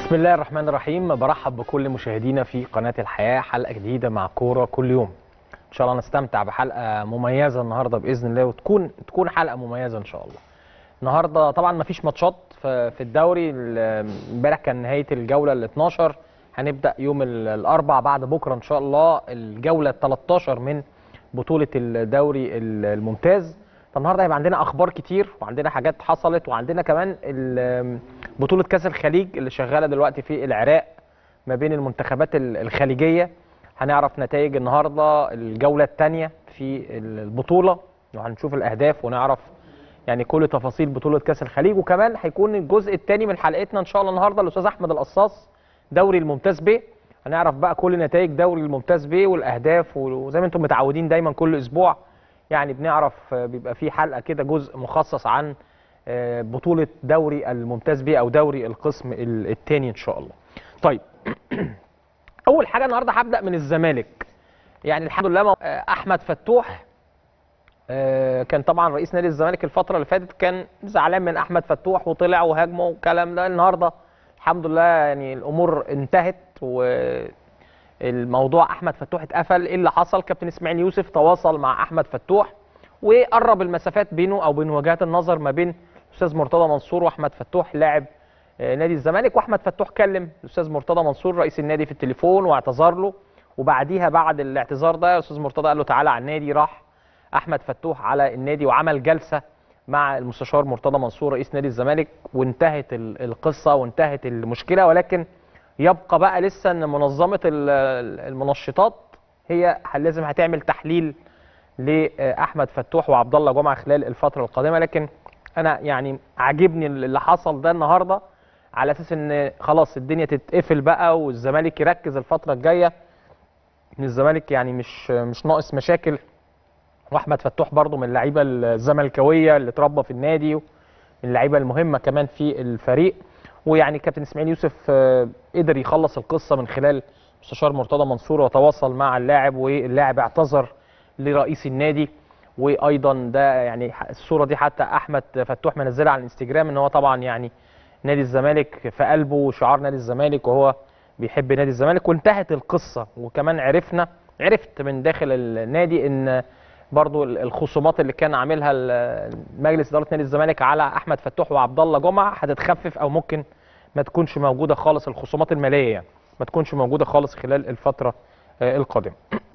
بسم الله الرحمن الرحيم برحب بكل مشاهدينا في قناة الحياة حلقة جديدة مع كورة كل يوم إن شاء الله نستمتع بحلقة مميزة النهاردة بإذن الله وتكون تكون حلقة مميزة إن شاء الله النهاردة طبعا مفيش ماتشات في في الدوري ال- امبارح كان نهاية الجولة ال 12 هنبدأ يوم ال- الأربع بعد بكرة إن شاء الله الجولة ال 13 من بطولة الدوري ال- الممتاز فالنهارده هيبقى عندنا اخبار كتير وعندنا حاجات حصلت وعندنا كمان ال- بطوله كاس الخليج اللي شغاله دلوقتي في العراق ما بين المنتخبات ال- الخليجيه هنعرف نتائج النهارده الجوله الثانيه في البطوله وهنشوف الاهداف ونعرف يعني كل تفاصيل بطوله كاس الخليج وكمان هيكون الجزء الثاني من حلقتنا ان شاء الله النهارده الاستاذ احمد القصاص دوري الممتاز ب هنعرف بقى كل نتائج دوري الممتاز ب والاهداف وزي ما انتم متعودين دايما كل اسبوع يعني بنعرف آه، بيبقى في حلقه كده جزء مخصص عن آه، بطوله دوري الممتاز بيه او دوري القسم الثاني ان شاء الله. طيب اول حاجه النهارده هبدا من الزمالك. يعني الحمد لله مو- آه، احمد فتوح آه، كان طبعا رئيس نادي الزمالك الفتره اللي فاتت كان زعلان من احمد فتوح وطلع وهاجمه والكلام ده النهارده الحمد لله يعني الامور انتهت و الموضوع احمد فتوح اتقفل ايه اللي حصل كابتن اسماعيل يوسف تواصل مع احمد فتوح وقرب المسافات بينه او بين وجهات النظر ما بين الاستاذ مرتضى منصور واحمد فتوح لاعب آه، نادي الزمالك واحمد فتوح كلم الاستاذ مرتضى منصور رئيس النادي في التليفون واعتذر له وبعديها بعد الاعتذار ده الاستاذ مرتضى قال له تعالى على النادي راح احمد فتوح على النادي وعمل جلسه مع المستشار مرتضى منصور رئيس نادي الزمالك وانتهت ال- القصه وانتهت المشكله ولكن يبقى بقى لسه ان منظمه ال- ال- المنشطات هي لازم هتعمل تحليل لاحمد فتوح وعبد الله جمعه خلال الفتره القادمه لكن انا يعني عاجبني اللي حصل ده النهارده على اساس ان خلاص الدنيا تتقفل بقى والزمالك يركز الفتره الجايه ان الزمالك يعني مش مش ناقص مشاكل واحمد فتوح برضو من اللعيبه الزملكاويه اللي اتربى في النادي من اللعيبه المهمه كمان في الفريق ويعني كابتن اسماعيل يوسف آه، قدر يخلص القصه من خلال مستشار مرتضى منصور وتواصل مع اللاعب واللاعب اعتذر لرئيس النادي وايضا ده يعني ح- الصوره دي حتى احمد فتوح منزلها على الانستجرام ان هو طبعا يعني نادي الزمالك في قلبه وشعار نادي الزمالك وهو بيحب نادي الزمالك وانتهت القصه وكمان عرفنا عرفت من داخل النادي ان برضو ال- الخصومات اللي كان عاملها ال- مجلس اداره نادي الزمالك على احمد فتوح وعبد الله جمعه هتتخفف او ممكن ما تكونش موجوده خالص الخصومات الماليه يعني ما تكونش موجوده خالص خلال الفتره آه، القادمه.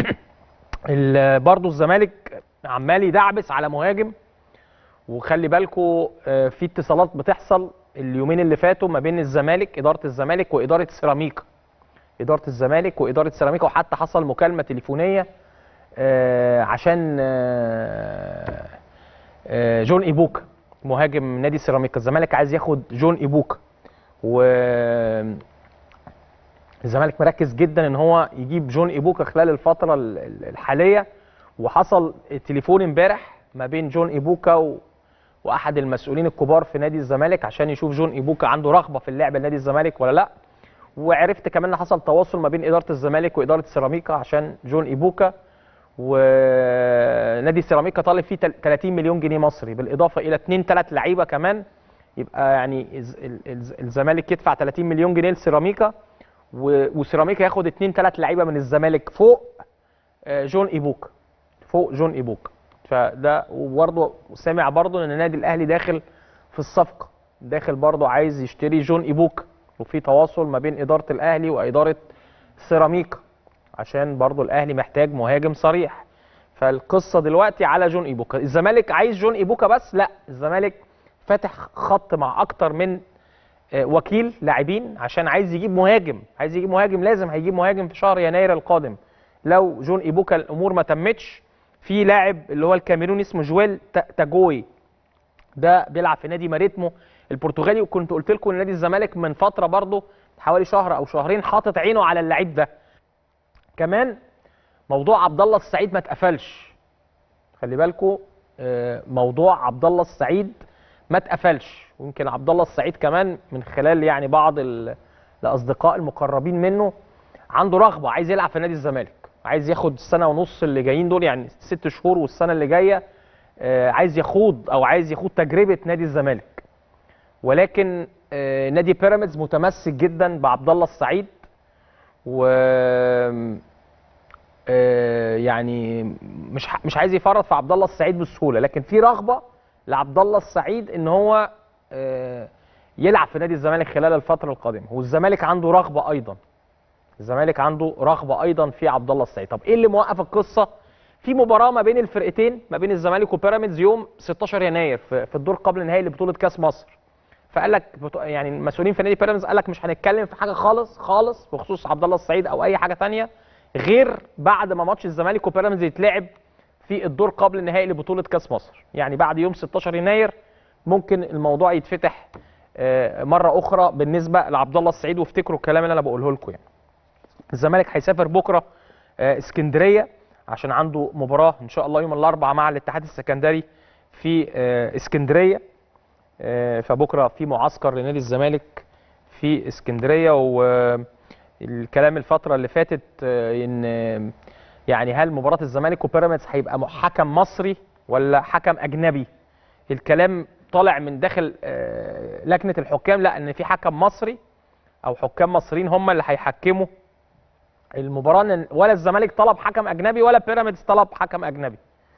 ال- برضو الزمالك عمال يدعبس على مهاجم وخلي بالكوا آه، في اتصالات بتحصل اليومين اللي فاتوا ما بين الزمالك اداره الزمالك واداره سيراميكا اداره الزمالك واداره سيراميكا وحتى حصل مكالمه تليفونيه آه، عشان آه، آه، جون ايبوكا مهاجم نادي سيراميكا الزمالك عايز ياخد جون ايبوكا و الزمالك مركز جدا ان هو يجيب جون ايبوكا خلال الفتره ال- ال- الحاليه وحصل تليفون امبارح ما بين جون ايبوكا و... واحد المسؤولين الكبار في نادي الزمالك عشان يشوف جون ايبوكا عنده رغبه في اللعب لنادي الزمالك ولا لا وعرفت كمان ان حصل تواصل ما بين اداره الزمالك واداره سيراميكا عشان جون ايبوكا ونادي سيراميكا طالب فيه تل- 30 مليون جنيه مصري بالاضافه الى اثنين ثلاث لعيبه كمان يبقى يعني الز- ال- الز- الزمالك يدفع 30 مليون جنيه لسيراميكا و- وسيراميكا ياخد اثنين ثلاث لعيبه من الزمالك فوق آه، جون ايبوكا فوق جون ايبوكا فده وبرضه سامع برضه ان النادي الاهلي داخل في الصفقه داخل برضه عايز يشتري جون ايبوكا وفي تواصل ما بين اداره الاهلي واداره سيراميكا عشان برضه الاهلي محتاج مهاجم صريح فالقصه دلوقتي على جون ايبوكا الزمالك عايز جون ايبوكا بس لا الزمالك فاتح خط مع اكتر من آه، وكيل لاعبين عشان عايز يجيب مهاجم عايز يجيب مهاجم لازم هيجيب مهاجم في شهر يناير القادم لو جون ايبوكا الامور ما تمتش في لاعب اللي هو الكاميروني اسمه جويل تا- تاجوي ده بيلعب في نادي ماريتمو البرتغالي وكنت قلت لكم ان نادي الزمالك من فتره برضه حوالي شهر او شهرين حاطط عينه على اللعيب ده كمان موضوع عبد الله السعيد ما اتقفلش خلي بالكم موضوع عبد الله السعيد ما اتقفلش ويمكن عبد الله السعيد كمان من خلال يعني بعض ال- الاصدقاء المقربين منه عنده رغبه عايز يلعب في نادي الزمالك عايز ياخد السنه ونص اللي جايين دول يعني ست شهور والسنه اللي جايه آه، عايز يخوض او عايز يخوض تجربه نادي الزمالك ولكن آه، نادي بيراميدز متمسك جدا بعبد الله السعيد و آه، يعني مش ح- مش عايز يفرط في عبد الله السعيد بسهوله لكن في رغبه لعبد الله السعيد ان هو آه، يلعب في نادي الزمالك خلال الفتره القادمه والزمالك عنده رغبه ايضا الزمالك عنده رغبه ايضا في عبد الله السعيد طب ايه اللي موقف القصه في مباراه ما بين الفرقتين ما بين الزمالك وبيراميدز يوم 16 يناير في في الدور قبل النهائي لبطوله كاس مصر فقال لك بتو- يعني المسؤولين في نادي بيراميدز قال لك مش هنتكلم في حاجه خالص خالص بخصوص عبد الله السعيد او اي حاجه تانية غير بعد ما ماتش الزمالك وبيراميدز يتلعب في الدور قبل النهائي لبطوله كاس مصر يعني بعد يوم 16 يناير ممكن الموضوع يتفتح آه، مره اخرى بالنسبه لعبد الله السعيد وافتكروا الكلام اللي انا بقوله لكم يعني الزمالك هيسافر بكره آه، اسكندريه عشان عنده مباراه ان شاء الله يوم الاربعاء مع الاتحاد السكندري في آه، اسكندريه آه، فبكره في معسكر لنادي الزمالك في اسكندريه والكلام الفتره اللي فاتت آه، ان آه، يعني هل مباراه الزمالك وبيراميدز هيبقى م- حكم مصري ولا حكم اجنبي الكلام طالع من داخل آه، لجنه الحكام لا ان في حكم مصري او حكام مصريين هم اللي هيحكموا المباراه لأن ولا الزمالك طلب حكم اجنبي ولا بيراميدز طلب حكم اجنبي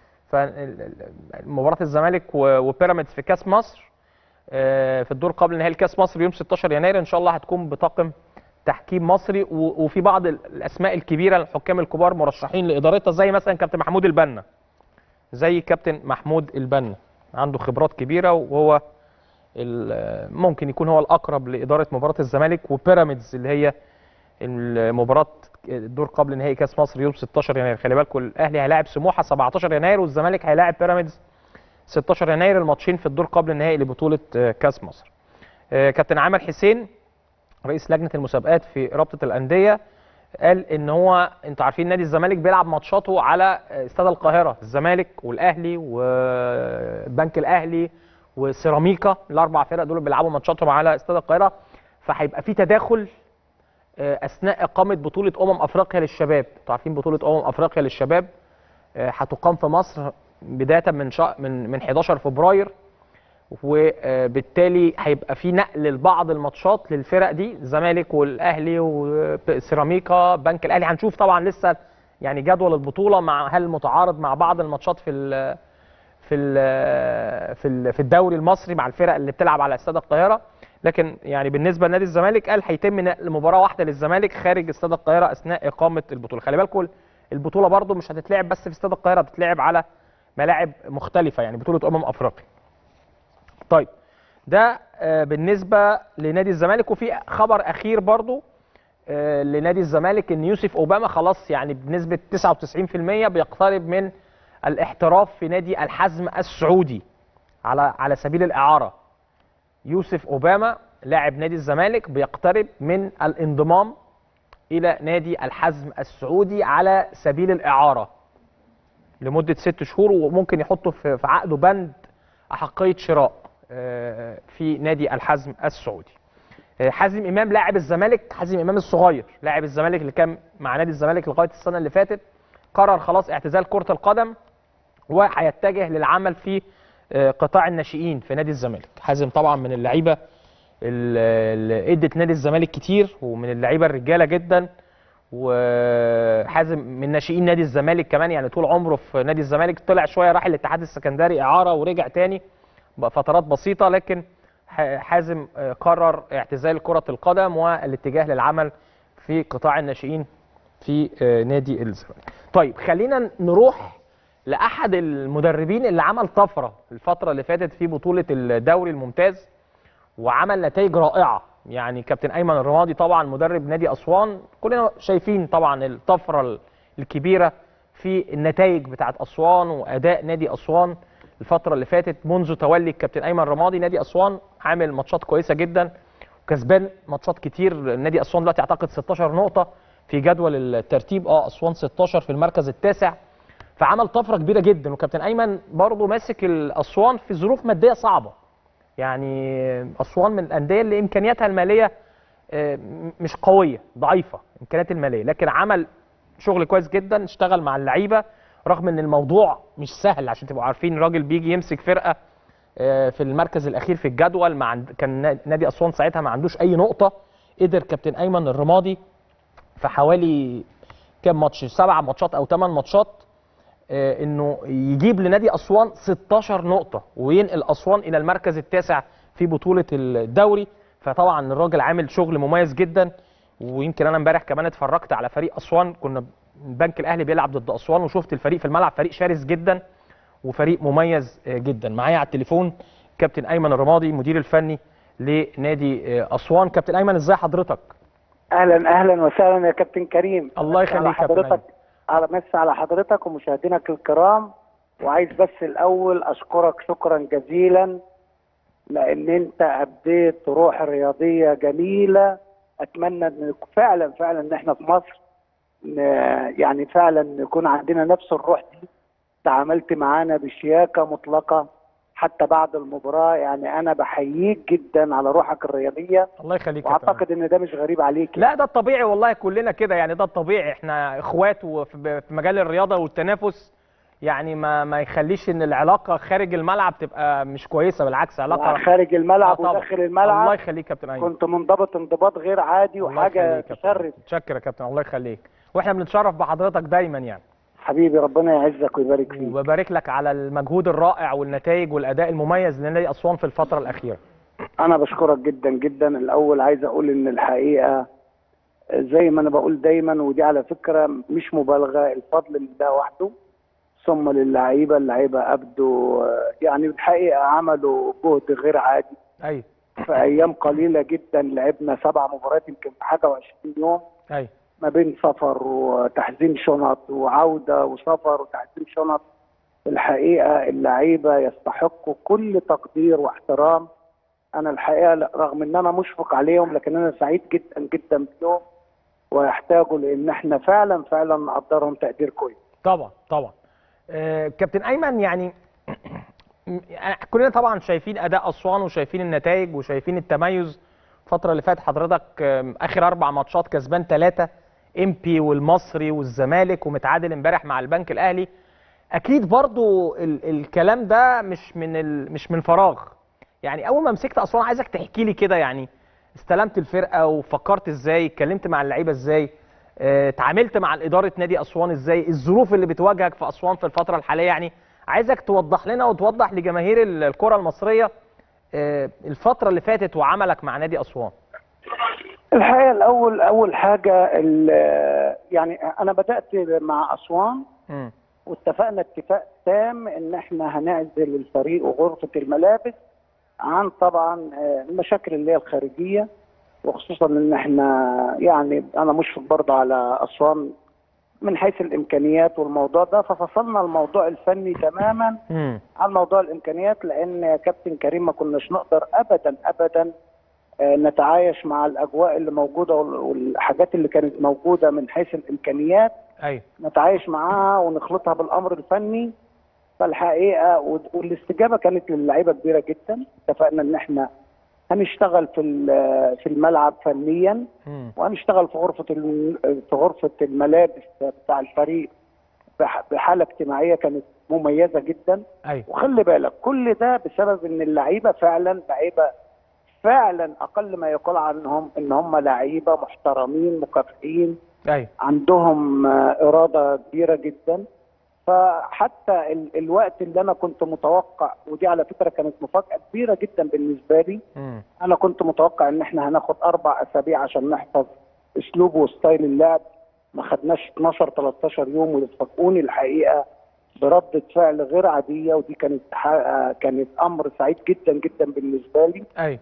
فمباراه الزمالك و- وبيراميدز في كاس مصر آه، في الدور قبل نهائي كاس مصر يوم 16 يناير ان شاء الله هتكون بطاقم تحكيم مصري و- وفي بعض ال- الاسماء الكبيره الحكام الكبار مرشحين لادارتها زي مثلا كابتن محمود البنا زي كابتن محمود البنا عنده خبرات كبيره وهو ال- ممكن يكون هو الاقرب لاداره مباراه الزمالك وبيراميدز اللي هي المباراه الدور قبل نهائي كاس مصر يوم 16 يناير خلي بالكم الاهلي هيلاعب سموحه 17 يناير والزمالك هيلاعب بيراميدز 16 يناير الماتشين في الدور قبل النهائي لبطوله آه، كاس مصر آه، كابتن عامر حسين رئيس لجنه المسابقات في رابطه الانديه قال ان هو انتوا عارفين نادي الزمالك بيلعب ماتشاته على آه، استاد القاهره الزمالك والاهلي والبنك الاهلي وسيراميكا الاربع فرق دول بيلعبوا ماتشاتهم على استاد القاهره فهيبقى في تداخل آه، اثناء اقامه بطوله امم افريقيا للشباب انتوا عارفين بطوله امم افريقيا للشباب آه، هتقام في مصر بدايه من شا... من من 11 فبراير وبالتالي هيبقى في نقل لبعض الماتشات للفرق دي الزمالك والاهلي وسيراميكا بنك الاهلي هنشوف طبعا لسه يعني جدول البطوله مع هل متعارض مع بعض الماتشات في ال في ال في ال في الدوري المصري مع الفرق اللي بتلعب على استاد القاهره لكن يعني بالنسبه لنادي الزمالك قال هيتم نقل مباراه واحده للزمالك خارج استاد القاهره اثناء اقامه البطوله خلي بالكم البطوله برضو مش هتتلعب بس في استاد القاهره هتتلعب على ملاعب مختلفه يعني بطوله امم افريقيا طيب ده آه، بالنسبه لنادي الزمالك وفي خبر اخير برضو آه، لنادي الزمالك ان يوسف اوباما خلاص يعني بنسبه 99% بيقترب من الاحتراف في نادي الحزم السعودي على على سبيل الاعاره يوسف اوباما لاعب نادي الزمالك بيقترب من الانضمام الى نادي الحزم السعودي على سبيل الاعاره لمده ست شهور وممكن يحطوا في في عقده بند احقيه شراء آه، في نادي الحزم السعودي آه، حازم امام لاعب الزمالك حازم امام الصغير لاعب الزمالك اللي كان مع نادي الزمالك لغايه السنه اللي فاتت قرر خلاص اعتزال كره القدم وهيتجه للعمل في آه، قطاع الناشئين في نادي الزمالك حازم طبعا من اللعيبه اللي ادت نادي الزمالك كتير ومن اللعيبه الرجاله جدا وحازم من ناشئين نادي الزمالك كمان يعني طول عمره في نادي الزمالك طلع شويه راح الاتحاد السكندري اعاره ورجع تاني فترات بسيطه لكن ح- حازم آه، قرر اعتزال كره القدم والاتجاه للعمل في قطاع الناشئين في آه، نادي الزمالك. طيب خلينا نروح لاحد المدربين اللي عمل طفره الفتره اللي فاتت في بطوله الدوري الممتاز وعمل نتائج رائعه يعني كابتن ايمن الرمادي طبعا مدرب نادي اسوان كلنا شايفين طبعا الطفره ال- الكبيره في النتائج بتاعت اسوان واداء نادي اسوان الفتره اللي فاتت منذ تولي الكابتن ايمن الرمادي نادي اسوان عامل ماتشات كويسه جدا وكسبان ماتشات كتير نادي اسوان دلوقتي اعتقد 16 نقطه في جدول الترتيب اه اسوان 16 في المركز التاسع فعمل طفره كبيره جدا وكابتن ايمن برضه ماسك الاسوان في ظروف ماديه صعبه يعني اسوان من الانديه اللي امكانياتها الماليه آه، م- مش قويه ضعيفه امكانيات الماليه لكن عمل شغل كويس جدا اشتغل مع اللعيبه رغم ان الموضوع مش سهل عشان تبقوا عارفين راجل بيجي يمسك فرقه آه، في المركز الاخير في الجدول ما عند... كان نا- نادي اسوان ساعتها ما عندوش اي نقطه قدر كابتن ايمن الرمادي في حوالي كام ماتش سبع ماتشات او ثمان ماتشات آه، انه يجيب لنادي اسوان 16 نقطه وينقل اسوان الى المركز التاسع في بطوله الدوري فطبعا الراجل عامل شغل مميز جدا ويمكن انا امبارح كمان اتفرجت على فريق اسوان كنا البنك الاهلي بيلعب ضد اسوان وشفت الفريق في الملعب فريق شرس جدا وفريق مميز آه، جدا معايا على التليفون كابتن ايمن الرمادي مدير الفني لنادي آه، اسوان كابتن ايمن ازاي حضرتك اهلا اهلا وسهلا يا كابتن كريم الله مسا على يخليك يا كابتن حضرتك على مسا على حضرتك ومشاهدينك الكرام وعايز بس الاول اشكرك شكرا جزيلا لان انت ابديت روح رياضيه جميله اتمنى ان فعلا فعلا ان احنا في مصر ن- يعني فعلا يكون عندنا نفس الروح دي تعاملت معانا بشياكه مطلقه حتى بعد المباراه يعني انا بحييك جدا على روحك الرياضيه الله يخليك يا كابتن أيمن. واعتقد ان ده مش غريب عليك لا ده الطبيعي والله كلنا كده يعني ده الطبيعي احنا اخوات وفي في مجال الرياضه والتنافس يعني ما ما يخليش ان العلاقه خارج الملعب تبقى مش كويسه بالعكس علاقه خارج الملعب آه طبعا. وداخل الله الملعب يخليك يا كابتن ايمن كنت منضبط انضباط غير عادي الله وحاجه يخليك يا كابتن. تشرف متشكر يا كابتن الله يخليك واحنا بنتشرف بحضرتك دايما يعني حبيبي ربنا يعزك ويبارك فيك وببارك لك على المجهود الرائع والنتائج والاداء المميز لنادي اسوان في الفتره الاخيره انا بشكرك جدا جدا الاول عايز اقول ان الحقيقه زي ما انا بقول دايما ودي على فكره مش مبالغه الفضل لله وحده ثم للعيبه اللعيبه ابدوا يعني الحقيقه عملوا جهد غير عادي ايوه في ايام قليله جدا لعبنا سبع مباريات يمكن في حاجه و20 يوم ايوه ما بين سفر وتحزين شنط وعودة وسفر وتحزين شنط الحقيقة اللعيبة يستحقوا كل تقدير واحترام أنا الحقيقة لا- رغم إن أنا مشفق عليهم لكن أنا سعيد جدا جدا بيهم ويحتاجوا لأن إحنا فعلا فعلا نقدرهم تقدير كويس طبعا طبعا آه كابتن ايمن يعني كلنا طبعا شايفين اداء اسوان وشايفين النتائج وشايفين التميز الفتره اللي فاتت حضرتك آم، اخر اربع ماتشات كسبان ثلاثه ام بي والمصري والزمالك ومتعادل امبارح مع البنك الاهلي اكيد برضو ال الكلام ده مش من ال مش من فراغ يعني اول ما مسكت اسوان عايزك تحكي لي كده يعني استلمت الفرقه وفكرت ازاي اتكلمت مع اللعيبه ازاي آه، اتعاملت مع اداره نادي اسوان ازاي الظروف اللي بتواجهك في اسوان في الفتره الحاليه يعني عايزك توضح لنا وتوضح لجماهير ال- الكره المصريه آه، الفتره اللي فاتت وعملك مع نادي اسوان الحقيقة الأول أول حاجة ال- يعني أنا بدأت مع أسوان مم. واتفقنا اتفاق تام ان احنا هنعزل الفريق وغرفه الملابس عن طبعا آه، المشاكل اللي هي الخارجيه وخصوصا ان احنا يعني انا مشفق برضه على اسوان من حيث الامكانيات والموضوع ده ففصلنا الموضوع الفني تماما مم. عن موضوع الامكانيات لان يا كابتن كريم ما كناش نقدر ابدا ابدا آه، نتعايش مع الاجواء اللي موجوده وال- والحاجات اللي كانت موجوده من حيث الامكانيات ايوه نتعايش معاها ونخلطها بالامر الفني فالحقيقه وال- والاستجابه كانت للعيبه كبيره جدا اتفقنا ان احنا هنشتغل في ال- في الملعب فنيا مم. وهنشتغل في غرفه الم- في غرفه الملابس بتاع الفريق بح- بحاله اجتماعيه كانت مميزه جدا ايوه وخلي بالك كل ده بسبب ان اللعيبه فعلا لعيبه فعلا اقل ما يقال عنهم ان هم لعيبه محترمين مكافئين ايوه عندهم آه، إرادة كبيرة جدا فحتى ال- الوقت اللي أنا كنت متوقع ودي على فكرة كانت مفاجأة كبيرة جدا بالنسبة لي مم. أنا كنت متوقع إن إحنا هناخد أربع أسابيع عشان نحفظ أسلوب وستايل اللعب ما خدناش 12 13 يوم ويفاجئوني الحقيقة بردة فعل غير عادية ودي كانت ح- آه، كانت أمر سعيد جدا جدا بالنسبة لي ايوه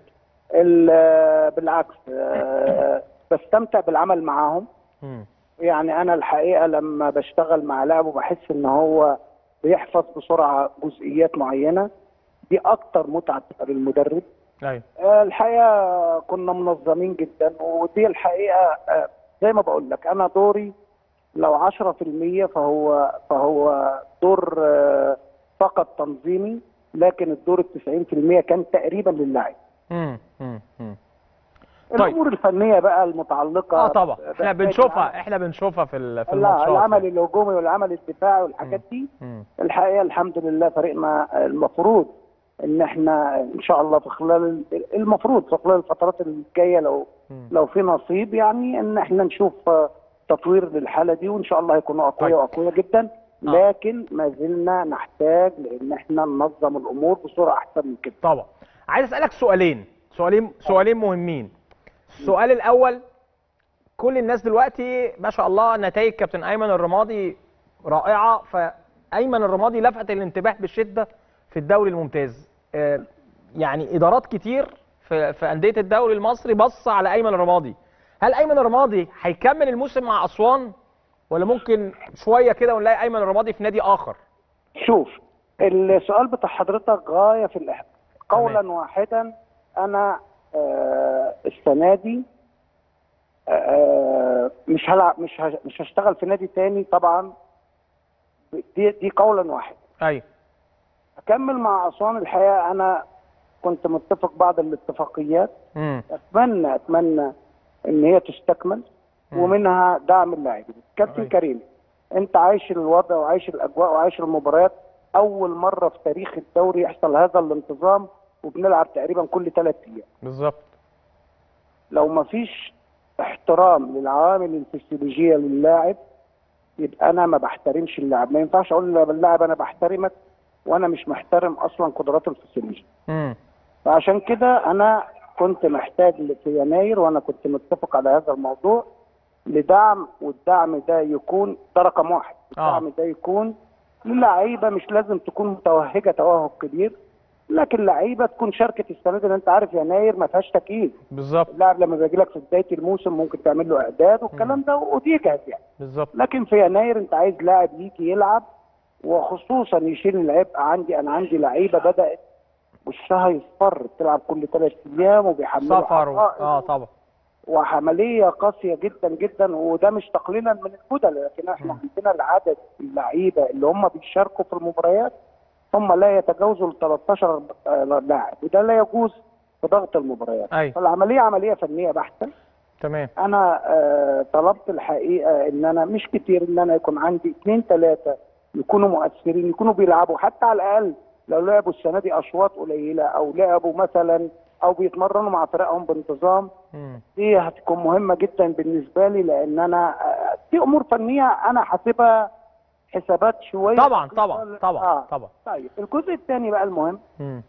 ال- بالعكس آه، بستمتع بالعمل معاهم مم. يعني انا الحقيقه لما بشتغل مع لاعب وبحس ان هو بيحفظ بسرعه جزئيات معينه دي اكتر متعه بتبقى للمدرب ايوه آه، الحقيقه كنا منظمين جدا ودي الحقيقه آه، زي ما بقول لك انا دوري لو 10% فهو فهو دور آه، فقط تنظيمي لكن الدور ال 90% كان تقريبا للاعب مم. مم. مم. طيب. الامور الفنيه بقى المتعلقه اه طبعا ب- احنا ب- بنشوفها احنا بنشوفها في ال- في لا الماتشات العمل الهجومي والعمل الدفاعي والحاجات دي مم. الحقيقه الحمد لله فريقنا المفروض ان احنا ان شاء الله في خلال المفروض في خلال الفترات الجايه لو مم. لو في نصيب يعني ان احنا نشوف آه، تطوير للحاله دي وان شاء الله هيكونوا اقوياء طيب. واقوياء جدا لكن ما زلنا نحتاج لان احنا ننظم الامور بصوره احسن من كده طبعا عايز اسالك سؤالين سؤالين سؤالين مهمين السؤال الاول كل الناس دلوقتي ما شاء الله نتائج كابتن ايمن الرمادي رائعه فايمن الرمادي لفت الانتباه بشده في الدوري الممتاز آه، يعني ادارات كتير في في انديه الدوري المصري بص على ايمن الرمادي هل ايمن الرمادي هيكمل الموسم مع اسوان ولا ممكن شويه كده ونلاقي ايمن الرمادي في نادي اخر شوف السؤال بتاع حضرتك غايه في الاحتمال قولا تمام. واحدا انا آه السنه دي آه مش هلعب مش هش- مش هشتغل في نادي تاني طبعا دي دي قولا واحدا ايوه اكمل مع اسوان الحقيقه انا كنت متفق بعض الاتفاقيات امم اتمنى اتمنى ان هي تستكمل مم. ومنها دعم اللاعبين كابتن أيوة. كريم انت عايش الوضع وعايش الاجواء وعايش المباريات اول مره في تاريخ الدوري يحصل هذا الانتظام وبنلعب تقريبا كل ثلاث ايام بالظبط لو ما فيش احترام للعوامل الفسيولوجيه للاعب يبقى انا ما بحترمش اللاعب ما ينفعش اقول للاعب انا بحترمك وانا مش محترم اصلا قدراته الفسيولوجيه امم فعشان كده انا كنت محتاج في يناير وانا كنت متفق على هذا الموضوع لدعم والدعم ده يكون ده رقم واحد آه. الدعم ده يكون للعيبه مش لازم تكون متوهجه توهج كبير لكن لعيبه تكون شاركت السنه دي لأن انت عارف يناير ما فيهاش تكييف بالظبط اللاعب لما بيجي لك في بدايه الموسم ممكن تعمل له اعداد والكلام ده ودي جاهز يعني بالظبط لكن في يناير انت عايز لاعب يجي يلعب وخصوصا يشيل العبء عندي انا عندي لعيبه بدات وشها يصفر بتلعب كل ثلاث ايام وبيحملوا سفر و... حقائق اه طبعا وعمليه قاسيه جدا جدا وده مش تقليلا من البدل لكن احنا مم. عندنا العدد اللعيبه اللي هم بيشاركوا في المباريات هم لا يتجاوزوا ال 13 لاعب وده لا يجوز في ضغط المباريات ايوه فالعمليه عمليه فنيه بحته تمام انا آه طلبت الحقيقه ان انا مش كتير ان انا يكون عندي اثنين ثلاثه يكونوا مؤثرين يكونوا بيلعبوا حتى على الاقل لو لعبوا السنه دي اشواط قليله او لعبوا مثلا او بيتمرنوا مع فرقهم بانتظام امم دي هتكون مهمه جدا بالنسبه لي لان انا آه، دي امور فنيه انا حاسبها حسابات شويه طبعا طبعا طبعا آه. طبعا طيب الجزء الثاني بقى المهم امم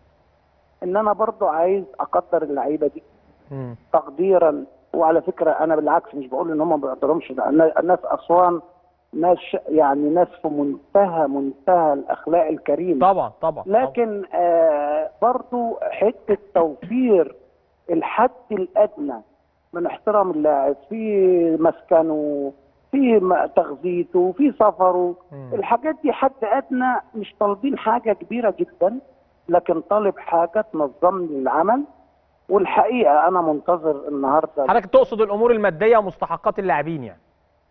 ان انا برضو عايز اقدر اللعيبه دي امم تقديرا وعلى فكره انا بالعكس مش بقول ان هم ما بيقدرهمش ده النا- الناس اسوان ناس ش- يعني ناس في منتهى منتهى الاخلاق الكريمه طبعا طبعا لكن آه برضو حته توفير الحد الادنى من احترام اللاعب في مسكنه في م- تغذيته في سفره مم. الحاجات دي حد ادنى مش طالبين حاجه كبيره جدا لكن طالب حاجه تنظم لي العمل والحقيقه انا منتظر النهارده حضرتك تقصد الامور الماديه ومستحقات اللاعبين يعني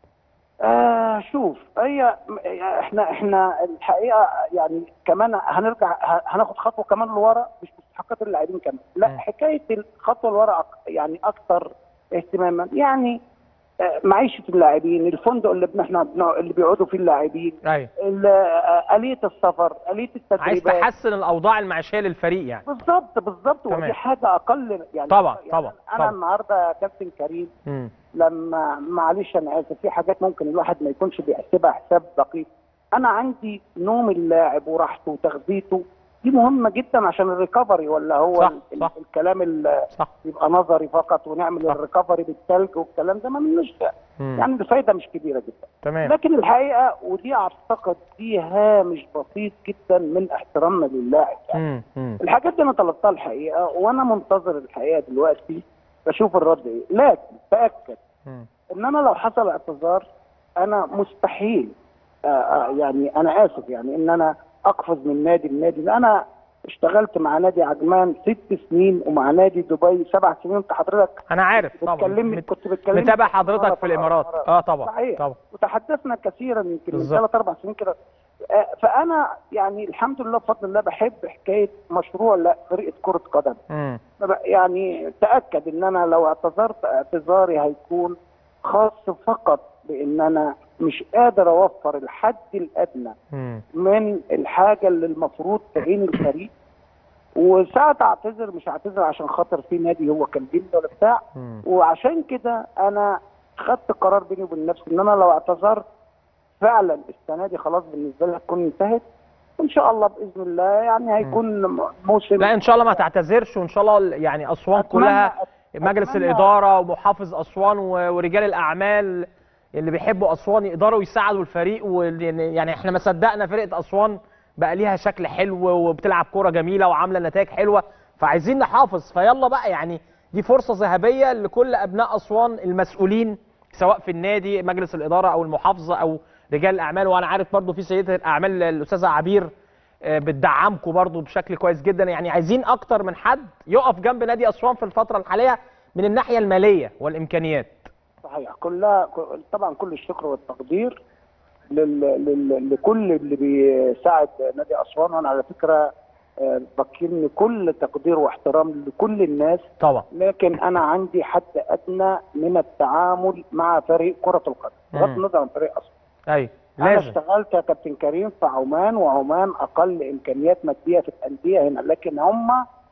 آه شوف هي احنا احنا الحقيقه يعني كمان هنرجع ه- هناخد خطوه كمان لورا مش مستحقات اللاعبين كمان لا مم. حكايه الخطوه لورا أك- يعني اكثر اهتماما يعني آه، معيشه اللاعبين الفندق اللي بن- احنا بنع- اللي بيقعدوا فيه اللاعبين ايوه ال- آه، اليه السفر اليه عايز التدريبات تحسن الاوضاع المعيشيه للفريق يعني بالظبط بالظبط تمام. ودي حاجه اقل يعني طبعا، يعني طبعا، انا طبعا. النهارده يا كابتن كريم امم لما معلش انا اسف في حاجات ممكن الواحد ما يكونش بيحسبها حساب دقيق انا عندي نوم اللاعب وراحته وتغذيته دي مهمه جدا عشان الريكفري ولا هو صح، ال- صح. الكلام اللي صح يبقى نظري فقط ونعمل صح. الريكفري بالثلج والكلام ده ما منوش مم. يعني الفايده مش كبيره جدا تمام لكن الحقيقه ودي اعتقد دي هامش بسيط جدا من احترامنا للاعب يعني. امم امم الحاجات دي انا طلبتها الحقيقه وانا منتظر الحقيقه دلوقتي بشوف الرد ايه لكن تاكد امم ان انا لو حصل اعتذار انا مستحيل آه، آه، يعني انا اسف يعني ان انا اقفز من نادي لنادي انا اشتغلت مع نادي عجمان ست سنين ومع نادي دبي سبع سنين انت حضرتك انا عارف طبعا بتكلمني مت- كنت بتكلمني متابع حضرتك في الامارات اه طبعا صحيح طبعا وتحدثنا كثيرا يمكن من بالظبط. ثلاث اربع سنين كده آه، فانا يعني الحمد لله بفضل الله بحب حكايه مشروع لا فرقه كره قدم امم فب- يعني تاكد ان انا لو اعتذرت اعتذاري هيكون خاص فقط بان انا مش قادر اوفر الحد الادنى امم من الحاجه اللي المفروض تعين الفريق وساعة اعتذر مش اعتذر عشان خاطر في نادي هو كان جنبي ولا بتاع مم. وعشان كده انا خدت قرار بيني وبين نفسي ان انا لو اعتذرت فعلا السنه دي خلاص بالنسبه لي هتكون انتهت وان شاء الله باذن الله يعني هيكون م- موسم لا ان شاء الله ما تعتذرش وان شاء الله يعني اسوان أتمنى- كلها مجلس أتمنى- الاداره ومحافظ اسوان و- ورجال الاعمال اللي بيحبوا اسوان يقدروا يساعدوا الفريق وال- يعني احنا ما صدقنا فرقه اسوان بقى ليها شكل حلو وبتلعب كوره جميله وعامله نتائج حلوه فعايزين نحافظ فيلا بقى يعني دي فرصه ذهبيه لكل ابناء اسوان المسؤولين سواء في النادي مجلس الاداره او المحافظه او رجال الاعمال وانا عارف برضو في سيده الاعمال الاستاذه عبير آه، بتدعمكم برضو بشكل كويس جدا يعني عايزين اكتر من حد يقف جنب نادي اسوان في الفتره الحاليه من الناحيه الماليه والامكانيات صحيح كلها ك- طبعا كل الشكر والتقدير لل... لل... لكل اللي بيساعد نادي اسوان وانا على فكره آه، بكن كل تقدير واحترام لكل الناس طبعا لكن انا عندي حد ادنى من التعامل مع فريق كره القدم بغض مم. النظر عن فريق اسوان ايوه انا لازم اشتغلت يا كابتن كريم في عمان وعمان اقل امكانيات ماديه في الانديه هنا لكن هم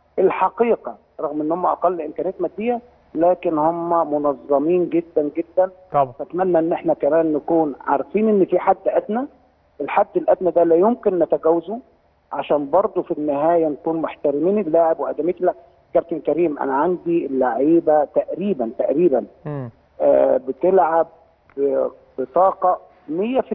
الحقيقه رغم ان هم اقل امكانيات ماديه لكن هم منظمين جدا جدا طبعا فاتمنى ان احنا كمان نكون عارفين ان في حد ادنى الحد الادنى ده لا يمكن نتجاوزه عشان برضه في النهايه نكون محترمين اللاعب وادميه اللاعب كابتن كريم انا عندي اللعيبه تقريبا تقريبا امم آه بتلعب ب- بطاقه 100%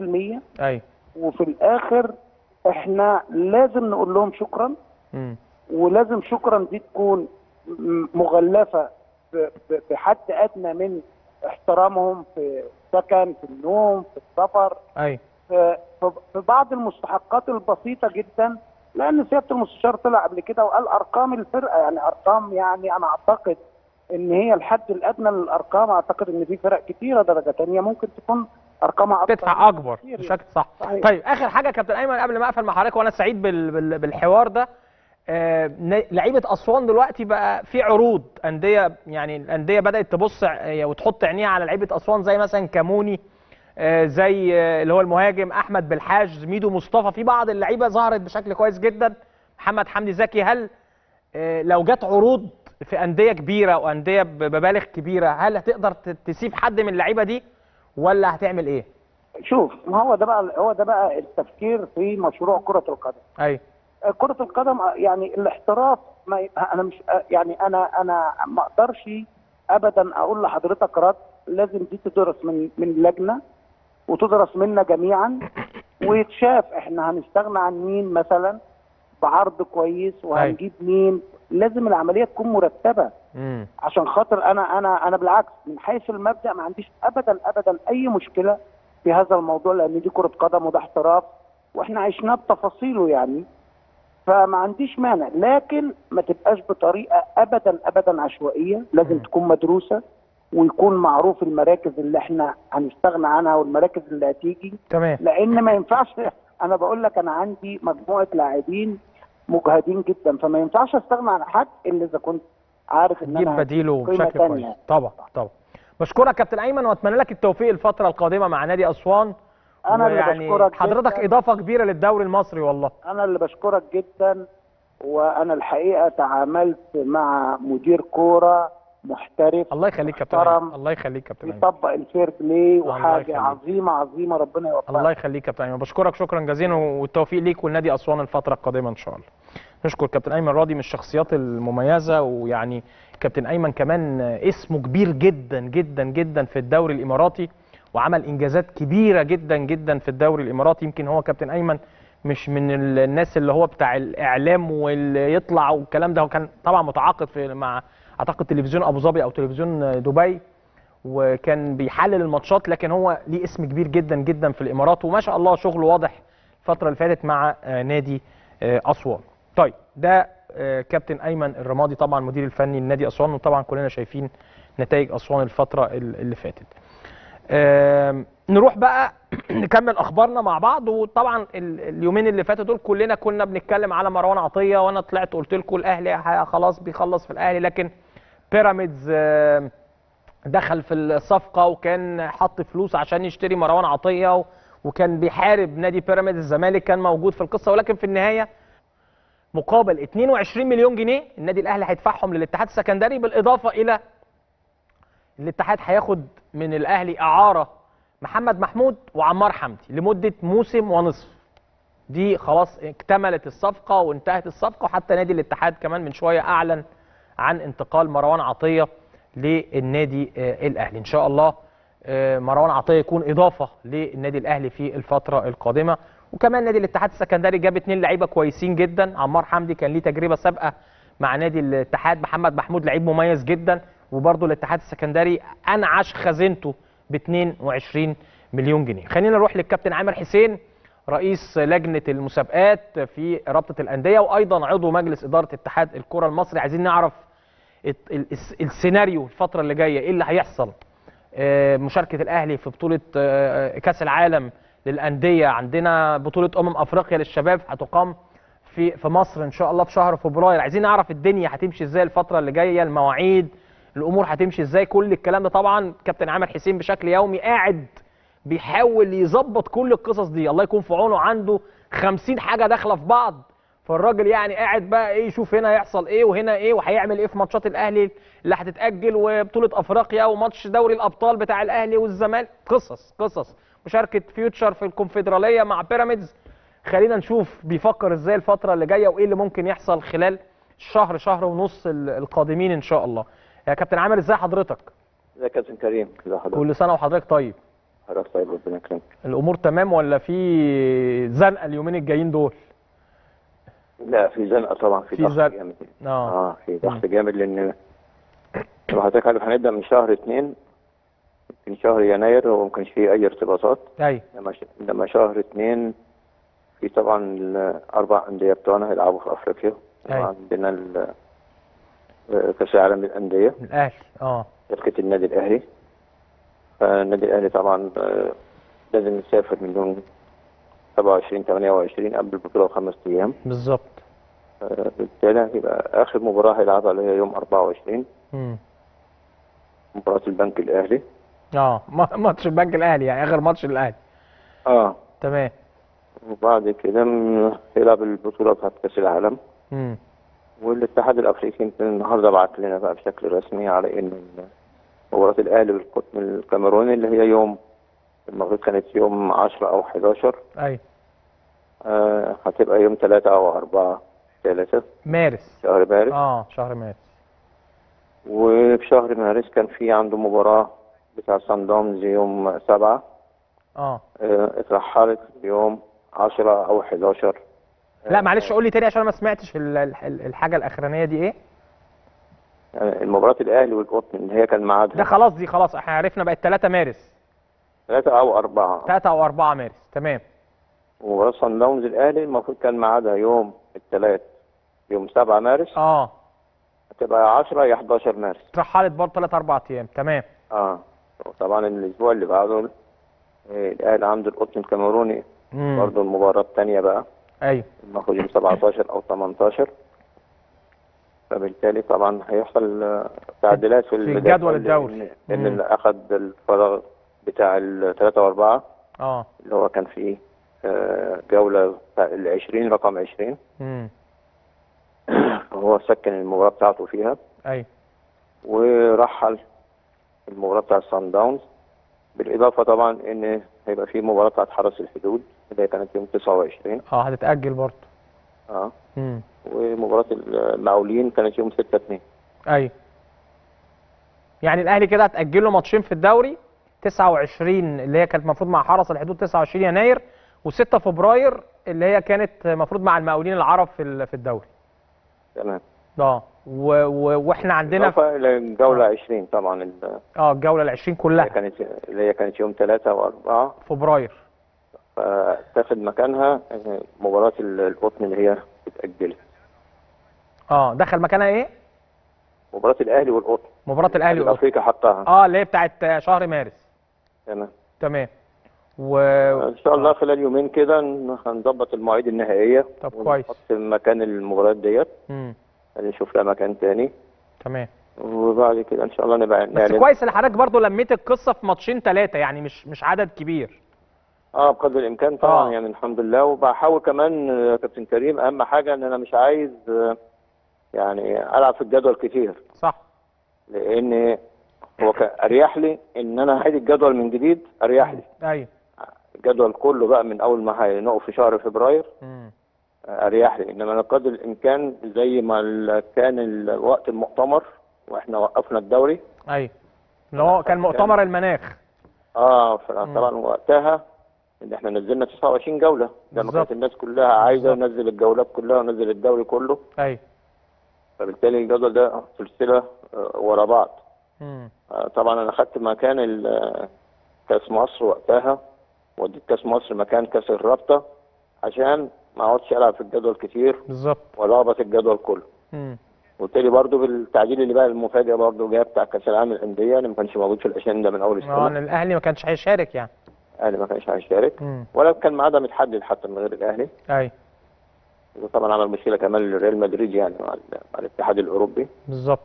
ايوه وفي الاخر احنا لازم نقول لهم شكرا امم ولازم شكرا دي تكون م- مغلفه ب- ب- بحد ادنى من احترامهم في السكن في النوم في السفر ايوه في, في- في بعض المستحقات البسيطه جدا لان سياده المستشار طلع قبل كده وقال ارقام الفرقه يعني ارقام يعني انا اعتقد ان هي الحد الادنى للارقام اعتقد ان في فرق كتيره درجه تانية ممكن تكون ارقامها اكتر تدفع اكبر كتير يعني. بشكل صح صحيح. طيب اخر حاجه يا كابتن ايمن قبل ما اقفل مع حضرتك وانا سعيد بال... بال... بالحوار ده آه، ن- لعيبه اسوان دلوقتي بقى في عروض انديه يعني الانديه بدات تبص ع- وتحط عينيها على لعيبه اسوان زي مثلا كاموني آه، زي آه، اللي هو المهاجم احمد بالحاج ميدو مصطفى في بعض اللعيبه ظهرت بشكل كويس جدا محمد حمدي زكي هل آه، لو جت عروض في انديه كبيره وانديه بمبالغ كبيره هل هتقدر ت- تسيب حد من اللعيبه دي ولا هتعمل ايه؟ شوف ما هو ده بقى هو ده بقى التفكير في مشروع كره القدم ايوه كرة القدم يعني الاحتراف ما ي- انا مش يعني انا انا ما اقدرش ابدا اقول لحضرتك رد لازم دي تدرس من من لجنه وتدرس منا جميعا ويتشاف احنا هنستغنى عن مين مثلا بعرض كويس وهنجيب مين لازم العمليه تكون مرتبه امم عشان خاطر انا انا انا بالعكس من حيث المبدا ما عنديش ابدا ابدا اي مشكله في هذا الموضوع لان دي كره قدم وده احتراف واحنا عشناه بتفاصيله يعني فما عنديش مانع لكن ما تبقاش بطريقه ابدا ابدا عشوائيه لازم مم. تكون مدروسه ويكون معروف المراكز اللي احنا هنستغنى عنها والمراكز اللي هتيجي تمام لان ما ينفعش انا بقول لك انا عندي مجموعه لاعبين مجهدين جدا فما ينفعش استغنى عن حد الا اذا كنت عارف ان تجيب انا بديله قيمة بشكل تانية. كويس طبعا طبعا بشكرك كابتن ايمن واتمنى لك التوفيق الفتره القادمه مع نادي اسوان أنا اللي ويعني بشكرك حضرتك جداً. اضافه كبيره للدوري المصري والله انا اللي بشكرك جدا وانا الحقيقه تعاملت مع مدير كوره محترف الله يخليك كابتن محترم. ايمن الله يخليك كابتن ايمن يطبق الفير بلاي الله وحاجه يخليك. عظيمه عظيمه ربنا يوفقك الله يخليك كابتن ايمن بشكرك شكرا جزيلا والتوفيق ليك ولنادي اسوان الفتره القادمه ان شاء الله نشكر كابتن ايمن راضي من الشخصيات المميزه ويعني كابتن ايمن كمان اسمه كبير جدا جدا جدا في الدوري الاماراتي وعمل انجازات كبيره جدا جدا في الدوري الاماراتي يمكن هو كابتن ايمن مش من ال- الناس اللي هو بتاع الاعلام واللي يطلع والكلام ده هو كان طبعا متعاقد في مع اعتقد تلفزيون ابو ظبي او تلفزيون دبي وكان بيحلل الماتشات لكن هو ليه اسم كبير جدا جدا في الامارات وما شاء الله شغله واضح الفتره اللي فاتت مع آه، نادي آه، اسوان. طيب ده آه، كابتن ايمن الرمادي طبعا المدير الفني لنادي اسوان وطبعا كلنا شايفين نتائج اسوان الفتره ال- اللي فاتت. آم، نروح بقى نكمل اخبارنا مع بعض وطبعا ال- اليومين اللي فاتوا دول كلنا كنا بنتكلم على مروان عطيه وانا طلعت قلت لكم الاهلي ه- خلاص بيخلص في الاهلي لكن بيراميدز آم، دخل في الصفقه وكان حط فلوس عشان يشتري مروان عطيه و- وكان بيحارب نادي بيراميدز الزمالك كان موجود في القصه ولكن في النهايه مقابل 22 مليون جنيه النادي الاهلي هيدفعهم للاتحاد السكندري بالاضافه الى الاتحاد هياخد من الاهلي اعاره محمد محمود وعمار حمدي لمده موسم ونصف دي خلاص اكتملت الصفقه وانتهت الصفقه وحتى نادي الاتحاد كمان من شويه اعلن عن انتقال مروان عطيه للنادي آه، الاهلي ان شاء الله آه، مروان عطيه يكون اضافه للنادي الاهلي في الفتره القادمه وكمان نادي الاتحاد السكندري جاب اتنين لعيبه كويسين جدا عمار حمدي كان ليه تجربه سابقه مع نادي الاتحاد محمد محمود لعيب مميز جدا وبرضه الاتحاد السكندري انعش خزينته ب 22 مليون جنيه خلينا نروح للكابتن عامر حسين رئيس لجنه المسابقات في رابطه الانديه وايضا عضو مجلس اداره اتحاد الكره المصري عايزين نعرف الت- ال- الس- السيناريو الفتره اللي جايه ايه اللي هيحصل آه، مشاركه الاهلي في بطوله آه، كاس العالم للانديه عندنا بطوله امم افريقيا للشباب هتقام في في مصر ان شاء الله في شهر فبراير عايزين نعرف الدنيا هتمشي ازاي الفتره اللي جايه المواعيد الامور هتمشي ازاي كل الكلام ده طبعا كابتن عامر حسين بشكل يومي قاعد بيحاول يظبط كل القصص دي الله يكون في عونه عنده 50 حاجه داخله في بعض فالراجل يعني قاعد بقى ايه يشوف هنا هيحصل ايه وهنا ايه وهيعمل ايه في ماتشات الاهلي اللي هتتاجل وبطوله افريقيا وماتش دوري الابطال بتاع الاهلي والزمالك قصص قصص مشاركه فيوتشر في الكونفدراليه مع بيراميدز خلينا نشوف بيفكر ازاي الفتره اللي جايه وايه اللي ممكن يحصل خلال شهر شهر ونص ال- القادمين ان شاء الله يا كابتن عامر ازاي حضرتك ازيك يا كابتن كريم ازي حضرتك كل سنه وحضرتك طيب حضرتك طيب ربنا يكرمك الامور تمام ولا في زنقه اليومين الجايين دول لا في زنقه طبعا في, في ضغط زنقة. جامد اه اه في ضغط جامد لان لو حضرتك عارف هنبدا من شهر اثنين يمكن شهر يناير هو ما كانش فيه اي ارتباطات ايوه لما ش... لما شهر اثنين في طبعا الاربع انديه بتوعنا هيلعبوا في افريقيا أيوة. عندنا ال- آه، كاس العالم للانديه الاهلي اه شركه النادي الاهلي فالنادي الاهلي طبعا آه، لازم يسافر من يوم 27 28 قبل البطوله بخمس ايام بالظبط آه، بالتالي هتبقى اخر مباراه هيلعبها اللي هي يوم 24 امم مباراه البنك الاهلي اه ما- ماتش البنك الاهلي يعني اخر ماتش للاهلي اه تمام وبعد كده م- هيلعب البطوله بتاعت كاس العالم امم والاتحاد الافريقي يمكن النهارده بعت لنا بقى بشكل رسمي على ان ال- مباراه الاهلي بالقطن الكاميروني اللي هي يوم المفروض كانت يوم 10 او 11 ايوه آه هتبقى يوم 3 او 4 3 مارس شهر مارس اه شهر مارس وفي شهر مارس كان في عنده مباراه بتاع سان داونز يوم 7 اه آه، اترحلت يوم 10 او 11 لا معلش قول لي تاني عشان أنا ما سمعتش ال- ال- الحاجه الاخرانيه دي ايه يعني المباراة الاهلي والقطن اللي هي كان ده ميعادها خلاص دي خلاص احنا عرفنا بقت 3 مارس 3 او 4 3 او 4 مارس تمام ومباراة صن داونز الاهلي المفروض كان ميعادها يوم الثلاث يوم 7 مارس اه هتبقى 10 يا 11 مارس اترحلت برضه 3 4 ايام تمام اه طبعا الاسبوع اللي بعده آه، الاهلي عنده القطن الكاميروني امم برضه المباراة الثانية بقى ايوه المفروض يوم 17 او 18 فبالتالي طبعا هيحصل آه، تعديلات في في الجدول الجدول الدوري. لان لأن مم. اللي اخذ الفراغ بتاع الثلاثة واربعة اه اللي هو كان فيه آه، جولة بتاع ال 20 رقم 20 امم هو سكن المباراة بتاعته فيها ايوه ورحل المباراة بتاع الصن داونز بالإضافة طبعا إن هيبقى في مباراة بتاعت حرس الحدود اللي هي كانت يوم 29 اه هتتاجل برضه اه امم ومباراة المقاولين كانت يوم 6 2 ايوه يعني الاهلي كده هتاجل له ماتشين في الدوري 29 اللي هي كانت المفروض مع حرس الحدود 29 يناير و6 فبراير اللي هي كانت المفروض مع المقاولين العرب في ال- في الدوري تمام اه و... و... واحنا عندنا في... إضافة إلى الجولة 20 طبعا ال- اه الجوله ال 20 اللي كلها هي كانت اللي هي كانت يوم 3 و4 فبراير فتاخد مكانها آه، مباراة ال- القطن اللي هي اتأجلت اه دخل مكانها ايه مباراة الأهلي والقطن مباراه الاهلي والأهلي. الأفريقي حطها اه اللي هي بتاعت شهر مارس تمام تمام و ان شاء الله خلال يومين كده ن- هنظبط المواعيد النهائيه طب كويس. ونحط مكان المباريات ديت امم نشوف لها مكان تاني تمام وبعد كده ان شاء الله نبقى بس نعلن كويس ان حضرتك برضو لميت القصه في ماتشين ثلاثه يعني مش مش عدد كبير اه بقدر الامكان طبعا آه. يعني الحمد لله وبحاول كمان آه، كابتن كريم اهم حاجه ان انا مش عايز آه، يعني العب في الجدول كتير صح لان هو كان اريح لي ان انا اعيد الجدول من جديد اريح لي ايوه الجدول كله بقى من اول ما هنقف في شهر فبراير مم. آه، اريح لي انما انا قدر الامكان زي ما ال- كان الوقت المؤتمر واحنا وقفنا الدوري ايوه اللي هو كان مؤتمر المناخ اه طبعا وقتها ان احنا نزلنا 29 جوله لما بالظبط. كانت الناس كلها عايزه بالظبط. ننزل الجولات كلها وننزل الدوري كله ايوه فبالتالي الجدول ده سلسله آه، ورا بعض مم. آه، طبعا انا خدت مكان ال- آه، كاس مصر وقتها وديت كاس مصر مكان كاس الرابطه عشان ما اقعدش العب في الجدول كتير بالظبط ولا اهبط الجدول كله مم. وبالتالي برضو بالتعديل اللي بقى المفاجئ برضو جاي بتاع كاس العالم للانديه اللي ما كانش موجود في الاجنده من اول اه ان السنه الاهلي ما كانش هيشارك يعني الاهلي ما كانش هيشارك مم. ولا كان ميعادها متحدد حتى من غير الاهلي ايوه وده طبعا عمل مشكله كمان لريال مدريد يعني مع, ال- مع الاتحاد الاوروبي بالظبط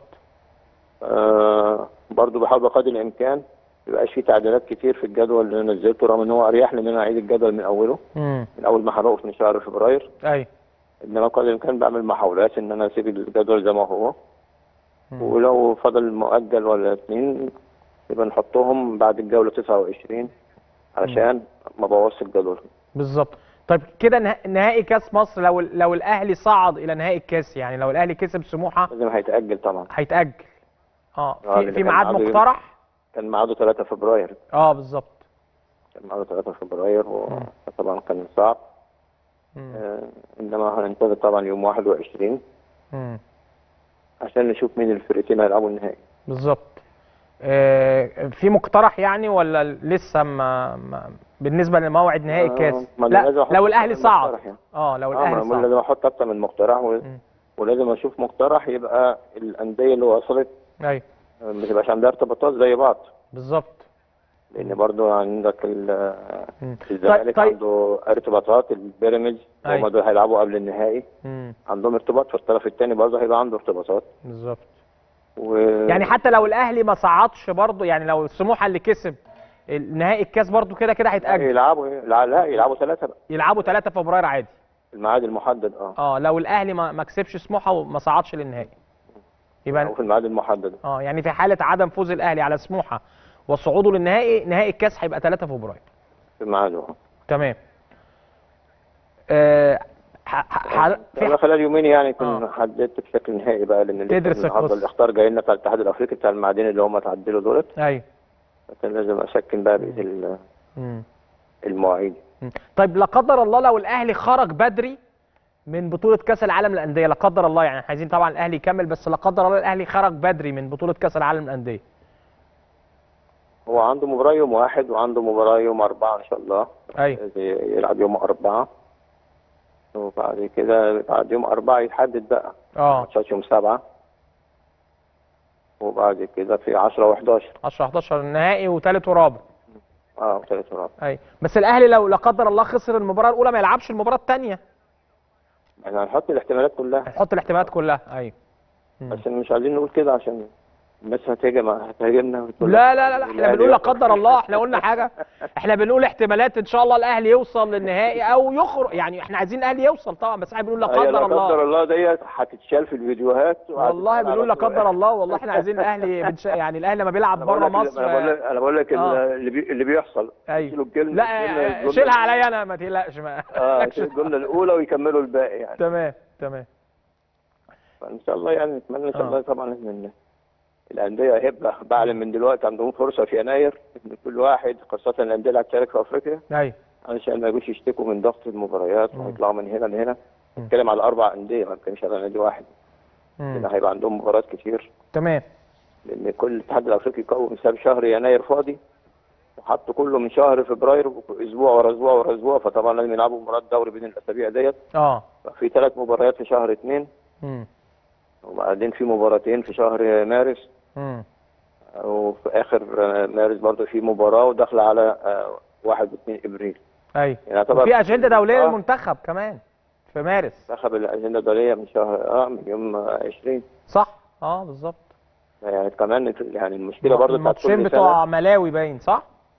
آه برضو بحاول بقدر الامكان ما يبقاش في تعديلات كتير في الجدول اللي انا نزلته رغم ان هو اريح لي ان انا اعيد الجدول من اوله مم. من اول ما هنقف من شهر فبراير ايوه انما قدر الامكان بعمل محاولات ان انا اسيب الجدول زي ما هو مم. ولو فضل مؤجل ولا اتنين يبقى نحطهم بعد الجوله 29 علشان ما بوظش الجدول بالظبط طيب كده نه- نهائي كاس مصر لو لو الاهلي صعد الى نهائي الكاس يعني لو الاهلي كسب سموحه لازم هيتاجل طبعا هيتاجل اه آه، في لأن في كان ميعاد ميعاده يوم- مقترح كان ميعاده 3 فبراير اه بالظبط كان ميعاده 3 فبراير وطبعا كان صعب مم. آه انما هننتظر طبعا يوم 21 مم. عشان نشوف مين الفرقتين هيلعبوا النهائي بالظبط آه في مقترح يعني ولا لسه ما, ما بالنسبه لموعد نهائي آه، الكاس ما أنا لازم لا أحط لو أكتر الاهلي من صعد مقترح يعني. اه لو اه ما الاهلي أنا بقول صعد لازم احط اكتر من مقترح و... مم. ولازم اشوف مقترح يبقى الانديه اللي وصلت ايوه آه، ما تبقاش عندها ارتباطات زي بعض بالظبط لان برضو عندك ال- مم. الزمالك طيب- عنده ارتباطات البيراميدز أيوة. هم دول هيلعبوا قبل النهائي مم. عندهم ارتباط فالطرف الثاني برضه هيبقى عنده ارتباطات بالظبط و... يعني حتى لو الاهلي ما صعدش برضه يعني لو سموحه اللي كسب نهائي الكاس برضه كده كده هيتاجل يلعبوا لا لا يلعبوا ثلاثه بقى يلعبوا 3 فبراير عادي الميعاد المحدد اه اه لو الاهلي ما ما كسبش سموحه وما صعدش للنهائي يبقى او في الميعاد المحدد اه يعني في حاله عدم فوز الاهلي على سموحه وصعوده للنهائي نهائي الكاس هيبقى 3 فبراير في الميعاد اه تمام آه ح- ح- انا في خلال يومين يعني كنا آه. حددت بشكل نهائي بقى لان لسه تدرس النهارده القصة. الاخطار جاي لنا بتاع الاتحاد الافريقي بتاع المعادن اللي هم تعدلوا دولت ايوه فكان لازم اسكن بقى بقيه ال- مم. المواعيد مم. طيب لا قدر الله لو الاهلي خرج بدري من بطوله كاس العالم للانديه لا قدر الله يعني إحنا عايزين طبعا الاهلي يكمل بس لا قدر الله الاهلي خرج بدري من بطوله كاس العالم للانديه هو عنده مباراه يوم واحد وعنده مباراه يوم اربعه ان شاء الله ايوه زي- يلعب يوم اربعه وبعد كده بعد يوم اربعه يتحدد بقى اه ماتشات يوم سبعه وبعد كده في 10 و11 10 11 النهائي وثالث ورابع اه وثالث ورابع ايوه بس الاهلي لو لا قدر الله خسر المباراه الاولى ما يلعبش المباراه الثانيه احنا هنحط الاحتمالات كلها هنحط الاحتمالات كلها ايوه مم. بس مش عايزين نقول كده عشان الناس هتهاجم هتهاجمنا وتقول لا لك لا لا, لا. احنا الأهلي بنقول لا يخرج. قدر الله احنا قلنا حاجه احنا بنقول احتمالات ان شاء الله الاهلي يوصل للنهائي او يخرج يعني احنا عايزين الاهلي يوصل طبعا بس احنا بنقول لا هي قدر لا الله قدر الله ديت هتتشال في الفيديوهات والله وهتتقال بنقول لا على طول. قدر الله والله احنا عايزين الاهلي بنش... يعني الاهلي لما بيلعب انا بقول بره لك مصر انا بقول لك انا بقول لك آه. اللي, بي... اللي بيحصل ايوه يشيلوا الكلمه لا الكلمة- الجملة- شيلها عليا انا ما تقلقش ما اه يشيلوا الجمله الاولى ويكملوا الباقي يعني تمام تمام فان شاء الله يعني نتمنى ان شاء آه. الله طبعا ان الانديه هيبقى بعلم من دلوقتي عندهم فرصه في يناير ان كل واحد خاصه الانديه اللي هتشارك في افريقيا ايوه علشان ما يجوش يشتكوا من ضغط المباريات مم. ويطلعوا من هنا لهنا مم. نتكلم على اربع انديه ما نتكلمش على نادي واحد مم. لان هيبقى عندهم مباريات كتير تمام لان كل الاتحاد الافريقي قوم ساب شهر يناير فاضي وحطوا كله من شهر فبراير اسبوع ورا اسبوع ورا اسبوع فطبعا لازم يلعبوا مباراه دوري بين الاسابيع ديت اه في ثلاث مباريات في شهر اثنين مم. وبعدين في مباراتين في شهر مارس مم. وفي اخر مارس برضه في مباراه وداخله على آه، 1 و2 ابريل ايوه يعني يعتبر وفي اجنده دوليه آه، للمنتخب كمان في مارس منتخب الاجنده الدوليه من شهر اه من يوم آه، 20 صح اه بالظبط يعني كمان يعني المشكله برضه بتاعت الماتشين كل بتوع سنه ملاوي باين صح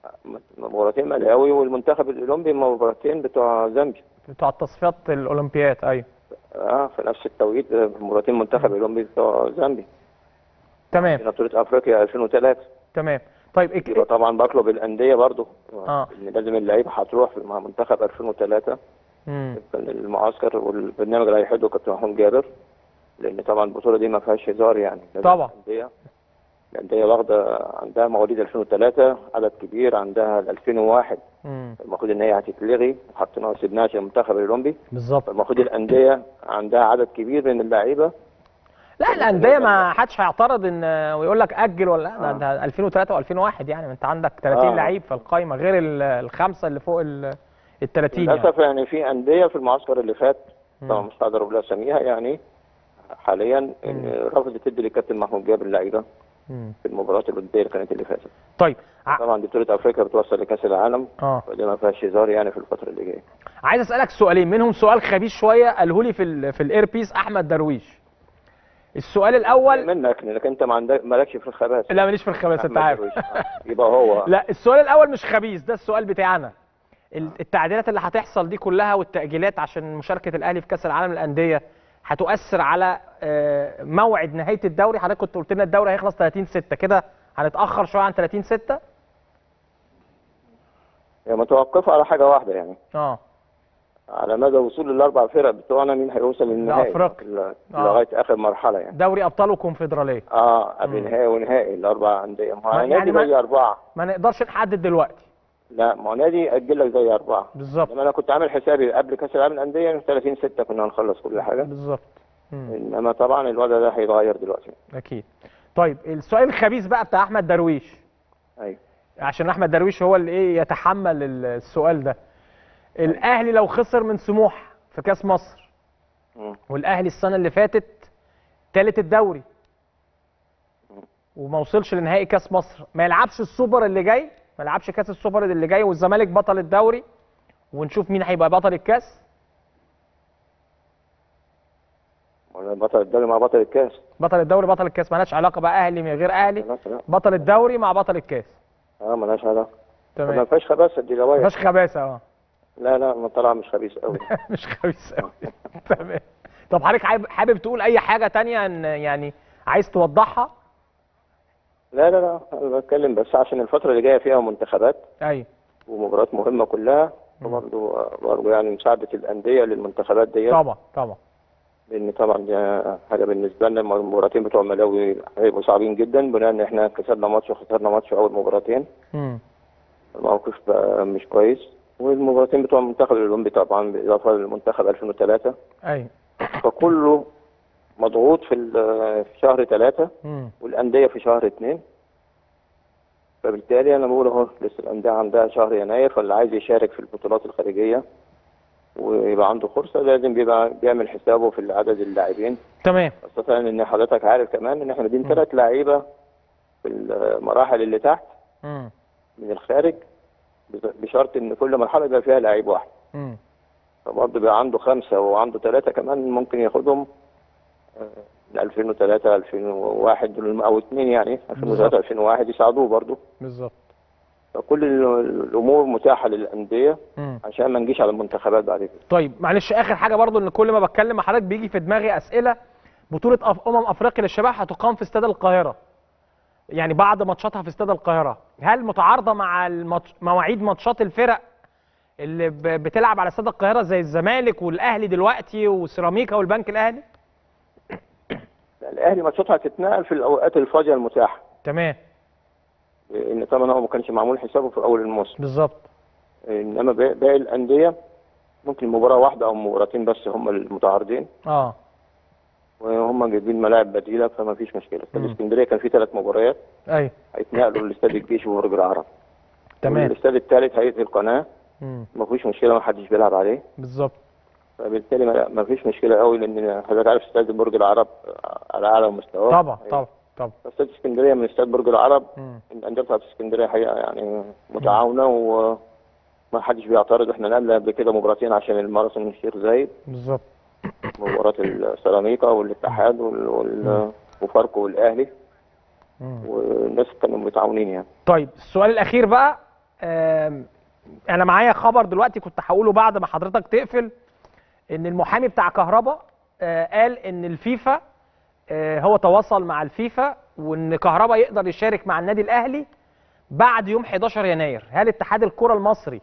مباراتين ملاوي والمنتخب الاولمبي مباراتين بتوع زامبيا بتوع التصفيات الاولمبياد ايوه اه في نفس التوقيت آه، مباراتين منتخب الاولمبي بتوع زامبيا تمام في بطوله افريقيا 2003 تمام طيب إك... يبقى طبعا بطلب الانديه برضو آه. ان لازم اللعيبه هتروح في- مع منتخب 2003 مم. كان المعسكر والبرنامج اللي هيحده كابتن محمود جابر لان طبعا البطوله دي ما فيهاش هزار يعني لازم طبعا. الانديه الانديه واخده عندها مواليد 2003 عدد كبير عندها ال 2001 مم. المفروض ان هي هتتلغي وحطيناها سيبناها عشان المنتخب الاولمبي بالظبط فالمفروض الانديه عندها عدد كبير من اللعيبه لا الانديه ما حدش هيعترض ان ويقول لك اجل ولا لا آه. ده 2003 و2001 يعني انت عندك 30 آه. لعيب في القايمه غير ال- الخمسه اللي فوق ال ال 30 يعني. للاسف يعني في انديه في المعسكر اللي فات طبعا مم. مش هقدر اقول اساميها يعني حاليا ان رفضت تدي للكابتن محمود جابر اللعيبه مم. في المباريات الوديه اللي كانت اللي فاتت طيب ع- طبعا دي بطوله افريقيا بتوصل لكاس العالم اه ودي ما فيهاش هزار يعني في الفتره اللي جايه عايز اسالك سؤالين منهم سؤال خبيث شويه قاله لي في ال في الايربيس احمد درويش السؤال الاول منك لانك انت ما عندك مالكش في الخباثه لا ماليش في الخباثه انت أحمد عارف درويش. آه. يبقى هو لا السؤال الاول مش خبيث ده السؤال بتاعنا ال- التعديلات اللي هتحصل دي كلها والتاجيلات عشان مشاركه الاهلي في كاس العالم للانديه هتؤثر على آه، موعد نهايه الدوري حضرتك كنت قلت لنا الدوري هيخلص 30 6 كده هنتاخر شويه عن 30 6 هي متوقفه على حاجه واحده يعني اه على مدى وصول الاربع فرق بتوعنا مين هيوصل للنهائي لأفريقيا. ل- آه. لغايه اخر مرحله يعني دوري ابطال وكونفدراليه اه قبل نهائي ونهائي الاربع انديه ما هو يعني نادي ما- زي اربعه ما نقدرش نحدد دلوقتي لا ما هو نادي اجل لك زي اربعه بالظبط لما انا كنت عامل حسابي قبل كاس العالم للانديه 30 6 كنا هنخلص كل حاجه بالظبط مم. انما طبعا الوضع ده هيتغير دلوقتي اكيد طيب السؤال الخبيث بقى بتاع احمد درويش ايوه عشان احمد درويش هو اللي ايه يتحمل ال- السؤال ده الاهلي لو خسر من سموح في كاس مصر مم. والاهلي السنه اللي فاتت تالت الدوري وما وصلش لنهائي كاس مصر ما يلعبش السوبر اللي جاي ما يلعبش كاس السوبر اللي جاي والزمالك بطل الدوري ونشوف مين هيبقى بطل الكاس ولا بطل الدوري مع بطل الكاس بطل الدوري بطل الكاس مالهاش علاقه بقى اهلي من غير اهلي خلاص لا بطل الدوري مع بطل الكاس اه مالهاش علاقه ما تمام فيهاش خباثه دي ما روايه فيهاش خباثه اه لا لا ما طلع مش خبيث قوي مش خبيث قوي تمام طب حضرتك حابب حابب تقول اي حاجه تانية ان يعني عايز توضحها لا لا لا انا بتكلم بس عشان الفتره اللي جايه فيها منتخبات ايوه ومباريات مهمه كلها وبرضه برضه يعني مساعده الانديه للمنتخبات دي طبعا طبعا لان طبعا دي حاجه بالنسبه لنا المباراتين بتوع ملاوي هيبقوا صعبين جدا بناء ان احنا كسبنا ماتش وخسرنا ماتش اول مباراتين امم الموقف بقى مش كويس والمباراتين بتوع المنتخب الاولمبي طبعا بالاضافه للمنتخب 2003 ايوه فكله مضغوط في ال- في شهر ثلاثة امم والانديه في شهر اثنين فبالتالي انا بقول اهو لسه الانديه عندها شهر يناير فاللي عايز يشارك في البطولات الخارجيه ويبقى عنده فرصه لازم بيبقى بيعمل حسابه في عدد اللاعبين تمام خاصه ان حضرتك عارف كمان ان احنا مدين ثلاث لعيبه في المراحل اللي تحت امم من الخارج بشرط ان كل مرحله يبقى فيها لعيب واحد امم فبرضه بيبقى عنده خمسه وعنده ثلاثه كمان ممكن ياخدهم آه، من 2003 2001 دول او اثنين يعني 2003 2001 يساعدوه برضه بالظبط فكل ال- الامور متاحه للانديه امم عشان ما نجيش على المنتخبات بعد كده طيب معلش اخر حاجه برضو ان كل ما بتكلم مع حضرتك بيجي في دماغي اسئله بطوله أف... امم افريقيا للشباب هتقام في استاد القاهره يعني بعد ماتشاتها في استاد القاهره هل متعارضه مع الماتش... مواعيد ماتشات الفرق اللي ب... بتلعب على استاد القاهره زي الزمالك والاهلي دلوقتي وسيراميكا والبنك الاهلي الاهلي ماتشاته هتتنقل في الاوقات الفاضيه المتاحه تمام لان طبعا هو ما كانش معمول حسابه في اول الموسم بالظبط انما باقي باقي الانديه ممكن مباراه واحده او مباراتين بس هم المتعارضين اه وهم جايبين ملاعب بديله فما فيش مشكله مم. الاسكندريه كان في ثلاث مباريات ايوه هيتنقلوا لاستاد الجيش وبرج العرب تمام الاستاد الثالث هيئه القناه مم. ما فيش مشكله ما حدش بيلعب عليه بالظبط فبالتالي ما- ما فيش مشكله قوي لان حضرتك عارف استاد برج العرب على اعلى مستوى طبعا طبعا طبعا استاد اسكندريه من استاد برج العرب مم. الانديه بتاعت اسكندريه حقيقه يعني متعاونه وما حدش بيعترض احنا نقلنا قبل كده مباراتين عشان الماراثون الشيخ زايد بالظبط مباراه السيراميكا والاتحاد وال... وال... وفاركو والاهلي مم. والناس كانوا متعاونين يعني طيب السؤال الاخير بقى آم، انا معايا خبر دلوقتي كنت هقوله بعد ما حضرتك تقفل ان المحامي بتاع كهربا آه، قال ان الفيفا آه، هو تواصل مع الفيفا وان كهربا يقدر يشارك مع النادي الاهلي بعد يوم 11 يناير هل اتحاد الكره المصري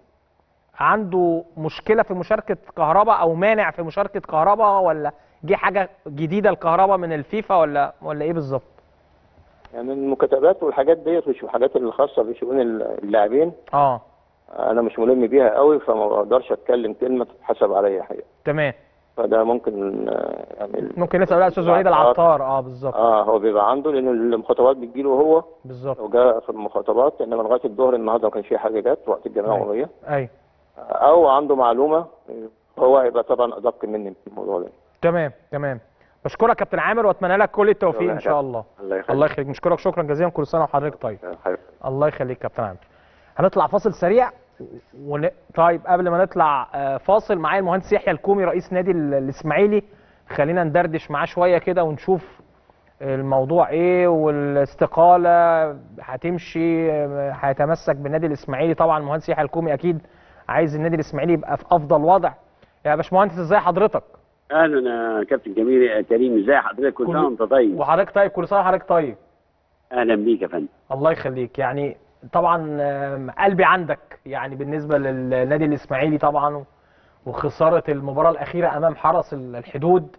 عنده مشكله في مشاركه كهربا او مانع في مشاركه كهربا ولا جه حاجه جديده لكهربا من الفيفا ولا ولا ايه بالظبط يعني المكاتبات والحاجات ديت مش الحاجات اللي خاصه بشؤون اللاعبين اه انا مش ملم بيها قوي فما بقدرش اتكلم كلمه تتحسب عليا حقيقه تمام فده ممكن آه، يعني ممكن نسال بقى استاذ وليد العطار اه بالظبط اه هو بيبقى عنده لان المخاطبات بتجيله هو بالظبط لو جاء في المخاطبات انما لغايه الظهر النهارده ما كانش في حاجه جت وقت الجمعيه أيوة. العموميه ايوه او عنده معلومه هو هيبقى طبعا ادق مني في الموضوع ده تمام تمام بشكرك كابتن عامر واتمنى لك كل التوفيق ان شاء الله الله يخليك الله يخليك نشكرك شكرا جزيلا كل سنه وحضرتك طيب حبيبي. الله يخليك كابتن عامر هنطلع فاصل سريع ون... طيب قبل ما نطلع آه، فاصل معايا المهندس يحيى الكومي رئيس نادي ال- الاسماعيلي خلينا ندردش معاه شويه كده ونشوف الموضوع ايه والاستقاله هتمشي آه، هيتمسك بالنادي الاسماعيلي طبعا المهندس يحيى الكومي اكيد عايز النادي الاسماعيلي يبقى في افضل وضع يا باشمهندس ازاي حضرتك اهلا يا كابتن جميل كريم ازي حضرتك كل كل- سنه وانت طيب وحضرتك طيب كل سنه وحضرتك طيب اهلا بيك يا فندم الله يخليك يعني طبعا آم، قلبي عندك يعني بالنسبه للنادي الاسماعيلي طبعا وخساره المباراه الاخيره امام حرس ال- الحدود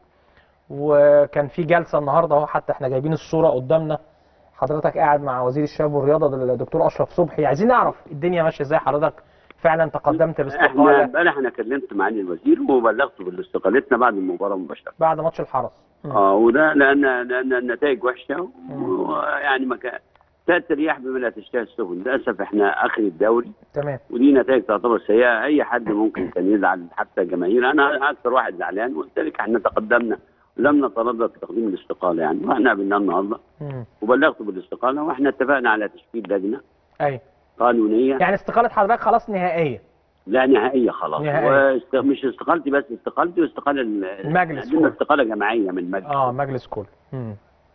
وكان في جلسه النهارده اهو حتى احنا جايبين الصوره قدامنا حضرتك قاعد مع وزير الشباب والرياضه الدكتور اشرف صبحي عايزين نعرف الدنيا ماشيه ازاي حضرتك فعلا تقدمت احنا باستقاله امبارح انا كلمت معالي الوزير وبلغته باستقالتنا بعد المباراه مباشره بعد ماتش الحرس مم. اه وده لان لان النتائج وحشه ويعني ما كان تاتي الرياح بما لا تشتهي السفن للاسف احنا اخر الدوري تمام ودي نتائج تعتبر سيئه اي حد ممكن كان يزعل حتى الجماهير انا اكثر واحد زعلان ولذلك احنا تقدمنا لم نتردد في تقديم الاستقاله يعني واحنا قابلناه النهارده مم. وبلغته بالاستقاله واحنا اتفقنا على تشكيل لجنه اي قانونيه يعني استقاله حضرتك خلاص نهائيه لا نهائيه خلاص نهائية. واست... مش استقالتي بس استقالتي واستقاله ال- المجلس قدمنا كله. استقاله جماعيه من المجلس اه مجلس كله مم.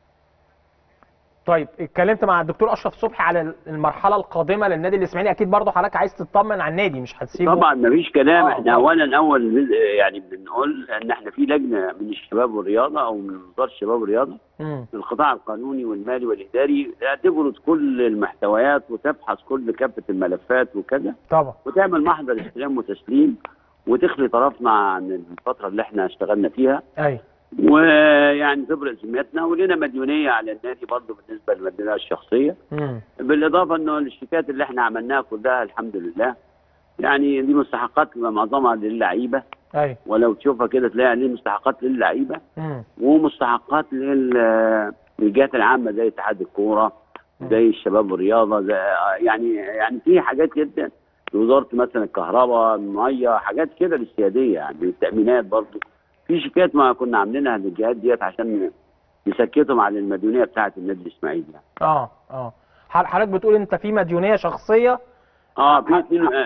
طيب اتكلمت مع الدكتور اشرف صبحي على المرحله القادمه للنادي الاسماعيلي اكيد برضه حضرتك عايز تطمن على النادي مش هتسيبه طبعا ما فيش كلام آه، احنا طبعا. اولا اول يعني بنقول ان احنا في لجنه من الشباب والرياضه او من وزاره الشباب والرياضه مم. من القطاع القانوني والمالي والاداري تبرز كل المحتويات وتبحث كل كافه الملفات وكذا طبعا وتعمل محضر استلام وتسليم وتخلي طرفنا عن الفتره اللي احنا اشتغلنا فيها اي ويعني تبرئ ذمتنا ولنا مديونيه على النادي برضه بالنسبه للمديونيه الشخصيه مم. بالاضافه انه الشيكات اللي احنا عملناها كلها الحمد لله يعني دي مستحقات معظمها للعيبه اي ولو تشوفها كده تلاقي دي مستحقات للعيبه مم. ومستحقات لل- للجهات العامه زي اتحاد الكوره زي الشباب والرياضه زي يعني يعني في حاجات جدا وزاره مثلا الكهرباء الميه حاجات كده للسياديه يعني التامينات برضه في شيكات ما كنا عاملينها للجهات ديت عشان نسكتهم على المديونيه بتاعه النادي الاسماعيلي يعني. اه اه ح- حضرتك بتقول انت في مديونيه شخصيه اه في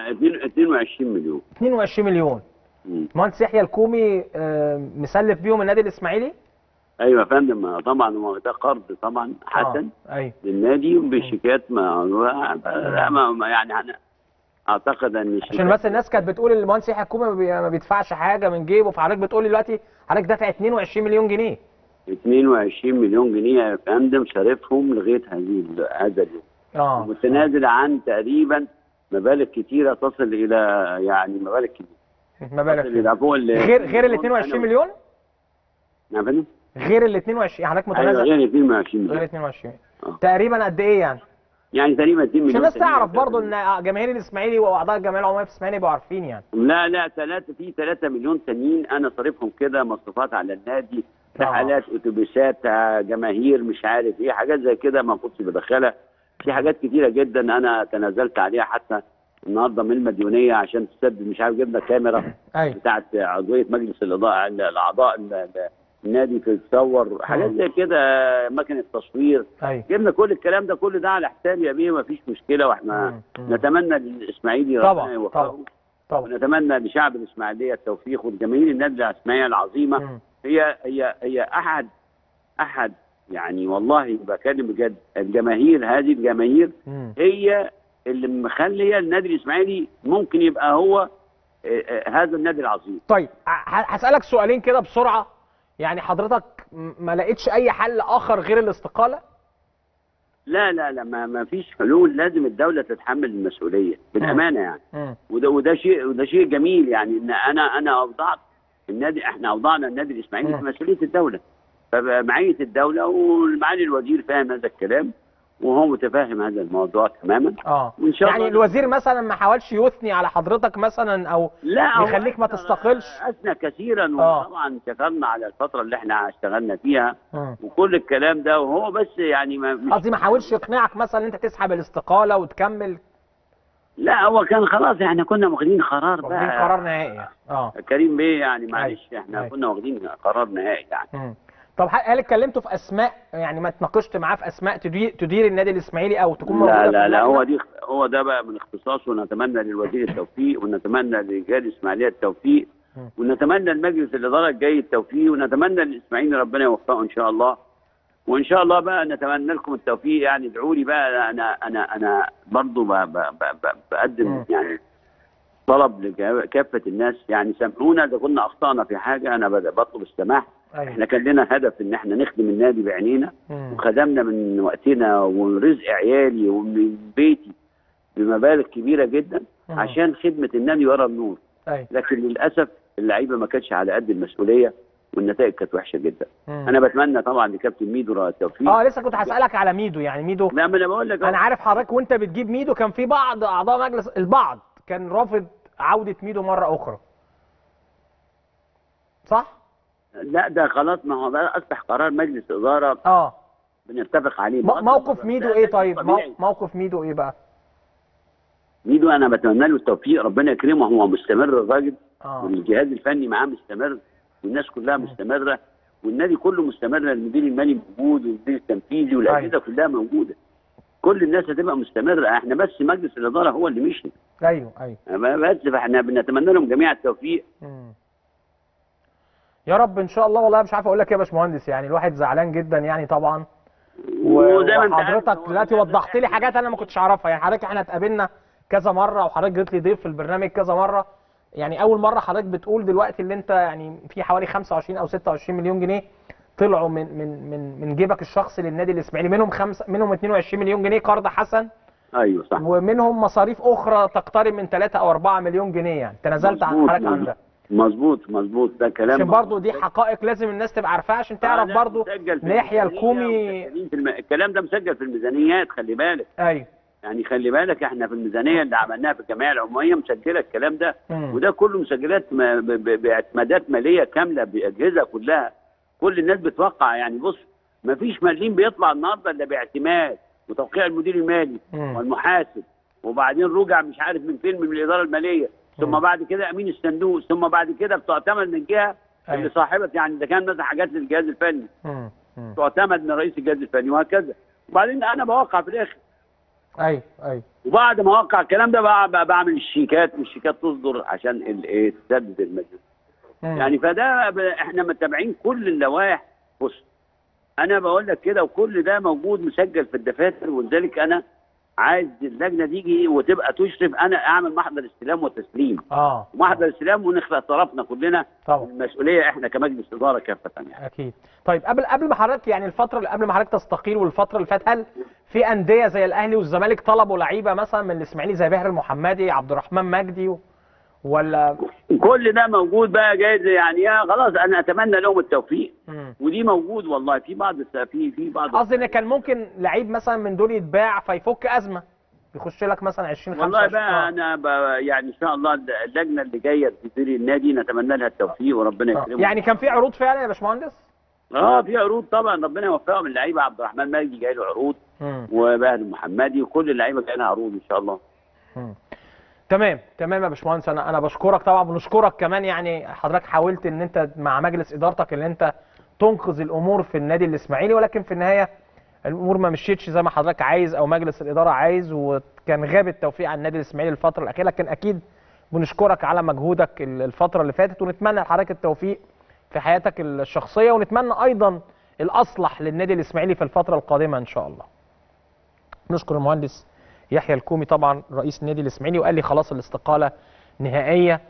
22 مليون 22 مليون مم. مهندس يحيى الكومي آه، مسلف بيهم النادي الاسماعيلي ايوه يا فندم طبعا هو ده قرض طبعا حسن آه. اي للنادي وبشيكات ما لا ما ما يعني أنا اعتقد ان الشيكات عشان بس الناس كانت بتقول المهندس يحيى الكومي ما بي- ما بيدفعش حاجه من جيبه فحضرتك بتقول لي دلوقتي حضرتك دافع 22 مليون جنيه 22 مليون جنيه يا فندم صارفهم لغايه هذه ال- هذا اليوم اه متنازل عن تقريبا مبالغ كتيره تصل الى يعني مبالغ كتيره مبالغ تصل كده. الى فوق ال- غير غير ال 22 مليون نعم يا فندم غير ال 22 حضرتك ايوه متنازل غير 22 غير مليون 22 آه. تقريبا قد ايه يعني يعني تقريبا 2 مليون عشان الناس تقريباً. تعرف برضو ان جماهير الاسماعيلي واعضاء الجمعيه العموميه في الاسماعيلي يبقوا عارفين يعني لا لا ثلاثة في 3 مليون تانيين انا صارفهم كده مصروفات على النادي آه. رحلات اتوبيسات آه، جماهير مش عارف ايه حاجات زي كده ما كنتش بدخلها في حاجات كتيرة جدا انا تنازلت عليها حتى النهارده من المديونيه عشان تسدد مش عارف جبنا كاميرا اي بتاعت عضويه مجلس الاضاءه الاعضاء ال- ال- النادي تصور حاجات زي كده مكنه تصوير اي جبنا كل الكلام ده كل ده على حسابي يا بيه ما فيش مشكله واحنا مم. مم. نتمنى للاسماعيلي طبعاً، ربنا يوفقه. طبعاً. طبعا ونتمنى لشعب الاسماعيليه التوفيق والجماهير النادي الاسماعيليه العظيمه مم. هي هي هي احد احد يعني والله بكلم بجد الجماهير هذه الجماهير مم. هي اللي مخليه النادي الاسماعيلي ممكن يبقى هو آه، آه، هذا النادي العظيم طيب ه- هسالك سؤالين كده بسرعه يعني حضرتك م- ما لقيتش اي حل اخر غير الاستقاله لا لا لا ما, ما فيش حلول لازم الدوله تتحمل المسؤوليه بالامانه يعني مم. وده وده شيء وده شيء جميل يعني ان انا انا اوضعت النادي احنا اوضعنا النادي الاسماعيلي في مم. مسؤوليه الدوله فمعيه الدوله ومعالي الوزير فاهم هذا الكلام وهو متفاهم هذا الموضوع تماما اه وإن شاء يعني الله- الوزير مثلا ما حاولش يثني على حضرتك مثلا او لا هو يخليك ما أثنى- تستقلش؟ اثنى كثيرا آه. وطبعا شكرنا على الفتره اللي احنا اشتغلنا فيها مم. وكل الكلام ده وهو بس يعني ما مش قصدي ما حاولش يقنعك مثلا ان انت تسحب الاستقاله وتكمل لا هو كان خلاص احنا كنا واخدين قرار بقى واخدين قرار نهائي يعني. اه كريم بيه يعني معلش أيوة. احنا أيوة. كنا واخدين قرار نهائي يعني مم. طب ه- هل اتكلمتوا في اسماء يعني ما اتناقشت معاه في اسماء تدير, تدير النادي الاسماعيلي او تكون موجوده لا في لا لا اللجنة؟ هو دي هو ده بقى من اختصاصه ونتمنى للوزير التوفيق ونتمنى لرجال الاسماعيليه التوفيق مم. ونتمنى لمجلس الاداره الجاي التوفيق ونتمنى للاسماعيلي ربنا يوفقه ان شاء الله وان شاء الله بقى نتمنى لكم التوفيق يعني ادعوا لي بقى انا انا انا برضه ب- ب- ب- ب- بقدم مم. يعني طلب لكافه الناس يعني سامحونا اذا كنا اخطانا في حاجه انا بد- بطلب السماح أيوة. احنا كان لنا هدف ان احنا نخدم النادي بعينينا مم. وخدمنا من وقتنا ومن رزق عيالي ومن بيتي بمبالغ كبيره جدا مم. عشان خدمه النادي ورا النور أيوة. لكن للاسف اللعيبه ما كانتش على قد المسؤوليه والنتائج كانت وحشه جدا مم. انا بتمنى طبعا لكابتن ميدو التوفيق اه لسه كنت هسالك على ميدو يعني ميدو لا ما انا بقول لك انا عارف حضرتك وانت بتجيب ميدو كان في بعض اعضاء مجلس البعض كان رافض عوده ميدو مره اخرى صح لا ده خلاص ما هو بقى اصبح قرار مجلس اداره اه بنتفق عليه م- موقف ميدو ده ايه شيء طيب مو- طبيعي. موقف ميدو ايه بقى ميدو انا بتمنى له التوفيق ربنا يكرمه هو مستمر الراجل اه والجهاز الفني معاه مستمر والناس كلها مستمره والنادي كله مستمر المدير المالي موجود والمدير التنفيذي والاجهزه كلها موجوده كل الناس هتبقى مستمره احنا بس مجلس الاداره هو اللي مشي ايوه ايوه بس فاحنا بنتمنى لهم جميع التوفيق مم. يا رب ان شاء الله والله مش عارف اقول لك ايه يا باشمهندس يعني الواحد زعلان جدا يعني طبعا و- وزي ما انت عارف وحضرتك هو دلوقتي ده- وضحت لي حاجات انا ما كنتش اعرفها يعني حضرتك احنا اتقابلنا كذا مره وحضرتك جيت لي ضيف في البرنامج كذا مره يعني اول مره حضرتك بتقول دلوقتي اللي انت يعني في حوالي 25 او 26 مليون جنيه طلعوا من من من من جيبك الشخصي للنادي الاسماعيلي منهم خمسه منهم 22 مليون جنيه قرض حسن ايوه صح ومنهم مصاريف اخرى تقترب من 3 او 4 مليون جنيه يعني تنازلت عن مظبوط، حضرتك عن ده مظبوط مظبوط ده كلام عشان برضو دي حقائق لازم الناس تبقى عارفاها عشان تعرف آه، لا، برضو مسجل في ان يحيى الميزانية الكومي ومسجلين في الم... الكلام ده مسجل في الميزانيات خلي بالك ايوه يعني خلي بالك احنا في الميزانيه اللي عملناها في الجمعيه العموميه مسجله الكلام ده مم. وده كله مسجلات م- ب- ب- باعتمادات ماليه كامله باجهزه كلها كل الناس بتوقع يعني بص ما فيش مليم بيطلع النهارده الا باعتماد وتوقيع المدير المالي مم. والمحاسب وبعدين رجع مش عارف من فين من الاداره الماليه ثم مم. بعد كده امين الصندوق ثم بعد كده بتعتمد من الجهه اللي أيوة. صاحبه يعني اذا كان مثلا حاجات للجهاز الفني مم. مم. تعتمد من رئيس الجهاز الفني وهكذا وبعدين انا بوقع في الاخر ايوه ايوه وبعد ما اوقع الكلام ده بقى بقى بعمل الشيكات والشيكات تصدر عشان الايه تسدد المجلس مم. يعني فده ب- احنا متابعين كل اللوائح بص انا بقول لك كده وكل ده موجود مسجل في الدفاتر ولذلك انا عايز اللجنه تيجي وتبقى تشرف انا اعمل محضر استلام وتسليم اه محضر استلام ونخلق طرفنا كلنا طبعا المسؤوليه احنا كمجلس اداره كافه يعني اكيد طيب قبل قبل ما حضرتك يعني الفتره اللي قبل ما حضرتك تستقيل والفتره اللي فاتت هل في انديه زي الاهلي والزمالك طلبوا لعيبه مثلا من الاسماعيلي زي بهر المحمدي عبد الرحمن مجدي و... ولا كل ده موجود بقى جايز يعني يا خلاص انا اتمنى لهم التوفيق مم. ودي موجود والله في بعض الس- في في بعض قصدي ان كان ممكن لعيب مثلا من دول يتباع فيفك ازمه يخش لك مثلا 20 والله 25 بقى آه. انا بقى يعني ان شاء الله اللجنه اللي جايه تدير النادي نتمنى لها التوفيق وربنا آه. يكرمها يعني كان في عروض فعلا يا باشمهندس اه في عروض طبعا ربنا يوفقهم اللعيبه عبد الرحمن مجدي جاي له عروض مم. وباهر المحمدي وكل اللعيبه جاي لها عروض ان شاء الله مم. تمام تمام يا باشمهندس انا انا بشكرك طبعا ونشكرك كمان يعني حضرتك حاولت ان انت مع مجلس ادارتك ان انت تنقذ الامور في النادي الاسماعيلي ولكن في النهايه الامور ما مشيتش زي ما حضرتك عايز او مجلس الاداره عايز وكان غاب التوفيق عن النادي الاسماعيلي الفتره الاخيره لكن اكيد بنشكرك على مجهودك ال- الفتره اللي فاتت ونتمنى لحضرتك التوفيق في حياتك الشخصيه ونتمنى ايضا الاصلح للنادي الاسماعيلي في الفتره القادمه ان شاء الله نشكر المهندس يحيى الكومي طبعا رئيس النادي الاسماعيلي وقال لي خلاص الاستقاله نهائيه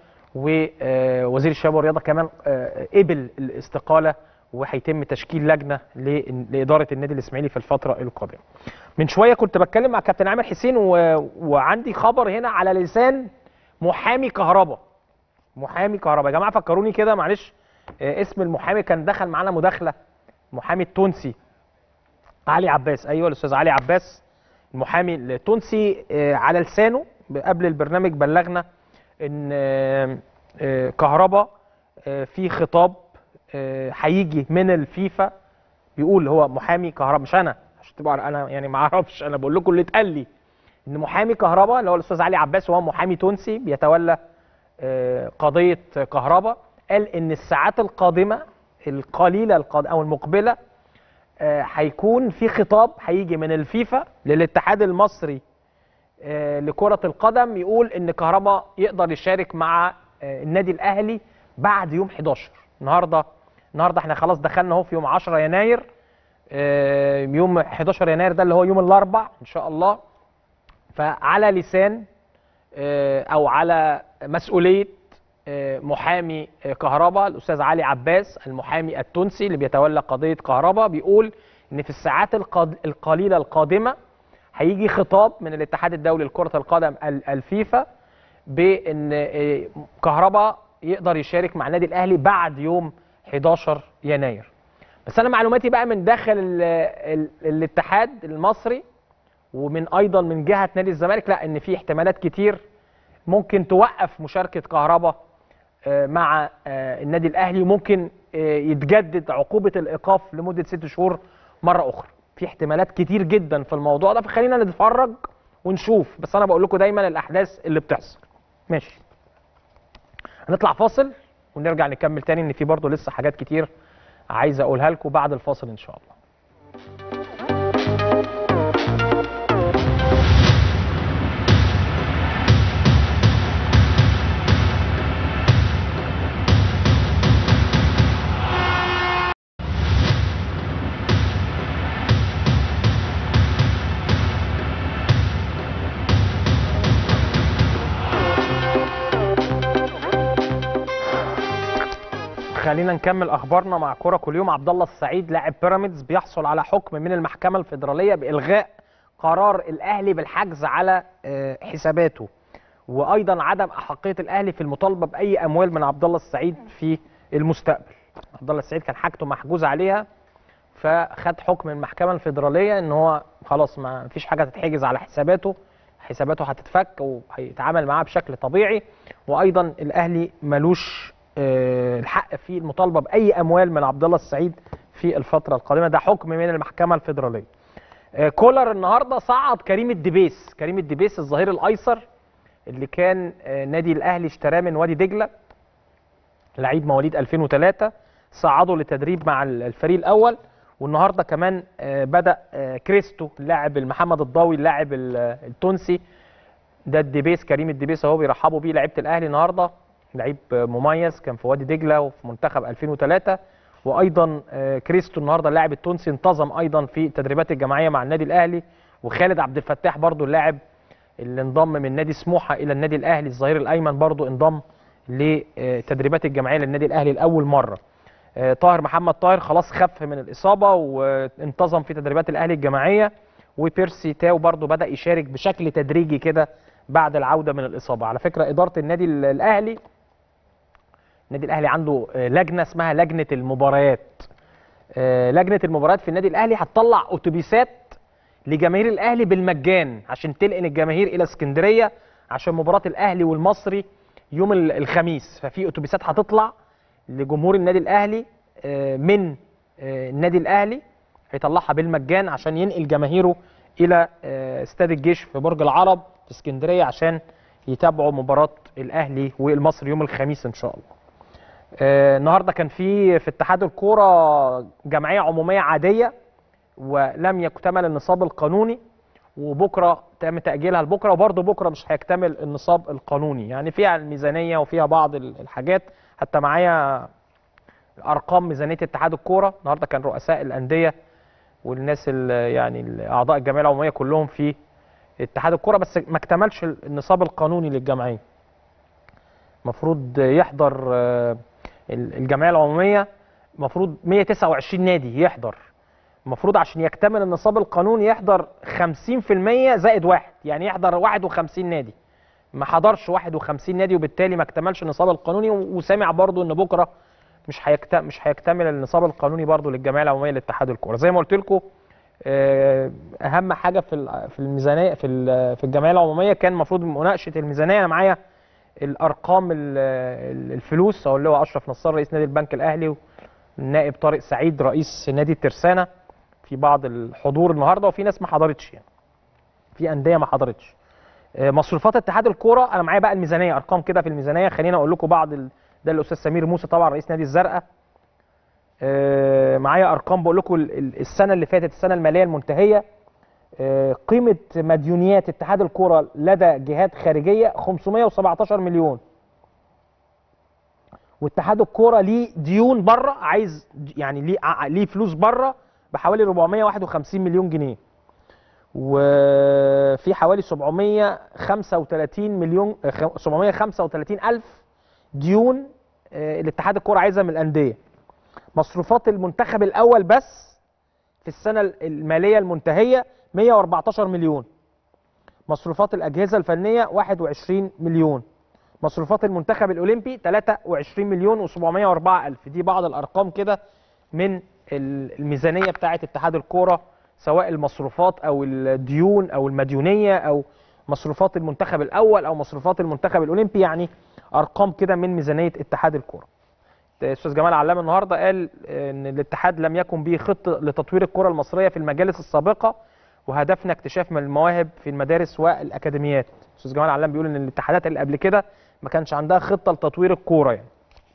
ووزير الشباب والرياضه كمان آه، قبل الاستقاله وهيتم تشكيل لجنه ل- لاداره النادي الاسماعيلي في الفتره القادمه. من شويه كنت بتكلم مع كابتن عامر حسين و... وعندي خبر هنا على لسان محامي كهرباء. محامي كهرباء يا جماعه فكروني كده معلش آه، اسم المحامي كان دخل معانا مداخله المحامي التونسي علي عباس ايوه الاستاذ علي عباس المحامي التونسي آه، على لسانه قبل البرنامج بلغنا ان آه، آه، كهربا آه، في خطاب آه، هيجي من الفيفا بيقول هو محامي كهربا مش انا عشان تبقى انا يعني ما اعرفش انا بقول لكم اللي اتقال لي ان محامي كهربا اللي هو الاستاذ علي عباس وهو محامي تونسي بيتولى آه، قضيه كهربا قال ان الساعات القادمه القليله القاد او المقبله آه، هيكون في خطاب هيجي من الفيفا للاتحاد المصري آه، لكرة القدم يقول ان كهربا يقدر يشارك مع آه، النادي الاهلي بعد يوم 11 النهارده النهارده احنا خلاص دخلنا اهو في يوم 10 يناير آه، يوم 11 يناير ده اللي هو يوم الاربع ان شاء الله فعلى لسان آه، او على مسؤوليه آه، محامي آه، كهربا الاستاذ علي عباس المحامي التونسي اللي بيتولى قضيه كهربا بيقول ان في الساعات القاد- القليله القادمه هيجي خطاب من الاتحاد الدولي لكره القدم ال- الفيفا بان آه، كهربا يقدر يشارك مع النادي الاهلي بعد يوم 11 يناير بس انا معلوماتي بقى من داخل ال ال الاتحاد المصري ومن ايضا من جهه نادي الزمالك لا ان في احتمالات كتير ممكن توقف مشاركه كهربا آه، مع آه، النادي الاهلي وممكن آه، يتجدد عقوبه الايقاف لمده ست شهور مره اخرى في احتمالات كتير جدا في الموضوع ده فخلينا نتفرج ونشوف بس انا بقول لكم دايما الاحداث اللي بتحصل ماشي هنطلع فاصل ونرجع نكمل تاني ان في برضه لسه حاجات كتير عايز اقولها لكم بعد الفاصل ان شاء الله خلينا نكمل اخبارنا مع كرة كل يوم عبد الله السعيد لاعب بيراميدز بيحصل على حكم من المحكمه الفيدراليه بالغاء قرار الاهلي بالحجز على آه، حساباته وايضا عدم احقيه الاهلي في المطالبه باي اموال من عبد الله السعيد في المستقبل عبد الله السعيد كان حاجته محجوز عليها فخد حكم من المحكمه الفيدراليه ان هو خلاص ما فيش حاجه تتحجز على حساباته حساباته هتتفك وهيتعامل معاها بشكل طبيعي وايضا الاهلي ملوش آه، الحق في المطالبه باي اموال من عبد الله السعيد في الفتره القادمه ده حكم من المحكمه الفيدراليه آه، كولر النهارده صعد كريم الدبيس كريم الدبيس الظهير الايسر اللي كان آه، نادي الاهلي اشتراه من وادي دجله لعيب مواليد 2003 صعده لتدريب مع ال- الفريق الاول والنهارده كمان آه، بدا آه، كريستو اللاعب محمد الضاوي اللاعب ال- التونسي ده الدبيس كريم الدبيس اهو بيرحبوا بيه لعيبه الاهلي النهارده لعيب آه، مميز كان في وادي دجله وفي منتخب 2003 وايضا آه، كريستو النهارده اللاعب التونسي انتظم ايضا في التدريبات الجماعيه مع النادي الاهلي وخالد عبد الفتاح برضو اللاعب اللي انضم من نادي سموحه الى النادي الاهلي الظهير الايمن برضو انضم للتدريبات الجماعيه للنادي الاهلي لاول مره آه، طاهر محمد طاهر خلاص خف من الاصابه وانتظم في تدريبات الاهلي الجماعيه وبيرسي تاو برضو بدا يشارك بشكل تدريجي كده بعد العوده من الاصابه على فكره اداره النادي ال- الاهلي النادي الاهلي عنده آه، لجنه اسمها لجنه المباريات آه، لجنه المباريات في النادي الاهلي هتطلع اتوبيسات لجماهير الاهلي بالمجان عشان تلقن الجماهير الى اسكندريه عشان مباراه الاهلي والمصري يوم ال- الخميس ففي اتوبيسات هتطلع لجمهور النادي الاهلي آه، من آه، النادي الاهلي هيطلعها بالمجان عشان ينقل جماهيره الى آه، استاد الجيش في برج العرب في اسكندريه عشان يتابعوا مباراه الاهلي والمصري يوم الخميس ان شاء الله. آه، النهارده كان في في اتحاد الكوره جمعيه عموميه عاديه ولم يكتمل النصاب القانوني وبكره تم تاجيلها لبكره وبرضه بكره مش هيكتمل النصاب القانوني يعني فيها الميزانيه وفيها بعض ال- الحاجات حتى معايا ارقام ميزانيه اتحاد الكوره النهارده كان رؤساء الانديه والناس ال- يعني ال- اعضاء الجمعيه العموميه كلهم في اتحاد الكره بس ما اكتملش النصاب القانوني للجمعيه المفروض يحضر آه، الجمعيه العموميه المفروض 129 نادي يحضر المفروض عشان يكتمل النصاب القانوني يحضر 50% زائد واحد يعني يحضر 51 نادي ما حضرش 51 نادي وبالتالي ما اكتملش النصاب القانوني وسامع برضو ان بكره مش هيكت... مش هيكتمل النصاب القانوني برضو للجمعيه العموميه لاتحاد الكوره زي ما قلت لكم آه، اهم حاجه في ال- في الميزانيه في ال- في الجمعيه العموميه كان المفروض مناقشه الميزانيه انا معايا الارقام ال- ال- الفلوس او اللي هو اشرف نصار رئيس نادي البنك الاهلي والنائب طارق سعيد رئيس نادي الترسانه في بعض الحضور النهارده وفي ناس ما حضرتش يعني في انديه ما حضرتش آه، مصروفات اتحاد الكوره انا معايا بقى الميزانيه ارقام كده في الميزانيه خليني اقول لكم بعض ال... ده الاستاذ سمير موسى طبعا رئيس نادي الزرقاء آه، معايا ارقام بقول لكم ال- ال- السنه اللي فاتت السنه الماليه المنتهيه آه، قيمه مديونيات اتحاد الكوره لدى جهات خارجيه 517 مليون واتحاد الكوره ليه ديون بره عايز يعني ليه ع- ليه فلوس بره بحوالي 451 مليون جنيه وفي حوالي 735 مليون آه، خ- 735 الف ديون آه، الاتحاد الكوره عايزها من الانديه مصروفات المنتخب الاول بس في السنه الماليه المنتهيه 114 مليون مصروفات الاجهزه الفنيه 21 مليون مصروفات المنتخب الاولمبي 23 مليون و704 الف دي بعض الارقام كده من ال- الميزانيه بتاعه اتحاد الكوره سواء المصروفات او الديون او المديونيه او مصروفات المنتخب الاول او مصروفات المنتخب الاولمبي يعني ارقام كده من ميزانيه اتحاد الكوره استاذ جمال علام النهارده قال ان الاتحاد لم يكن به خطه لتطوير الكره المصريه في المجالس السابقه وهدفنا اكتشاف من المواهب في المدارس والاكاديميات استاذ جمال علام بيقول ان الاتحادات اللي قبل كده ما كانش عندها خطه لتطوير الكوره يعني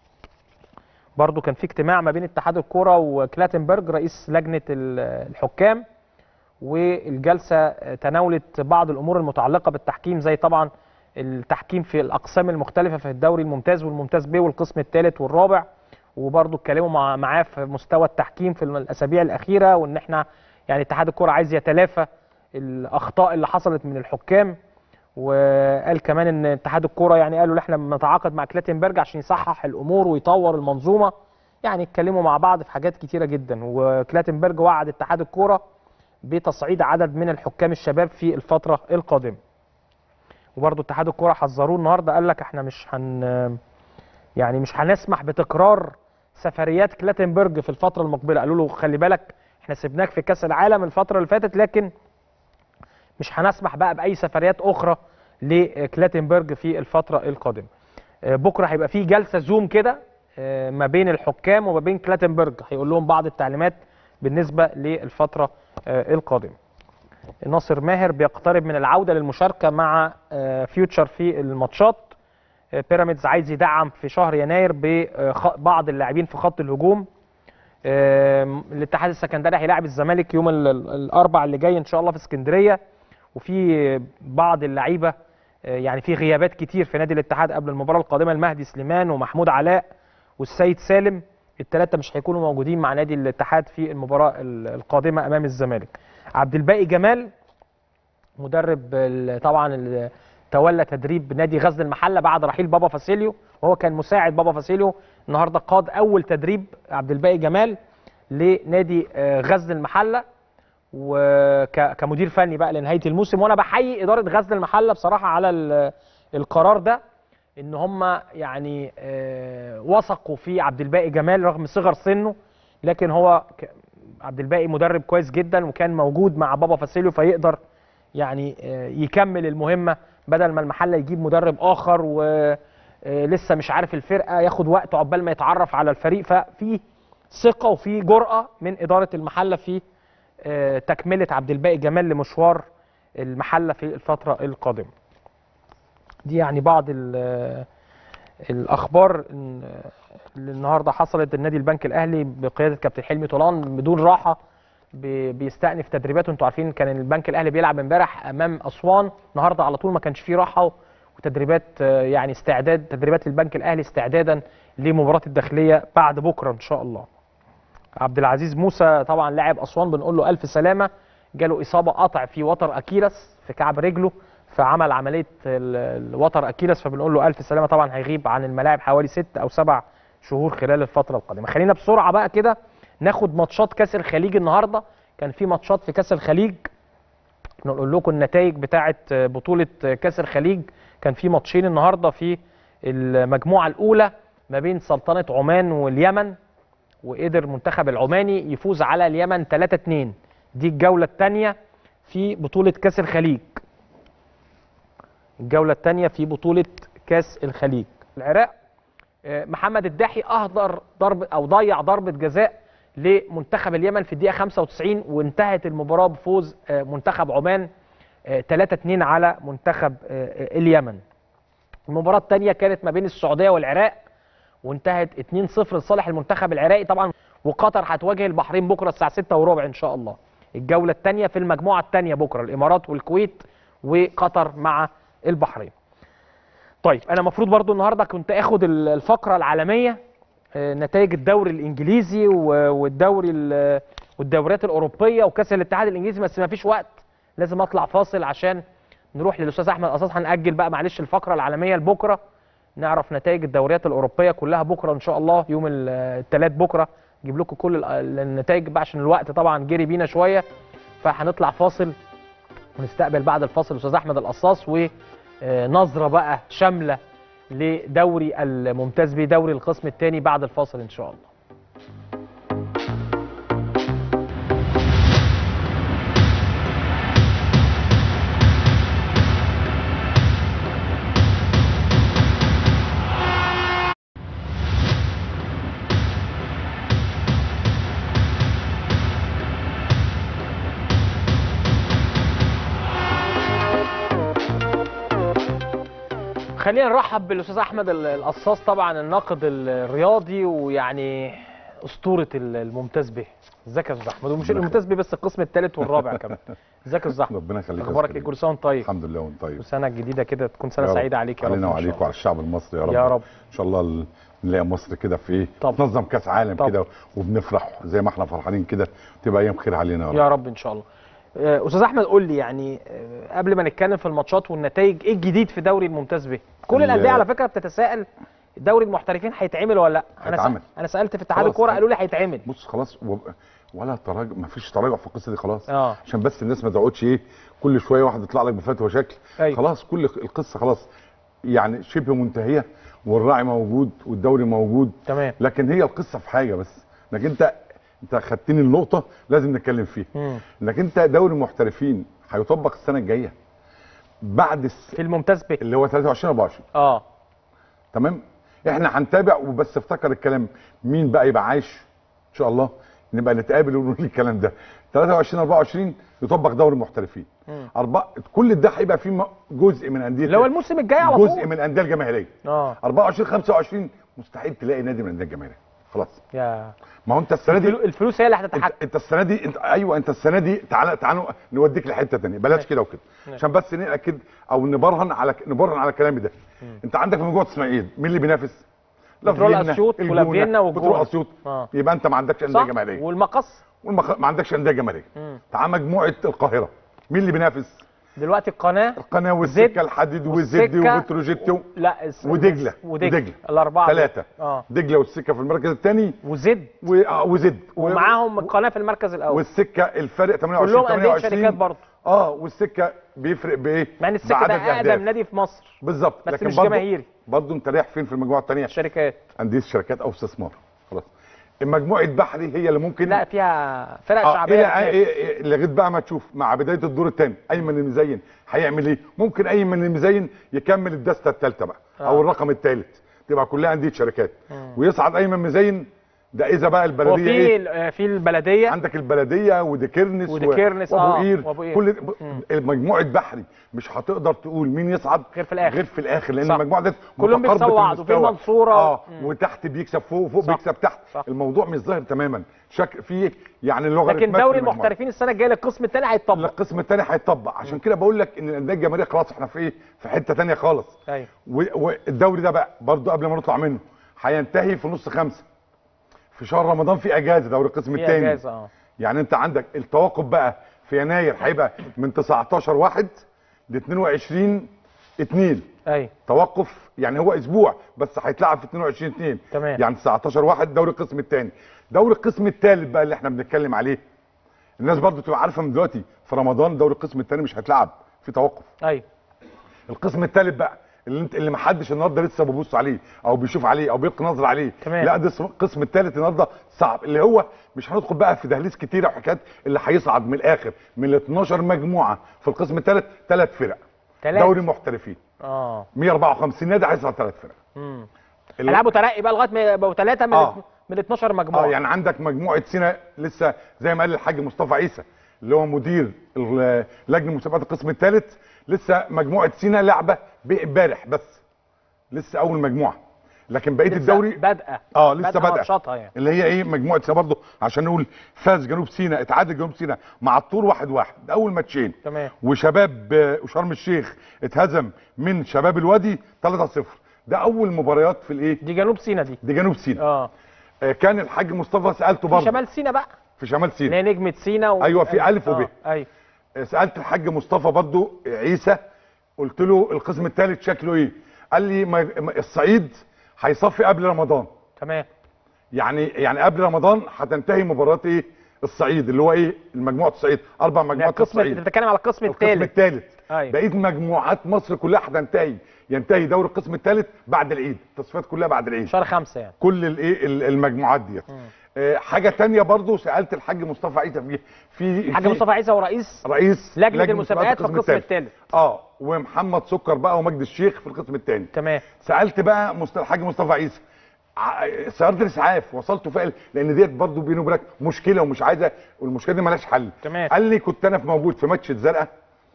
برضو كان في اجتماع ما بين اتحاد الكوره وكلاتنبرج رئيس لجنه ال- الحكام والجلسه تناولت بعض الامور المتعلقه بالتحكيم زي طبعا التحكيم في الاقسام المختلفه في الدوري الممتاز والممتاز ب والقسم الثالث والرابع وبرضه اتكلموا مع معاه في مستوى التحكيم في الاسابيع الاخيره وان احنا يعني اتحاد الكره عايز يتلافى الاخطاء اللي حصلت من الحكام وقال كمان ان اتحاد الكوره يعني قالوا ان احنا بنتعاقد مع كلاتنبرج عشان يصحح الامور ويطور المنظومه يعني اتكلموا مع بعض في حاجات كتيره جدا وكلاتنبرج وعد اتحاد الكوره بتصعيد عدد من الحكام الشباب في الفتره القادمه وبرضه اتحاد الكوره حذروه النهارده قال لك احنا مش هن يعني مش هنسمح بتكرار سفريات كلاتنبرج في الفتره المقبله قالوا له خلي بالك احنا سيبناك في كاس العالم الفتره اللي فاتت لكن مش هنسمح بقى باي سفريات اخرى لكلاتنبرج في الفتره القادمه آه، بكره هيبقى في جلسه زوم كده آه، ما بين الحكام وما بين كلاتنبرج هيقول لهم بعض التعليمات بالنسبه للفتره آه، القادمه ناصر ماهر بيقترب من العوده للمشاركه مع آه، فيوتشر في الماتشات آه، بيراميدز عايز يدعم في شهر يناير ببعض اللاعبين في خط الهجوم آم، الاتحاد السكندري هيلاعب الزمالك يوم ال- ال- الاربع اللي جاي ان شاء الله في اسكندريه وفي بعض اللعيبه آه، يعني في غيابات كتير في نادي الاتحاد قبل المباراه القادمه المهدي سليمان ومحمود علاء والسيد سالم الثلاثه مش هيكونوا موجودين مع نادي الاتحاد في المباراه ال- القادمه امام الزمالك عبد الباقي جمال مدرب ال- طبعا ال- تولى تدريب نادي غزل المحله بعد رحيل بابا فاسيليو وهو كان مساعد بابا فاسيليو النهارده قاد اول تدريب عبد الباقي جمال لنادي آه، غزل المحله وكمدير فني بقى لنهايه الموسم وانا بحيي اداره غزل المحله بصراحه على ال- القرار ده ان هم يعني آه، وثقوا في عبد الباقي جمال رغم صغر سنه لكن هو ك- عبد الباقي مدرب كويس جدا وكان موجود مع بابا فاسيليو فيقدر يعني آه، يكمل المهمه بدل ما المحله يجيب مدرب اخر ولسه مش عارف الفرقه ياخد وقت عقبال ما يتعرف على الفريق ففي ثقه وفي جرأه من اداره المحله في آه، تكمله عبد الباقي جمال لمشوار المحله في الفتره القادمه. دي يعني بعض ال- الاخبار إن- اللي النهارده حصلت النادي البنك الاهلي بقياده كابتن حلمي طولان بدون راحه بي- بيستأنف تدريباته انتوا عارفين كان البنك الاهلي بيلعب امبارح امام اسوان النهارده على طول ما كانش فيه راحه وتدريبات آه، يعني استعداد تدريبات البنك الاهلي استعدادا لمباراه الداخليه بعد بكره ان شاء الله. عبد العزيز موسى طبعا لاعب اسوان بنقول له الف سلامه جاله اصابه قطع في وتر اكيلس في كعب رجله فعمل عمليه ال- الوتر اكيلس فبنقول له الف سلامه طبعا هيغيب عن الملاعب حوالي ست او سبع شهور خلال الفتره القادمه خلينا بسرعه بقى كده ناخد ماتشات كاس الخليج النهارده كان في ماتشات في كاس الخليج نقول لكم النتائج بتاعه بطوله كاس الخليج كان في ماتشين النهارده في المجموعه الاولى ما بين سلطنه عمان واليمن وقدر المنتخب العماني يفوز على اليمن 3-2 دي الجوله الثانيه في بطوله كاس الخليج الجوله الثانيه في بطوله كاس الخليج العراق آه، محمد الداحي اهدر ضرب او ضيع ضربه جزاء لمنتخب اليمن في الدقيقه 95 وانتهت المباراه بفوز آه، منتخب عمان آه، 3-2 على منتخب آه، آه، اليمن المباراه الثانيه كانت ما بين السعوديه والعراق وانتهت 2-0 لصالح المنتخب العراقي طبعا وقطر هتواجه البحرين بكره الساعه 6 وربع ان شاء الله الجوله الثانيه في المجموعه الثانيه بكره الامارات والكويت وقطر مع البحرين طيب انا المفروض برضو النهارده كنت اخد ال- الفقره العالميه آه، نتائج الدوري الانجليزي و- والدوري ال- والدوريات الاوروبيه وكاس الاتحاد الانجليزي بس ما فيش وقت لازم اطلع فاصل عشان نروح للاستاذ احمد قصاص هنأجل بقى معلش الفقره العالميه لبكره نعرف نتائج الدوريات الاوروبيه كلها بكره ان شاء الله يوم الثلاث بكره اجيب لكم كل ال- النتائج بقى عشان الوقت طبعا جري بينا شويه فهنطلع فاصل ونستقبل بعد الفاصل الاستاذ احمد القصاص ونظره بقى شامله لدوري الممتاز بيه دوري القسم الثاني بعد الفاصل ان شاء الله خلينا نرحب بالاستاذ احمد ال- القصاص طبعا الناقد الرياضي ويعني اسطوره ال- الممتاز به ازيك يا استاذ احمد ومش ربنا الممتاز به بس القسم الثالث والرابع كمان ازيك يا استاذ احمد ربنا يخليك يا اخبارك أستاذ ايه كريم. كل سنه وانت طيب الحمد لله وانت طيب وسنه جديده كده تكون سنه يا رب. سعيده عليك يا رب علينا إن شاء وعليك الله. وعلى الشعب المصري يا رب يا رب. ان شاء الله ال- نلاقي مصر كده في ايه طب. تنظم كاس عالم طب. كده وبنفرح زي ما احنا فرحانين كده تبقى ايام خير علينا يا رب يا رب ان شاء الله آه، استاذ احمد قول لي يعني آه، قبل ما نتكلم في الماتشات والنتائج ايه الجديد في دوري الممتاز به كل ال- الانديه على فكره بتتساءل دوري المحترفين هيتعمل ولا لا انا هيتعمل. سأ- انا سالت في اتحاد خلاص. الكوره قالوا لي هيتعمل بص خلاص و... ولا تراجع ما فيش تراجع في القصه دي خلاص اه عشان بس الناس ما تقعدش ايه كل شويه واحد يطلع لك بفتوى شكل أيوة. خلاص كل القصه خلاص يعني شبه منتهيه والراعي موجود والدوري موجود تمام لكن هي القصه في حاجه بس انك انت انت خدتني النقطه لازم نتكلم فيها مم. انك انت دوري المحترفين هيطبق السنه الجايه بعد الس... في الممتاز به اللي هو 23 24 اه تمام احنا هنتابع وبس افتكر الكلام مين بقى يبقى عايش ان شاء الله نبقى نتقابل ونقول الكلام ده 23 24 يطبق دوري المحترفين مم. أربعة كل ده هيبقى فيه م- جزء من انديه اللي هو الموسم الجاي على طول جزء من الانديه الجماهيريه اه 24 25 مستحيل تلاقي نادي من الانديه الجماهيريه خلاص يا ما هو انت السنه دي الفلو- الفلوس هي اللي انت, هتتحكم انت السنه دي انت ايوه انت السنه دي تعالى تعالوا نوديك لحته ثانيه بلاش ماشي. كده وكده ماشي. عشان بس ناكد او نبرهن على نبرهن على كلامي ده انت عندك في مجموعه اسماعيل مين اللي بينافس؟ بترول لافيينا، أسيوط الجونة، ولافيينا والجونة. بترول اسيوط اه يبقى انت ما عندكش انديه صح جماهيريه والمقص والمخ... ما عندكش انديه جماهيريه مم. تعال مجموعه القاهره مين اللي بينافس؟ دلوقتي القناه القناه زد والسكه الحديد وزد والسكة وبتروجيت و... لا الس- ودجلة. ودجله ودجلة. الاربعه دول. ثلاثه اه دجله والسكه في المركز الثاني وزد و... آه، وزد و... ومعاهم القناه في المركز الاول والسكه الفرق 28 كلهم انديه 28 شركات برضه اه والسكه بيفرق بايه؟ مع ان السكه ده بعدد الأهداف. اقدم نادي في مصر بالظبط بس لكن مش برضه- جماهيري. برضه انت رايح فين في المجموعه الثانيه؟ الشركات انديه شركات او استثمار خلاص مجموعه بحري هي اللي ممكن لا فيها فرق آه شعبيه الى بتنافس. إيه إيه لغايه بقى ما تشوف مع بدايه الدور الثاني ايمن المزين هيعمل ايه؟ ممكن ايمن المزين يكمل الدسته الثالثه بقى آه. او الرقم الثالث تبقى كلها انديه شركات ويصعد ايمن مزين ده اذا بقى البلديه وفي ايه؟ ال- آه، في البلديه عندك البلديه وديكيرنس و- وديكيرنس، وابو آه، قير وأبو قير. كل مم. مجموعه بحري مش هتقدر تقول مين يصعد غير في الآخر. غير في الاخر لان صح. المجموعه دي كلهم متقاربة بيكسبوا بعض، وفي المستوى. المنصورة. اه مم. وتحت بيكسب فوق وفوق صح. بيكسب تحت صح. الموضوع مش ظاهر تماما شكل في يعني اللغه لكن دوري المحترفين السنه الجايه للقسم الثاني هيتطبق القسم الثاني هيطبق عشان كده بقول لك ان الانديه الجماهيريه خلاص احنا في ايه في حته ثانيه خالص ايوه و- والدوري ده بقى برضو قبل ما نطلع منه هينتهي في نص خمسة في شهر رمضان في اجازه دوري القسم في الثاني اجازه اه يعني انت عندك التوقف بقى في يناير هيبقى من 19 واحد ل 22 2 ايوه توقف يعني هو اسبوع بس هيتلعب في 22 2 تمام. يعني 19 واحد دوري القسم الثاني دوري القسم الثالث بقى اللي احنا بنتكلم عليه الناس برضو تبقى عارفه من دلوقتي في رمضان دوري القسم الثاني مش هيتلعب في توقف ايوه القسم الثالث بقى اللي انت اللي ما حدش النهارده لسه بيبص عليه او بيشوف عليه او بيلقي نظر عليه تمام. لا ده اسم- القسم الثالث النهارده صعب اللي هو مش هندخل بقى في دهليز كتيره وحكايات اللي هيصعد من الاخر من ال 12 مجموعه في القسم الثالث ثلاث فرق تلاتة. دوري محترفين اه 154 نادي هيصعد ثلاث فرق امم ال- هيلعبوا ترقي بقى لغايه ما يبقوا ثلاثه من آه. من 12 مجموعه اه يعني عندك مجموعه سينا لسه زي ما قال الحاج مصطفى عيسى اللي هو مدير ال- لجنه مسابقات القسم الثالث لسه مجموعه سينا لعبه امبارح بس لسه اول مجموعه لكن بقيه لسه الدوري بادئه اه لسه بادئة بدأ ماتشاتها يعني اللي هي ايه مجموعه سينا برضه عشان نقول فاز جنوب سينا اتعادل جنوب سينا مع الطور واحد واحد ده اول ماتشين تمام وشباب آه، وشرم الشيخ اتهزم من شباب الوادي 3-0 ده اول مباريات في الايه دي جنوب سينا دي دي جنوب سينا اه آه، كان الحاج مصطفى سالته في برضه شمال سينا بقى في شمال اللي سينا هي نجمه سينا و... أيوة، في ألف وب. آه، ايوه سالت الحاج مصطفى برضو عيسى قلت له القسم الثالث شكله ايه قال لي ما- ما- الصعيد هيصفي قبل رمضان تمام يعني يعني قبل رمضان هتنتهي مباراه ايه الصعيد اللي هو ايه المجموعه الصعيد اربع ده مجموعات القسم الصعيد انت بتتكلم على القسم القسم الثالث الثالث أيوة. بقيه مجموعات مصر كلها هتنتهي ينتهي دوري القسم الثالث بعد العيد التصفيات كلها بعد العيد شهر خمسة يعني كل الايه ال- المجموعات ديت آه، حاجه تانية برضو سالت الحاج مصطفى عيسى في في الحاج في مصطفى عيسى هو رئيس رئيس لجنه المسابقات في القسم الثالث اه ومحمد سكر بقى ومجد الشيخ في القسم الثاني تمام سالت بقى مست- الحاج مصطفى عيسى ع- سياره الاسعاف وصلته فعلا لان ديت برضو بيني وبينك مشكله ومش عايزه والمشكله دي مالهاش حل تمام. قال لي كنت انا في موجود في ماتش الزرقاء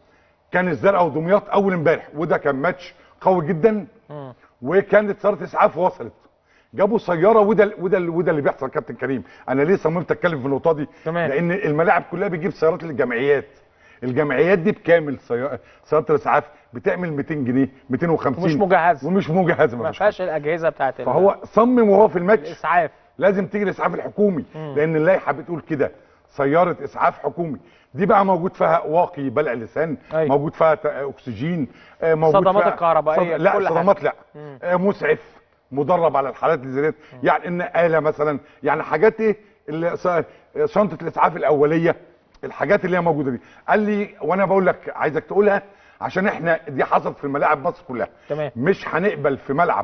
كان الزرقاء ودمياط اول امبارح وده كان ماتش قوي جدا مم. وكانت سياره اسعاف وصلت جابوا سياره وده وده وده اللي بيحصل يا كابتن كريم انا ليه صممت اتكلم في النقطه دي تمام. لان الملاعب كلها بتجيب سيارات للجمعيات الجمعيات دي بكامل سيا- سياره الاسعاف بتعمل 200 جنيه 250 ومش مجهزه ومش مجهزه ما مفيش فيهاش الاجهزه بتاعت ال- فهو صمم وهو في الماتش الاسعاف لازم تيجي الاسعاف الحكومي مم. لان اللائحه بتقول كده سياره اسعاف حكومي دي بقى موجود فيها واقي بلع لسان أيوة. موجود فيها ت- اكسجين آه، موجود صدمات فيها الكهربائية، صد... لا كل حاجة. صدمات لا مم. آه، مسعف مدرب على الحالات اللي زي ديت يعني ان آلة مثلا يعني حاجات ايه اللي ص- شنطه الاسعاف الاوليه الحاجات اللي هي موجوده دي قال لي وانا بقول لك عايزك تقولها عشان احنا دي حصلت في ملاعب مصر كلها تمام. مش هنقبل في ملعب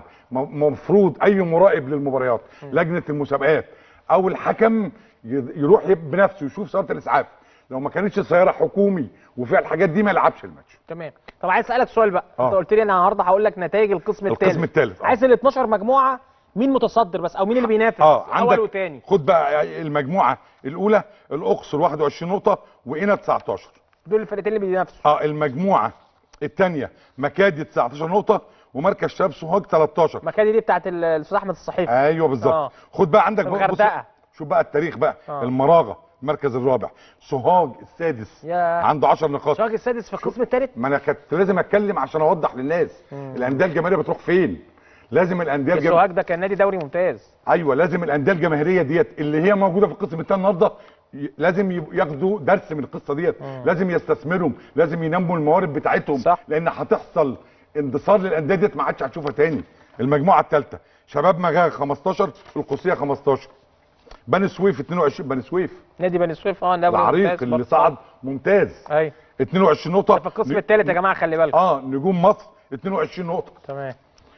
مفروض اي مراقب للمباريات لجنه المسابقات او الحكم ي- يروح يب- بنفسه يشوف سياره الاسعاف لو ما كانتش سياره حكومي وفيها الحاجات دي ما يلعبش الماتش تمام طب عايز اسالك سؤال بقى آه. انت قلت لي انا النهارده هقول لك نتائج القسم الثالث القسم الثالث آه. عايز ال 12 مجموعه مين متصدر بس او مين اللي بينافس اه اول عندك وثاني خد بقى المجموعه الاولى الاقصر 21 نقطه وقنا 19 دول الفرقتين اللي بينافسوا اه المجموعه الثانيه مكادي 19 نقطه ومركز شباب سوهاج 13 مكادي دي بتاعت ال- الاستاذ احمد الصحيفي ايوه بالظبط آه. خد بقى عندك بقى- بص الغردقة. شوف بقى التاريخ بقى آه. المراغه المركز الرابع سوهاج السادس يا. عنده 10 نقاط شاك السادس في القسم الثالث ما انا كنت لازم اتكلم عشان اوضح للناس الانديه الجماهيريه بتروح فين لازم الانديه الجماهيريه السوهاج ده كان نادي دوري ممتاز ايوه لازم الانديه الجماهيريه ديت اللي هي موجوده في القسم الثاني النهارده ي- لازم يب- ياخدوا درس من القصه ديت لازم يستثمروا لازم ينموا الموارد بتاعتهم صح. لان هتحصل اندثار للانديه ديت ما عادش هتشوفها تاني المجموعه الثالثه شباب مغاغ 15 القصيه 15 بني سويف 22 بني سويف نادي بني سويف اه دوري العريق ممتاز اللي برضه. صعد ممتاز ايوه 22 نقطه ده في القسم الثالث يا جماعه خلي بالكم اه نجوم مصر 22 نقطه تمام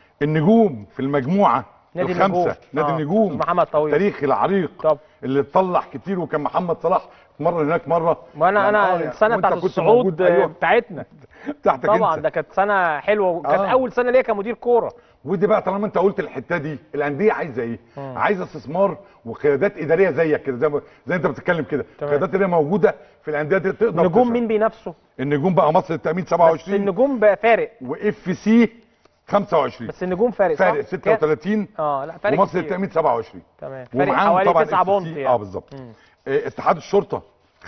النجوم في المجموعه نادي الخمسه النجوم. نادي آه. النجوم محمد طويل. تاريخ العريق طب. اللي طلع كتير وكان محمد صلاح اتمرن هناك مره وانا يعني انا آه يعني السنه وأنت بتاعت كنت الصعود موجود، أيوة بتاعتنا بتاعتك طبعا انت ده كانت سنه حلوه وكانت آه. اول سنه ليا كمدير كوره ودي بقى طالما انت قلت الحته دي الانديه عايزه ايه؟ عايزه استثمار وقيادات اداريه زيك كده زي ما زي انت بتتكلم كده تمام. قيادات اداريه موجوده في الانديه دي تقدر نجوم تشرف. مين بينافسوا النجوم بقى مصر التامين بس 27 النجوم بقى فارق واف سي 25 بس النجوم فارق صح؟ فارق 36 اه لا فارق ومصر كتير. التامين 27 تمام فارق ومعاهم حوالي طبعا 9 FC بونت يعني اه بالظبط آه، اتحاد الشرطه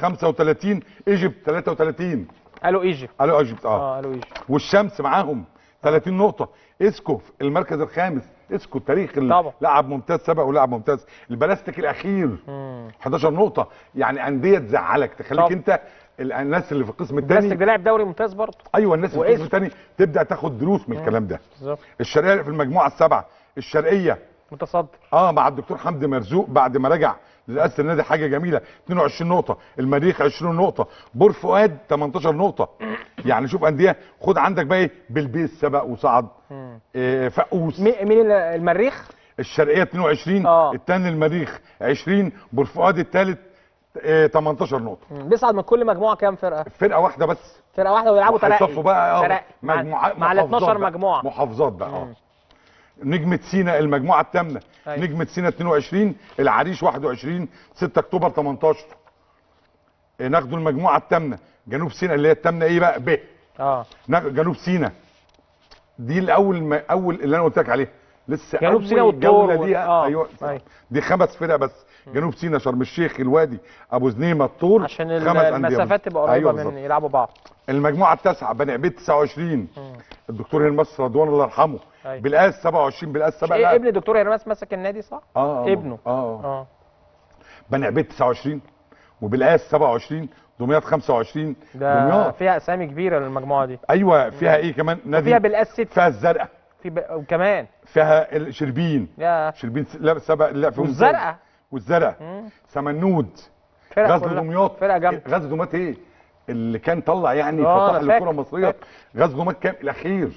35 ايجيبت 33 قالوا ايجيبت قالوا ايجيبت اه اه قالوا ايجيبت والشمس معاهم 30 نقطه اسكو في المركز الخامس اسكو التاريخ اللي طبعا. لاعب ممتاز سبق ولاعب ممتاز البلاستيك الاخير 11 نقطه يعني انديه تزعلك تخليك طبعا. انت ال- الناس اللي في القسم بلاستيك الثاني ده لاعب دوري ممتاز برضه ايوه الناس اللي في القسم واسم. الثاني تبدا تاخد دروس من الكلام ده بالظبط الشرقيه في المجموعه السبعه الشرقيه متصدر اه مع الدكتور حمدي مرزوق بعد ما رجع لرئاسه النادي حاجه جميله 22 نقطه المريخ 20 نقطه بور فؤاد 18 نقطه يعني شوف انديه خد عندك بقى ايه بلبيس سبق وصعد إيه فقوس مي- مين ال- المريخ الشرقيه 22 آه. الثاني المريخ 20 بور فؤاد الثالث إيه 18 نقطه مم. بيصعد من كل مجموعه كام فرقه فرقه واحده بس فرقه واحده ويلعبوا ترقي هيصفوا بقى اه ترقي. مع- مجموعات مع ال محافظات 12 بقى. مجموعه محافظات بقى اه نجمة سينا المجموعة الثامنة أيوة. نجمة سينا 22 العريش 21 6 اكتوبر 18 إيه، ناخدوا المجموعة الثامنة جنوب سينا اللي هي الثامنة ايه بقى ب اه ناخ- جنوب سينا دي الاول ما اول اللي انا قلت لك عليه لسه جنوب أول سينا والطور جولة وال- دي آه. ايوه أيوة. دي خمس فرق بس جنوب سينا شرم الشيخ الوادي ابو زنيمه الطور عشان ال- خمس أندية المسافات بس. تبقى قريبه أيوة من بالظبط. يلعبوا بعض المجموعه التاسعه بني عبيد 29 الدكتور هرمس رضوان الله يرحمه أيوة. بالقاس 27 بالقاس سبق إيه لاعب. ابن دكتور هرماس مسك النادي صح؟ اه آه، ابنه. اه اه اه بني عبيد 29 وبالقاس 27 دمياط 25 ده دمياط فيها اسامي كبيره للمجموعه دي ايوه فيها ايه كمان نادي فيها بالاس ست فيها الزرقاء في ب... وكمان فيها الشربين يا شربين س- لا سبق لا في والزرقاء والزرقاء سمنود فرقه غزل كلها- دمياط فرقه جامده غزل دمياط ايه اللي كان طلع يعني آه، فتح أنا فاكر، الكره المصريه فاكر. غزل دمياط كام الاخير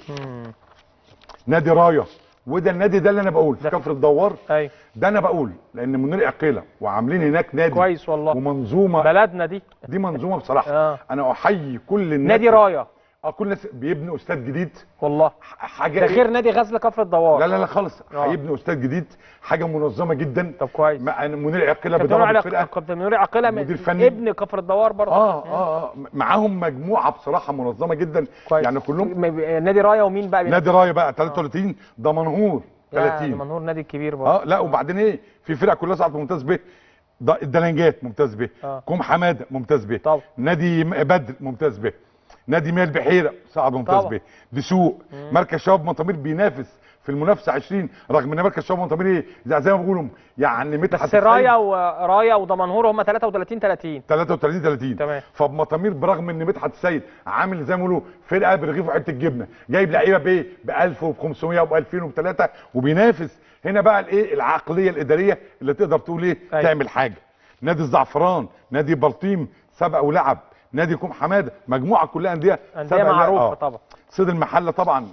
نادي رايه وده النادي ده اللي انا بقول في ده- كفر الدوار ايوه ده انا بقول لان منير عقيله وعاملين هناك نادي كويس والله ومنظومه بلدنا دي دي منظومه بصراحه آه. انا احيي كل الناس نادي رايه اه كل الناس بيبنوا استاد جديد والله ح- حاجه ده إيه؟ غير نادي غزل كفر الدوار لا لا لا خالص آه. هيبنوا استاد جديد حاجه منظمه جدا طب كويس مع أنا منير عقيله كابتن بيدرب نور الفرقه عق- كابتن نور عقيله من- مدير فني. ابن كفر الدوار برضه اه اه اه معاهم مجموعه بصراحه منظمه جدا كويس يعني كلهم م- نادي رايه ومين بقى نادي رايه بقى 33 دمنهور 30 30 منهور نادي الكبير برضه اه لا وبعدين ايه في فرق كلها صعدت ممتاز به ض- الدلنجات ممتاز به آه. كوم حماده ممتاز به طبعا. نادي م- بدر ممتاز به نادي مياه البحيره صعد ممتاز طبعا. به دسوق مركز شباب مطامير بينافس في المنافسه 20 رغم ان مركز شباب مطامير ايه زي, زي ما بيقولوا يعني مدحت بس رايه ورايه ودمنهور هم 33 30 33 30 تمام. فبمطامير برغم ان مدحت السيد عامل زي ما بيقولوا فرقه برغيف وحته الجبنه جايب لعيبه بايه ب 1000 وب 500 وب 2000 وب 3 وبينافس هنا بقى الايه العقليه الاداريه اللي تقدر تقول ايه أيوة. تعمل حاجه نادي الزعفران نادي بلطيم سبق ولعب نادي كوم حماده مجموعه كلها انديه انديه سبق ولعب. معروفه آه. طبعا صيد المحله طبعا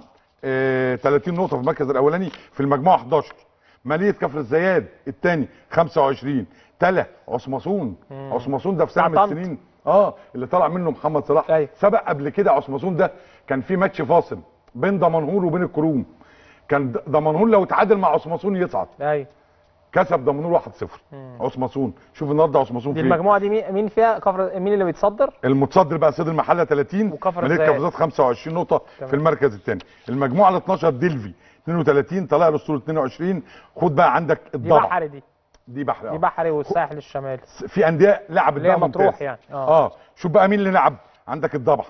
آه 30 نقطه في المركز الاولاني في المجموعه 11 ماليه كفر الزياد الثاني 25 تلا عصمصون عصمصون ده في سنه من بتاع طنط. السنين اه اللي طلع منه محمد صلاح أيوة. سبق قبل كده عصمصون ده كان في ماتش فاصل بين دمنهور وبين الكروم كان د- دمنهور لو اتعادل مع عصمصون يصعد ايوه كسب دمنهور 1-0 عصمصون شوف النهارده عصمصون دي فين المجموعه دي مين مين فيها كفر مين اللي بيتصدر المتصدر بقى صيد المحله 30 وكفر ملك الزيات. كفرزات 25 نقطه تمام. في المركز الثاني المجموعه ال 12 ديلفي 32 طلائع الاسطول 22 خد بقى عندك دي الضبع بحري دي دي بحر دي آه. بحري والساحل الشمالي في انديه لعبت اللي هي بقى مطروح ممتاز. يعني. آه. اه شوف بقى مين اللي لعب عندك الضبع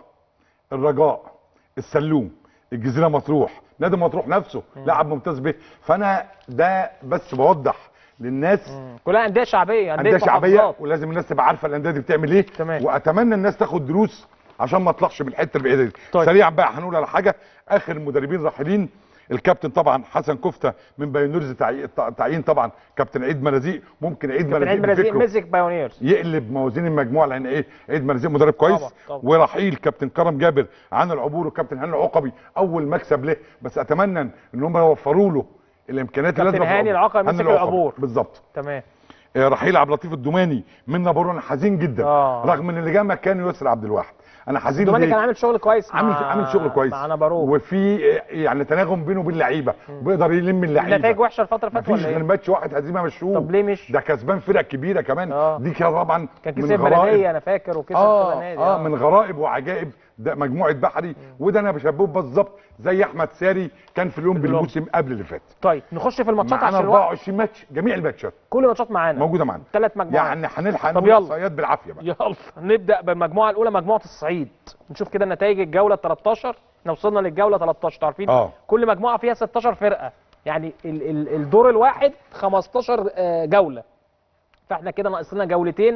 الرجاء السلوم الجزيره مطروح نادي مطروح نفسه لعب ممتاز به فانا ده بس بوضح للناس كلها انديه شعبيه انديه شعبيه محافظات. ولازم الناس تبقى عارفه الانديه دي بتعمل ايه تمام. واتمنى الناس تاخد دروس عشان ما تطلعش من الحته البعيده دي طيب. سريعا بقى هنقول على حاجه اخر المدربين راحلين الكابتن طبعا حسن كفته من بايونيرز تعي- تعيين طبعا كابتن عيد مرازيق ممكن عيد كابتن عيد مرازيق مرازيق بفكره مسك بايونيرز يقلب موازين المجموعه لان ايه عيد مرزيق مدرب كويس طبعا، طبعا. ورحيل كابتن كرم جابر عن العبور وكابتن هاني العقبي اول مكسب له بس اتمنى ان هم يوفروا له الامكانيات اللي كابتن لازم هاني العقبي مسك العبور. بالظبط تمام آه، رحيل عبد اللطيف الدوماني من نابور انا حزين جدا آه. رغم ان اللي جه مكانه ياسر عبد الواحد انا حزين دوماني ليه؟ كان عامل شغل كويس عامل مع عامل شغل كويس مع نبارو وفي آه، يعني تناغم بينه وبين اللعيبه وبيقدر يلم اللعيبه النتائج وحشه الفتره اللي فاتت مفيش ولا غير ايه؟ ماتش واحد هزيمه مشهور طب ليه مش؟ ده كسبان فرق كبيره كمان آه. دي كده طبعا كان من كسب غرائب. بلديه انا فاكر وكسب اه كذا نادي اه من غرائب وعجائب ده مجموعه بحري وده انا بشبهه بالظبط زي احمد ساري كان في اليوم اليوم. بالموسم قبل اللي فات طيب نخش في الماتشات معانا عشان الوقت 24 ماتش جميع الماتشات كل الماتشات معانا موجوده معانا ثلاث مجموعات يعني هنلحق طب نقول يلا. احصائيات بالعافيه بقى يلا نبدا بالمجموعه الاولى مجموعه الصعيد نشوف كده نتائج الجوله 13 احنا وصلنا للجوله 13 انتوا عارفين آه. كل مجموعه فيها 16 فرقه يعني ال ال الدور الواحد 15 آه، جوله فاحنا كده ناقص لنا جولتين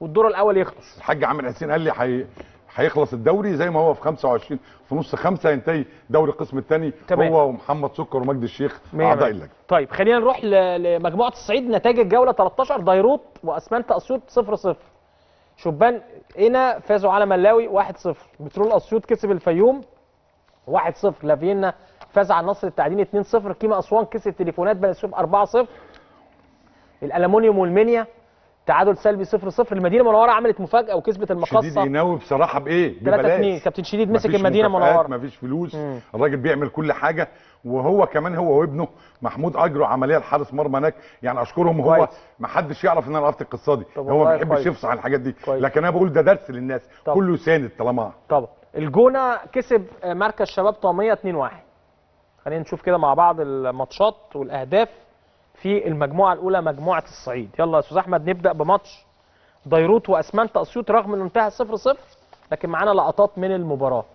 والدور الاول يخلص الحاج عامر حسين قال لي حي... هيخلص الدوري زي ما هو في 25 في نص خمسة ينتهي دوري القسم الثاني تمام. هو ومحمد سكر ومجدي الشيخ مية اعضاء مية. اللجنه طيب خلينا نروح ل- لمجموعه الصعيد نتائج الجوله 13 ديروت واسمنت اسيوط 0 0 شبان هنا فازوا على ملاوي 1 0 بترول اسيوط كسب الفيوم 1 0 لافينا فاز على النصر التعدين 2 0 كيما اسوان كسب تليفونات بني سويف 4 0 الالومنيوم والمنيا تعادل سلبي 0 0 المدينه المنوره عملت مفاجاه وكسبت شديد المقصه يناوي بصراحه بايه 3 2 ببلاش كابتن شديد مسك مفيش المدينه مكافآت، المنوره مفيش فلوس مم. الراجل بيعمل كل حاجه وهو كمان هو وابنه محمود اجروا عمليه لحارس مرمى هناك يعني اشكرهم هو كويس. ما حدش يعرف ان انا عرفت القصه دي طب هو والله ما بيحبش كويس. يفصح عن الحاجات دي كويس. لكن انا بقول ده درس للناس طب. كله يساند طالما طبعا الجونه كسب آه، مركز شباب طاميه 2 1 خلينا نشوف كده مع بعض الماتشات والاهداف في المجموعه الاولى مجموعه الصعيد يلا يا استاذ احمد نبدا بماتش ديروت واسمنت اسيوط رغم انه انتهى 0 0 لكن معانا لقطات من المباراه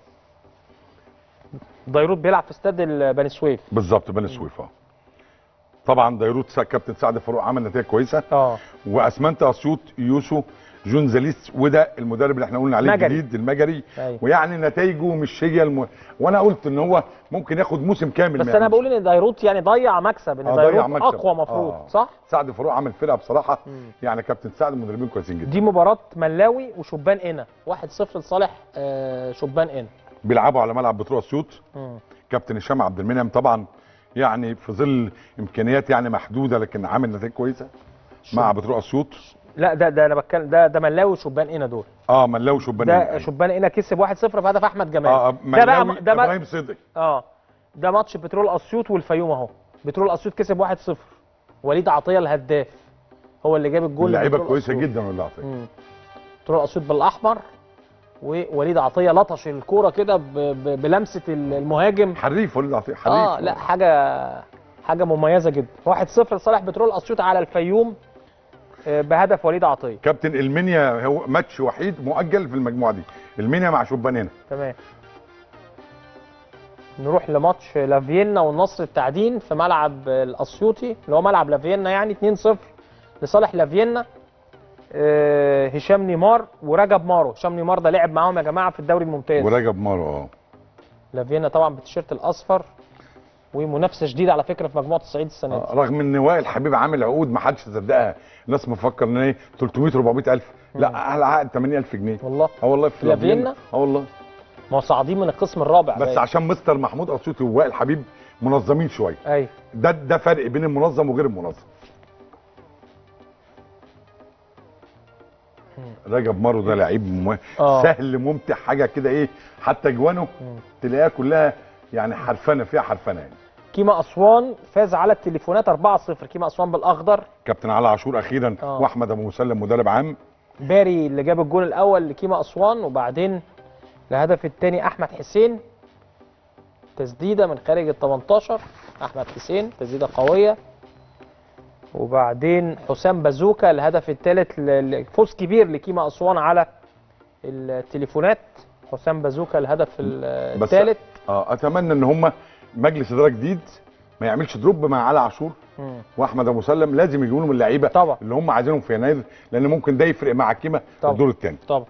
ديروت بيلعب في استاد ال- بني سويف بالظبط بني سويف اه طبعا ديروت سا- كابتن سعد فاروق عمل نتائج كويسه اه واسمنت اسيوط يوسو جونزاليس وده المدرب اللي احنا قلنا عليه مجري. الجديد المجري أيوة. ويعني نتائجه مش هي الم... وانا قلت ان هو ممكن ياخد موسم كامل بس ما انا يعملش. بقول ان ديروت يعني ضيع مكسب ان آه، ضيع ديروت مكسب. اقوى مفروض آه. صح سعد فاروق عمل فرقه بصراحه يعني كابتن سعد مدربين كويسين جدا دي مباراه ملاوي وشبان قنا 1-0 لصالح آه، شبان قنا بيلعبوا على ملعب بتروع اسيوط مم. كابتن هشام عبد المنعم طبعا يعني في ظل امكانيات يعني محدوده لكن عامل نتائج كويسه مع بتروع اسيوط لا ده ده انا بتكلم ده ده ملاوي وشبان قنا دول اه ملاوي شبان ده أيوة. شبان قنا كسب 1-0 في هدف احمد جمال اه ده بقى ملاوي ده بقى ابراهيم صدقي اه ده ماتش بترول اسيوط والفيوم اهو بترول اسيوط كسب 1-0 وليد عطيه الهداف هو اللي جاب الجول اللعيبه لبترول كويسه أسيوط. جدا ولا عطيه مم. بترول اسيوط بالاحمر ووليد عطيه لطش الكوره كده ب- ب- بلمسه المهاجم حريف وليد عطيه حريف اه لا حاجه حاجه مميزه جدا 1-0 لصالح بترول اسيوط على الفيوم آه، بهدف وليد عطيه كابتن المنيا هو ماتش وحيد مؤجل في المجموعه دي المنيا مع شبان هنا تمام نروح لماتش لافيينا والنصر التعدين في ملعب الاسيوطي اللي هو ملعب لافيينا يعني 2-0 لصالح لافيينا آه، هشام نيمار ورجب مارو هشام نيمار ده لعب معاهم يا جماعه في الدوري الممتاز ورجب مارو اه لافيينا طبعا بالتيشيرت الاصفر ومنافسه شديده على فكره في مجموعه الصعيد السنه دي آه، رغم ان وائل حبيب عامل عقود ما حدش صدقها الناس مفكر ان ايه 300 400 الف لا اعلى عقد 80 الف جنيه والله اه والله في لافينا؟ لافينا. اه والله ما هو صاعدين من القسم الرابع بس باين. عشان مستر محمود اسيوطي ووائل حبيب منظمين شويه ايوه ده ده فرق بين المنظم وغير المنظم رجب مارو ده لعيب مم... آه. سهل ممتع حاجه كده ايه حتى جوانه تلاقيها كلها يعني حرفنه فيها حرفنه يعني كيما اسوان فاز على التليفونات 4-0 كيما اسوان بالاخضر كابتن علي عاشور اخيرا آه. واحمد ابو مسلم مدرب عام باري اللي جاب الجول الاول لكيما اسوان وبعدين الهدف الثاني احمد حسين تسديده من خارج ال 18 احمد حسين تسديده قويه وبعدين حسام بازوكا الهدف الثالث فوز كبير لكيما اسوان على التليفونات حسام بازوكا الهدف ال- بس الثالث اه اتمنى ان هم مجلس اداره جديد ما يعملش دروب مع علي عاشور مم. واحمد ابو مسلم لازم يجيبوا لهم اللعيبه طبعا. اللي هم عايزينهم في يناير لان ممكن ده يفرق مع كيما في طبعا. الدور الثاني طبعا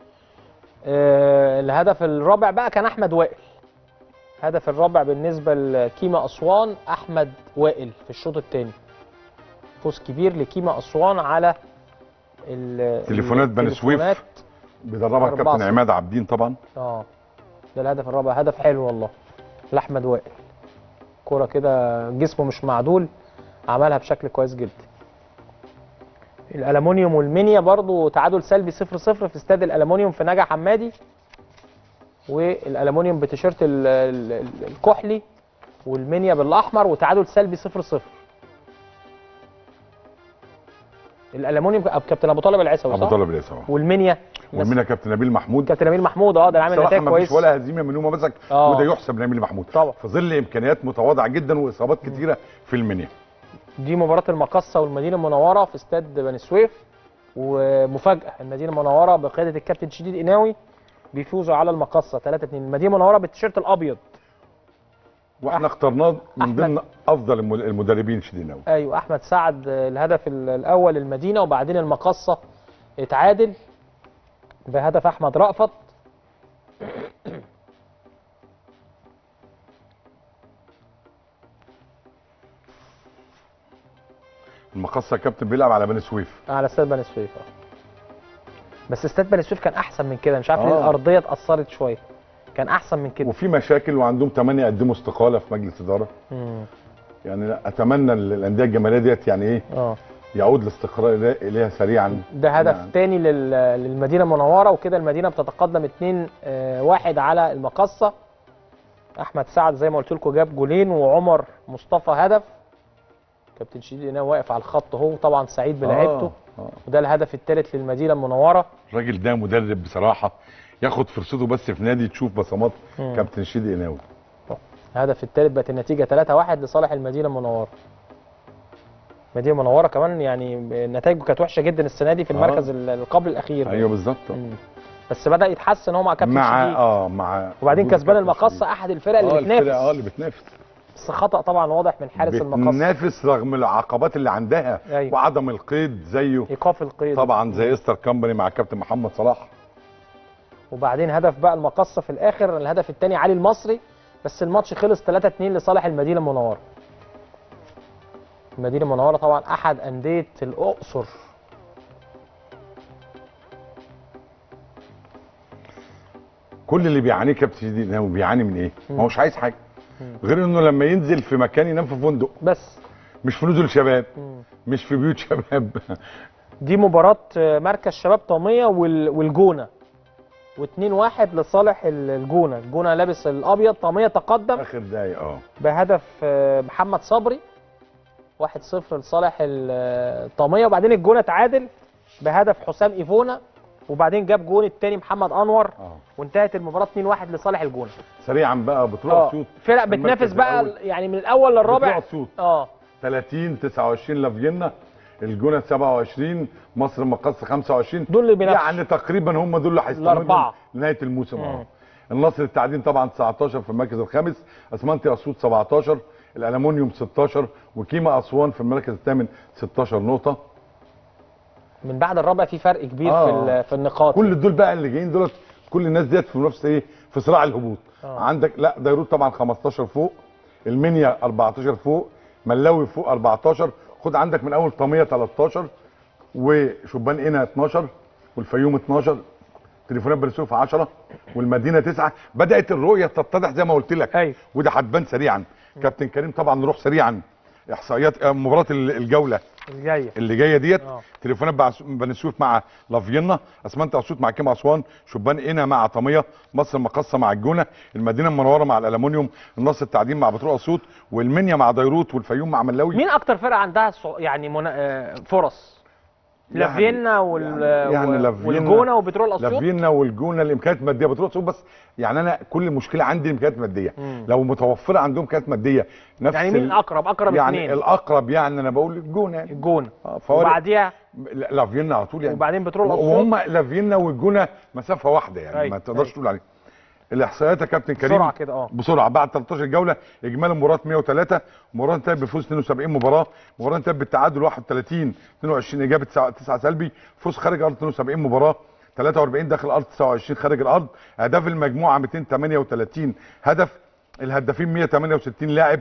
آه الهدف الرابع بقى كان احمد وائل الهدف الرابع بالنسبه لكيما اسوان احمد وائل في الشوط الثاني فوز كبير لكيما اسوان على ال- تليفونات بني سويف. التليفونات. بيدربها أربعة الكابتن صفر. عماد عابدين طبعا اه ده الهدف الرابع هدف حلو والله لاحمد وائل كرة كده جسمه مش معدول عملها بشكل كويس جدا الالومنيوم والمنيا برضو تعادل سلبي 0 0 في استاد الالومنيوم في نجع حمادي والالومنيوم بتيشيرت ال- ال- ال- الكحلي والمنيا بالاحمر وتعادل سلبي 0 0 الالومنيوم كابتن ابو طالب العيسوي ابو صح؟ طالب اليسوع والمنيا ومنها كابتن نبيل محمود كابتن امير محمود اه ده عامل بصراحه نتائج ما فيش كويسه ولا هزيمه من يوم ما مسك آه. وده يحسب لنبيل محمود طبعا. في ظل امكانيات متواضعه جدا واصابات كتيره في المنيا دي مباراة المقصة والمدينة المنورة في استاد بني سويف ومفاجأة المدينة المنورة بقيادة الكابتن شديد قناوي بيفوزوا على المقصة 3 2 المدينة المنورة بالتيشيرت الأبيض واحنا اخترناه من أحمد. ضمن افضل الم- المدربين شديد قوي أيوه أحمد سعد آه، الهدف ال- الأول للمدينة وبعدين المقصة اتعادل بهدف احمد رأفت المقصه كابتن بيلعب على بني سويف على استاد بني سويف آه. بس استاد بني سويف كان احسن من كده مش عارف ليه آه. الارضيه اتاثرت شويه كان احسن من كده وفي مشاكل وعندهم ثمانيه قدموا استقاله في مجلس اداره مم. يعني لا اتمنى ال- الانديه الجماهيريه ديت يعني ايه اه يعود الاستقرار إلي- اليها سريعا ده هدف نعم. تاني لل- للمدينه المنوره وكده المدينه بتتقدم 2 1 على المقصه احمد سعد زي ما قلت لكم جاب جولين وعمر مصطفى هدف كابتن شديد هنا واقف على الخط اهو طبعا سعيد بلعبته آه، آه. وده الهدف الثالث للمدينه المنوره الراجل ده مدرب بصراحه ياخد فرصته بس في نادي تشوف بصمات مم. كابتن شيدي قناوي الهدف الثالث بقت النتيجه 3-1 لصالح المدينه المنوره المدينه المنوره كمان يعني نتائجه كانت وحشه جدا السنه دي في آه. المركز ال- القبل الاخير ايوه بالظبط مم. بس بدا يتحسن هو مع كابتن مع شديد اه مع وبعدين وجود كسبان كابتن المقصه شديد. احد الفرق اللي اه الفرقة اه بتنافس اللي بتنافس بس خطا طبعا واضح من حارس المقصه بتنافس رغم العقبات اللي عندها أيوة. وعدم القيد زيه ايقاف القيد طبعا زي استر كامباني مع كابتن محمد صلاح وبعدين هدف بقى المقصه في الاخر الهدف الثاني علي المصري بس الماتش خلص 3 2 لصالح المدينه المنوره المدينه المنوره طبعا احد انديه الاقصر كل اللي بيعانيه كابتن شديد قناوي بيعاني من ايه؟ ما هوش عايز حاجه غير انه لما ينزل في مكان ينام في فندق بس مش في نزل شباب مم. مش في بيوت شباب دي مباراة آه، مركز شباب طامية وال- والجونة و2 1 لصالح ال- الجونة الجونة لابس الأبيض طامية تقدم اخر دقايق اه بهدف آه، محمد صبري 1-0 لصالح ال- آه، الطامية وبعدين الجونة تعادل بهدف حسام إيفونا وبعدين جاب جون التاني محمد أنور اه وانتهت المباراة 2-1 لصالح الجونة سريعا بقى بطوله اه اسيوط فرق المركز بتنافس بقى الأول. يعني من الأول للرابع بطوله اسيوط اه 30 29 لافيينا الجونه 27 مصر المقص 25 دول اللي بينافسوا يعني تقريبا هم دول اللي هيستمروا الأربعة. لنهايه الموسم اه مم. النصر التعدين طبعا 19 في المركز الخامس اسمنتي اسيوط 17 الالومنيوم 16 وكيما اسوان في المركز الثامن 16 نقطه من بعد الرابع في فرق كبير آه. في ال- في النقاط كل دول بقى اللي جايين دولت كل الناس ديت في منافسه ايه في صراع الهبوط آه. عندك لا ديروت طبعا 15 فوق المنيا 14 فوق ملاوي فوق 14 خد عندك من اول طاميه 13 وشبان قنا 12 والفيوم 12 تليفونات بني سويف 10 والمدينه 9 بدات الرؤيه تتضح زي ما قلت لك أيوة. وده هتبان سريعا كابتن كريم طبعا نروح سريعا احصائيات آه، مباراه ال- الجوله الجاية اللي جايه ديت آه. تليفونات بعس- بني سويف مع لافينا اسمنت اسيوط مع كيما اسوان شبان قنا مع طميه مصر المقصه مع الجونه المدينه المنوره مع الالومنيوم النصر التعدين مع بترول اسيوط والمنيا مع ديروت والفيوم مع ملاوي مين اكتر فرقه عندها صع- يعني منا... آه، فرص يعني- لافينا وال... يعني- يعني و- لافينا- والجونه وبترول اسيوط لافينا والجونه الامكانيات الماديه بترول اسيوط بس يعني انا كل مشكله عندي الامكانيات الماديه مم. لو متوفره عندهم امكانيات ماديه نفس يعني مين ال- اقرب اقرب يعني اثنين الاقرب يعني انا بقول الجونه يعني الجونه آه، فوارق- وبعديها لا- لافينا على طول يعني وبعدين بترول اسيوط وهم لافينا والجونه مسافه واحده يعني أيوة، ما تقدرش أيوة. تقول عليه الاحصائيات يا كابتن كريم بسرعه كده اه بسرعه بعد 13 جوله اجمالي المباراه 103 مباراه انتهت بفوز 72 مباراه مباراه انتهت بالتعادل 31 22 اجابه 9 سلبي فوز خارج الارض 72 مباراه 43 داخل الارض 29 خارج الارض اهداف المجموعه 238 هدف الهدافين 168 لاعب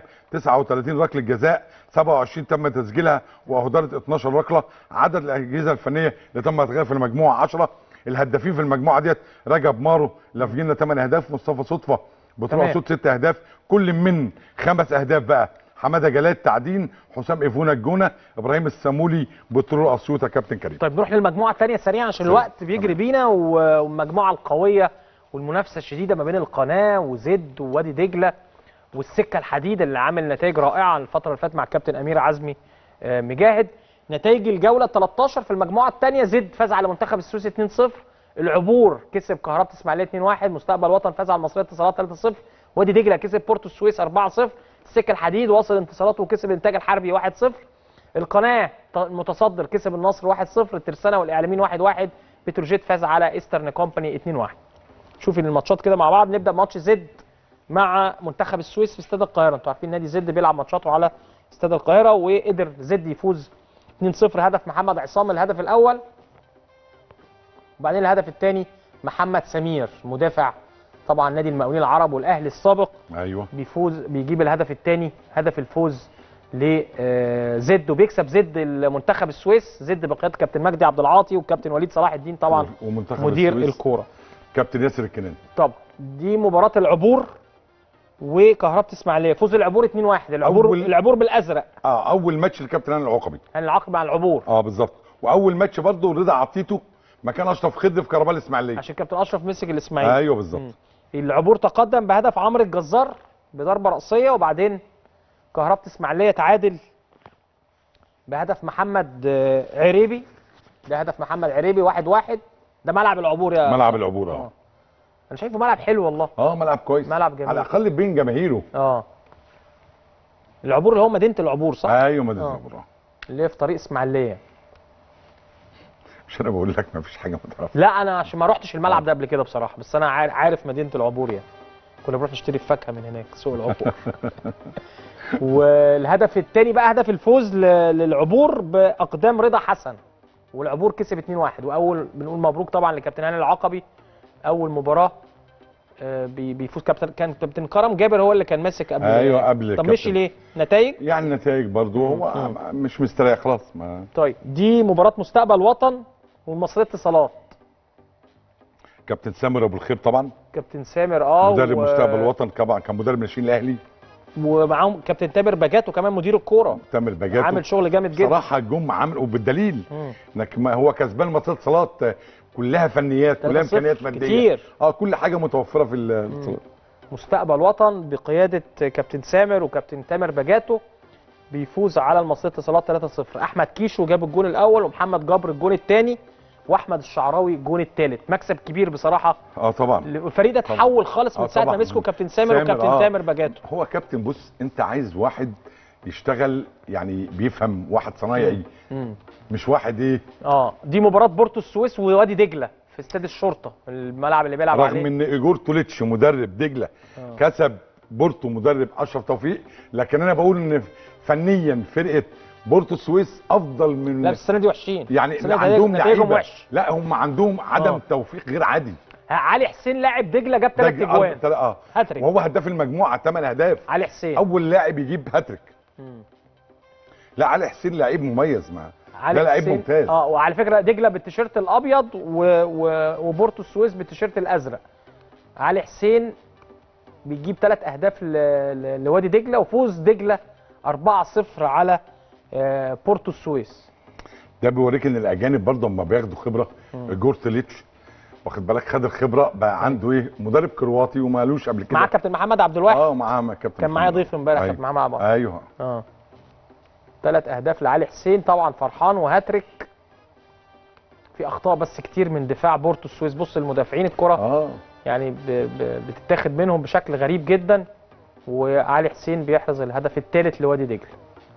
39 ركله جزاء 27 تم تسجيلها واهدرت 12 ركله عدد الاجهزه الفنيه اللي تم تغييرها في المجموعه 10 الهدافين في المجموعه ديت رجب مارو لافينا 8 اهداف مصطفى صدفه بطوله تمام. صوت 6 اهداف كل من خمس اهداف بقى حماده جلال تعدين حسام ايفونا الجونه ابراهيم السامولي بترول اسيوط يا كابتن كريم طيب نروح للمجموعه الثانيه سريعا عشان الوقت بيجري بينا و- والمجموعه القويه والمنافسه الشديده ما بين القناه وزد ووادي دجله والسكه الحديد اللي عامل نتائج رائعه الفتره اللي فاتت مع الكابتن امير عزمي آه، مجاهد نتائج الجوله 13 في المجموعه الثانيه زد فاز على منتخب السويس 2-0 العبور كسب كهرباء اسماعيليه 2-1 مستقبل وطن فاز على المصريه اتصالات 3-0 وادي دجله كسب بورتو السويس 4-0 السكه الحديد وصل انتصاراته وكسب الانتاج الحربي 1-0 القناه ط- المتصدر كسب النصر 1-0 الترسانه والاعلاميين 1-1 بتروجيت فاز على ايسترن كومباني 2-1 شوف الماتشات كده مع بعض نبدا ماتش زد مع منتخب السويس في استاد القاهره انتوا عارفين نادي زد بيلعب ماتشاته على استاد القاهره وقدر زد يفوز 2-0 هدف محمد عصام الهدف الاول وبعدين الهدف الثاني محمد سمير مدافع طبعا نادي المقاولين العرب والاهلي السابق ايوه بيفوز بيجيب الهدف الثاني هدف الفوز لزد وبيكسب زد المنتخب السويس زد بقياده كابتن مجدي عبد العاطي وكابتن وليد صلاح الدين طبعا ومنتخب مدير السويس الكوره كابتن ياسر الكناني طب دي مباراه العبور وكهربة اسماعيليه فوز العبور 2-1 العبور أول- العبور بالازرق اه اول ماتش لكابتن هاني العقبي هنلعب مع العبور اه بالظبط واول ماتش برضه رضا عطيته مكان اشرف خضر في كهرباء الاسماعيليه عشان كابتن اشرف مسك الاسماعيلي ايوه بالظبط مم. العبور تقدم بهدف عمرو الجزار بضربه راسيه وبعدين كهربة اسماعيليه تعادل بهدف محمد آه، عريبي ده هدف محمد عريبي واحد واحد ده ملعب العبور يا ملعب العبور اه آه. انا شايفه ملعب حلو والله اه ملعب كويس ملعب جميل. على الاقل بين جماهيره اه العبور اللي هو مدينه العبور صح ايوه مدينه آه. العبور آه. اللي هي في طريق اسماعيليه مش انا بقول لك ما فيش حاجه ما تعرفش لا انا عشان ما رحتش الملعب ده قبل كده بصراحه بس انا عار- عارف مدينه العبور يعني كنا بنروح نشتري فاكهه من هناك سوق العبور والهدف الثاني بقى هدف الفوز ل- للعبور باقدام رضا حسن والعبور كسب 2-1 واول بنقول مبروك طبعا لكابتن هاني العقبي اول مباراه آه، بي- بيفوز كابتن كان كابتن كرم جابر هو اللي كان ماسك قبل ايوه قبل طب الكابتن. مشي ليه نتائج يعني نتائج برضه هو مش مستريح خلاص ما طيب دي مباراه مستقبل وطن والمصريه اتصالات كابتن سامر ابو الخير طبعا كابتن سامر اه مدرب و- مستقبل الوطن طبعا كان مدرب ناشئين الاهلي ومعاهم كابتن تامر باجات وكمان مدير الكوره تامر بجاتو عامل شغل جامد جدا صراحه جم عامل وبالدليل مم. انك ما هو كسبان ماتشات صالات كلها فنيات كلها 3-0 امكانيات ماديه كتير. اه كل حاجه متوفره في ال- الصالات مستقبل وطن بقياده كابتن سامر وكابتن تامر باجاتو بيفوز على المصرية اتصالات 3-0 احمد كيشو جاب الجون الاول ومحمد جبر الجون الثاني واحمد الشعراوي الجون الثالث مكسب كبير بصراحه اه طبعا الفريق ده اتحول خالص من آه ساعه ما طبعاً. مسكوا كابتن سامر, سامر، وكابتن آه. تامر باجاتو هو كابتن بص انت عايز واحد يشتغل يعني بيفهم واحد صنايعي مم. مش واحد ايه اه دي مباراه بورتو السويس ووادي دجله في استاد الشرطه الملعب اللي بيلعب رغم عليه ان ايجور توليتش مدرب دجله كسب بورتو مدرب اشرف توفيق لكن انا بقول ان فنيا فرقه بورتو السويس افضل من لا بس السنه دي وحشين يعني السنة دي عندهم نتائجهم لعيبه وحش لا هم عندهم عدم آه. توفيق غير عادي علي حسين لاعب دجله جاب ثلاث ده- اجوان اه اه هاتريك وهو هداف المجموعه ثمان اهداف علي حسين اول لاعب يجيب هاتريك مم. لا علي حسين لعيب مميز معاه علي ده لعيب حسين- ممتاز اه وعلى فكره دجله بالتيشيرت الابيض و... و... وبورتو السويس بالتيشيرت الازرق علي حسين بيجيب ثلاث اهداف ل... ل... لوادي دجله وفوز دجله 4-0 على آه، بورتو السويس ده بيوريك ان الاجانب برضه اما بياخدوا خبره ايجور توليتش واخد بالك خد الخبره بقى عنده ايه مدرب كرواتي ومالوش قبل كده مع كابتن محمد عبد الواحد اه معاه مع كابتن كان معايا محمد. ضيف امبارح أيوه. كابتن محمد عبد الواحد ايوه اه ثلاث اهداف لعلي حسين طبعا فرحان وهاتريك في اخطاء بس كتير من دفاع بورتو السويس بص المدافعين الكره اه يعني ب... ب... بتتاخد منهم بشكل غريب جدا وعلي حسين بيحرز الهدف الثالث لوادي دجله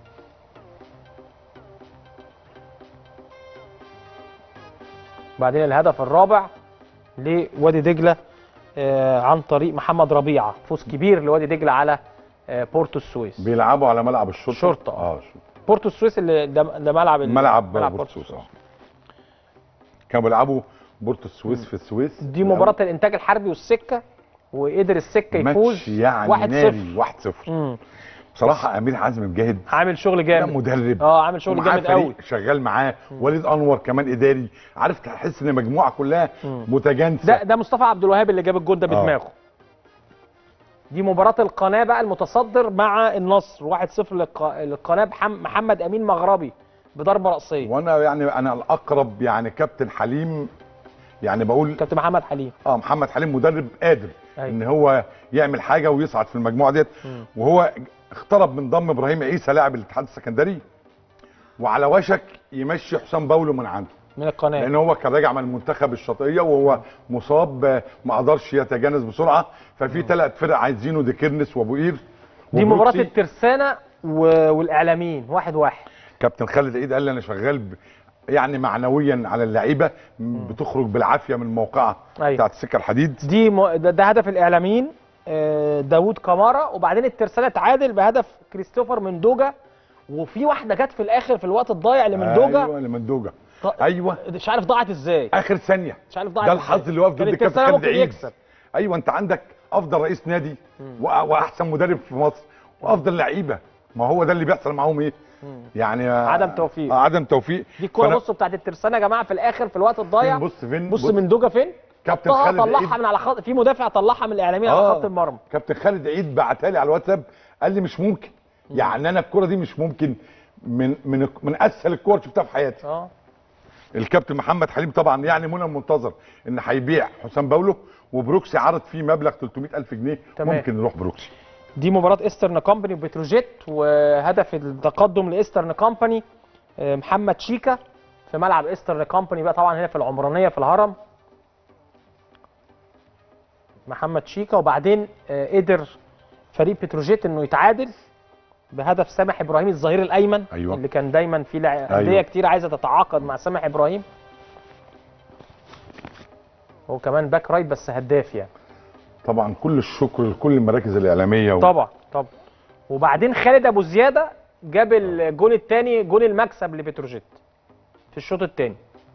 بعدين الهدف الرابع لوادي دجله آه، عن طريق محمد ربيعه فوز كبير لوادي دجله على آه، بورتو السويس بيلعبوا على ملعب الشرطه الشرطة. اه الشرطة. بورتو السويس اللي ده, ده ملعب ال- ملعب ملعب بورتو السويس آه. كانوا بيلعبوا بورتو السويس في السويس دي مباراه الانتاج الحربي والسكه وقدر السكه يفوز ماتش يعني 1-0. ناري 1-0 مم. بصراحه امير حازم مجاهد عامل شغل ده جامد مدرب اه عامل شغل ومعاه جامد فريق قوي شغال معاه وليد انور كمان اداري عارف تحس ان المجموعه كلها متجانسه ده ده مصطفى عبد الوهاب اللي جاب الجول ده آه. بدماغه دي مباراة القناة بقى المتصدر مع النصر 1-0 للق- للقناة بحم- محمد أمين مغربي بضربة رأسية وانا يعني انا الاقرب يعني كابتن حليم يعني بقول كابتن محمد حليم اه محمد حليم مدرب قادر أيوة. ان هو يعمل حاجه ويصعد في المجموعه ديت وهو اقترب من ضم ابراهيم عيسى لاعب الاتحاد السكندري وعلى وشك يمشي حسام باولو من عنده من القناة لان هو كان راجع من المنتخب الشاطئيه وهو مصاب آه، ما قدرش يتجانس بسرعه ففي ثلاث فرق عايزينه دي كيرنس وابو قير دي مباراة وبروكسي. الترسانة و- والإعلاميين واحد واحد كابتن خالد عيد قال لي انا شغال ب... يعني معنويا على اللعيبه م- بتخرج بالعافيه من موقعها أيوة. بتاعت السكه الحديد دي م... ده, ده هدف الإعلاميين آه، داوود كمارا وبعدين الترسانة تعادل بهدف كريستوفر مندوجا وفي واحدة جت في الآخر في الوقت الضايع لمندوجا ايوه لمندوجا ط- ايوه مش عارف ضاعت ازاي اخر ثانيه مش عارف ضاعت ده إزاي. الحظ اللي واقف ضد كان الكابتن الترسانة خالد ممكن عيد يكسب ايوه انت عندك افضل رئيس نادي وأ- واحسن مدرب في مصر وافضل لعيبه ما هو ده اللي بيحصل معاهم ايه يعني عدم توفيق. آه عدم توفيق دي الكوره فأنا- بصوا بتاعت الترسانه يا جماعه في الاخر في الوقت الضايع بص فين بص من دوجا فين كابتن طه خالد طلعها عيد من على خط في مدافع طلعها من الاعلاميه على آه. خط المرمى كابتن خالد عيد بعتها لي على الواتساب قال لي مش ممكن يعني انا الكوره دي مش ممكن من من من اسهل الكور شفتها في حياتي اه الكابتن محمد حليم طبعا يعني منى المنتظر ان هيبيع حسام باولو وبروكسي عرض فيه مبلغ 300 الف جنيه تمام. ممكن نروح بروكسي دي مباراة ايسترن كومباني وبتروجيت وهدف التقدم لايسترن كومباني آه، محمد شيكا في ملعب ايسترن كومباني بقى طبعا هنا في العمرانية في الهرم محمد شيكا وبعدين آه، قدر فريق بتروجيت انه يتعادل بهدف سامح ابراهيم الظهير الايمن أيوة. اللي كان دايما في لع- انديه أيوة. كتير عايزه تتعاقد مع سامح ابراهيم هو كمان باك رايت بس هداف يعني طبعا كل الشكر لكل المراكز الاعلاميه و... طبعا طبعا وبعدين خالد ابو زياده جاب الجون الثاني جون المكسب لبتروجيت في الشوط الثاني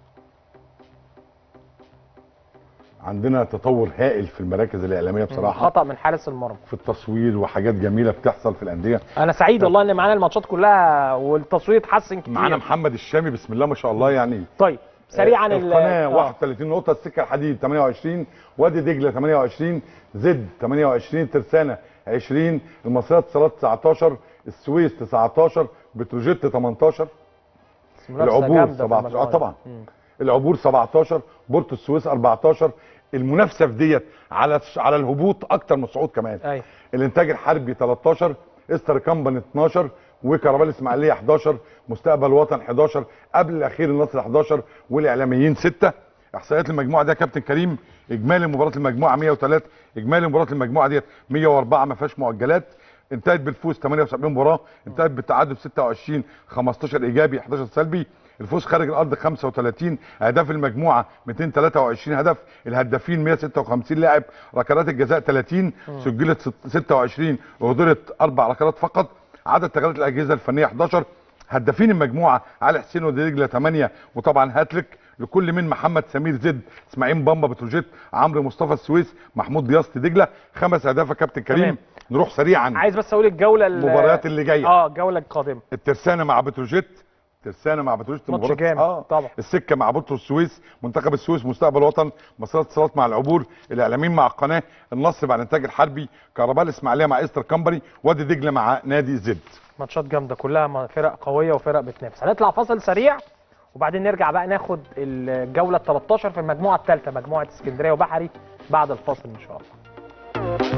عندنا تطور هائل في المراكز الاعلاميه بصراحه خطا من حارس المرمى في التصوير وحاجات جميله بتحصل في الانديه انا سعيد والله ان معانا الماتشات كلها والتصوير اتحسن كتير معانا محمد الشامي بسم الله ما شاء الله يعني طيب سريعا ال- القناه آه. 31 نقطه السكه الحديد 28 وادي دجله 28 زد 28 ترسانه 20 المصريه اتصالات 19 السويس 19 بتروجيت 18 منافسة العبور جامدة في 17 المجموعة اه دي. طبعا مم. العبور 17 بورتو السويس 14 المنافسه في ديت على على الهبوط اكتر من الصعود كمان ايوه الانتاج الحربي 13 استر كامباني 12 وكهرباء الاسماعيليه 11 مستقبل وطن 11 قبل الاخير النصر 11 والاعلاميين 6 احصائيات المجموعه دي يا كابتن كريم اجمالي مباراه المجموعه 103 اجمالي مباراه المجموعه ديت 104 ما فيهاش مؤجلات انتهت بالفوز 78 مباراه انتهت بالتعادل 26 15 ايجابي 11 سلبي الفوز خارج الارض 35 اهداف المجموعه 223 هدف الهدافين 156 لاعب ركلات الجزاء 30 سجلت ست- 26 وهدرت اربع ركلات فقط عدد تغييرات الاجهزه الفنيه 11 هدافين المجموعه علي حسين ودي دجله 8 وطبعا هاتريك لكل من محمد سمير زد اسماعيل بامبا بتروجيت عمرو مصطفى السويس محمود دياسط دجله خمس اهداف يا كابتن كريم تمام. نروح سريعا عايز بس اقول الجوله ال- المباريات اللي جايه اه الجوله القادمه الترسانه مع بتروجيت ترسانه مع بتروجيت ماتش مباراة- جامد، اه طبعا. السكه مع بطل السويس منتخب السويس مستقبل وطن مصرية اتصالات مع العبور الاعلاميين مع القناه النصر مع الانتاج الحربي كهرباء الاسماعيليه مع استر كامبري وادي دجله مع نادي زد ماتشات جامده كلها م- فرق قويه وفرق بتنافس هنطلع فاصل سريع وبعدين نرجع بقى ناخد الجوله ال 13 في المجموعه الثالثه مجموعه اسكندريه وبحري بعد الفاصل ان شاء الله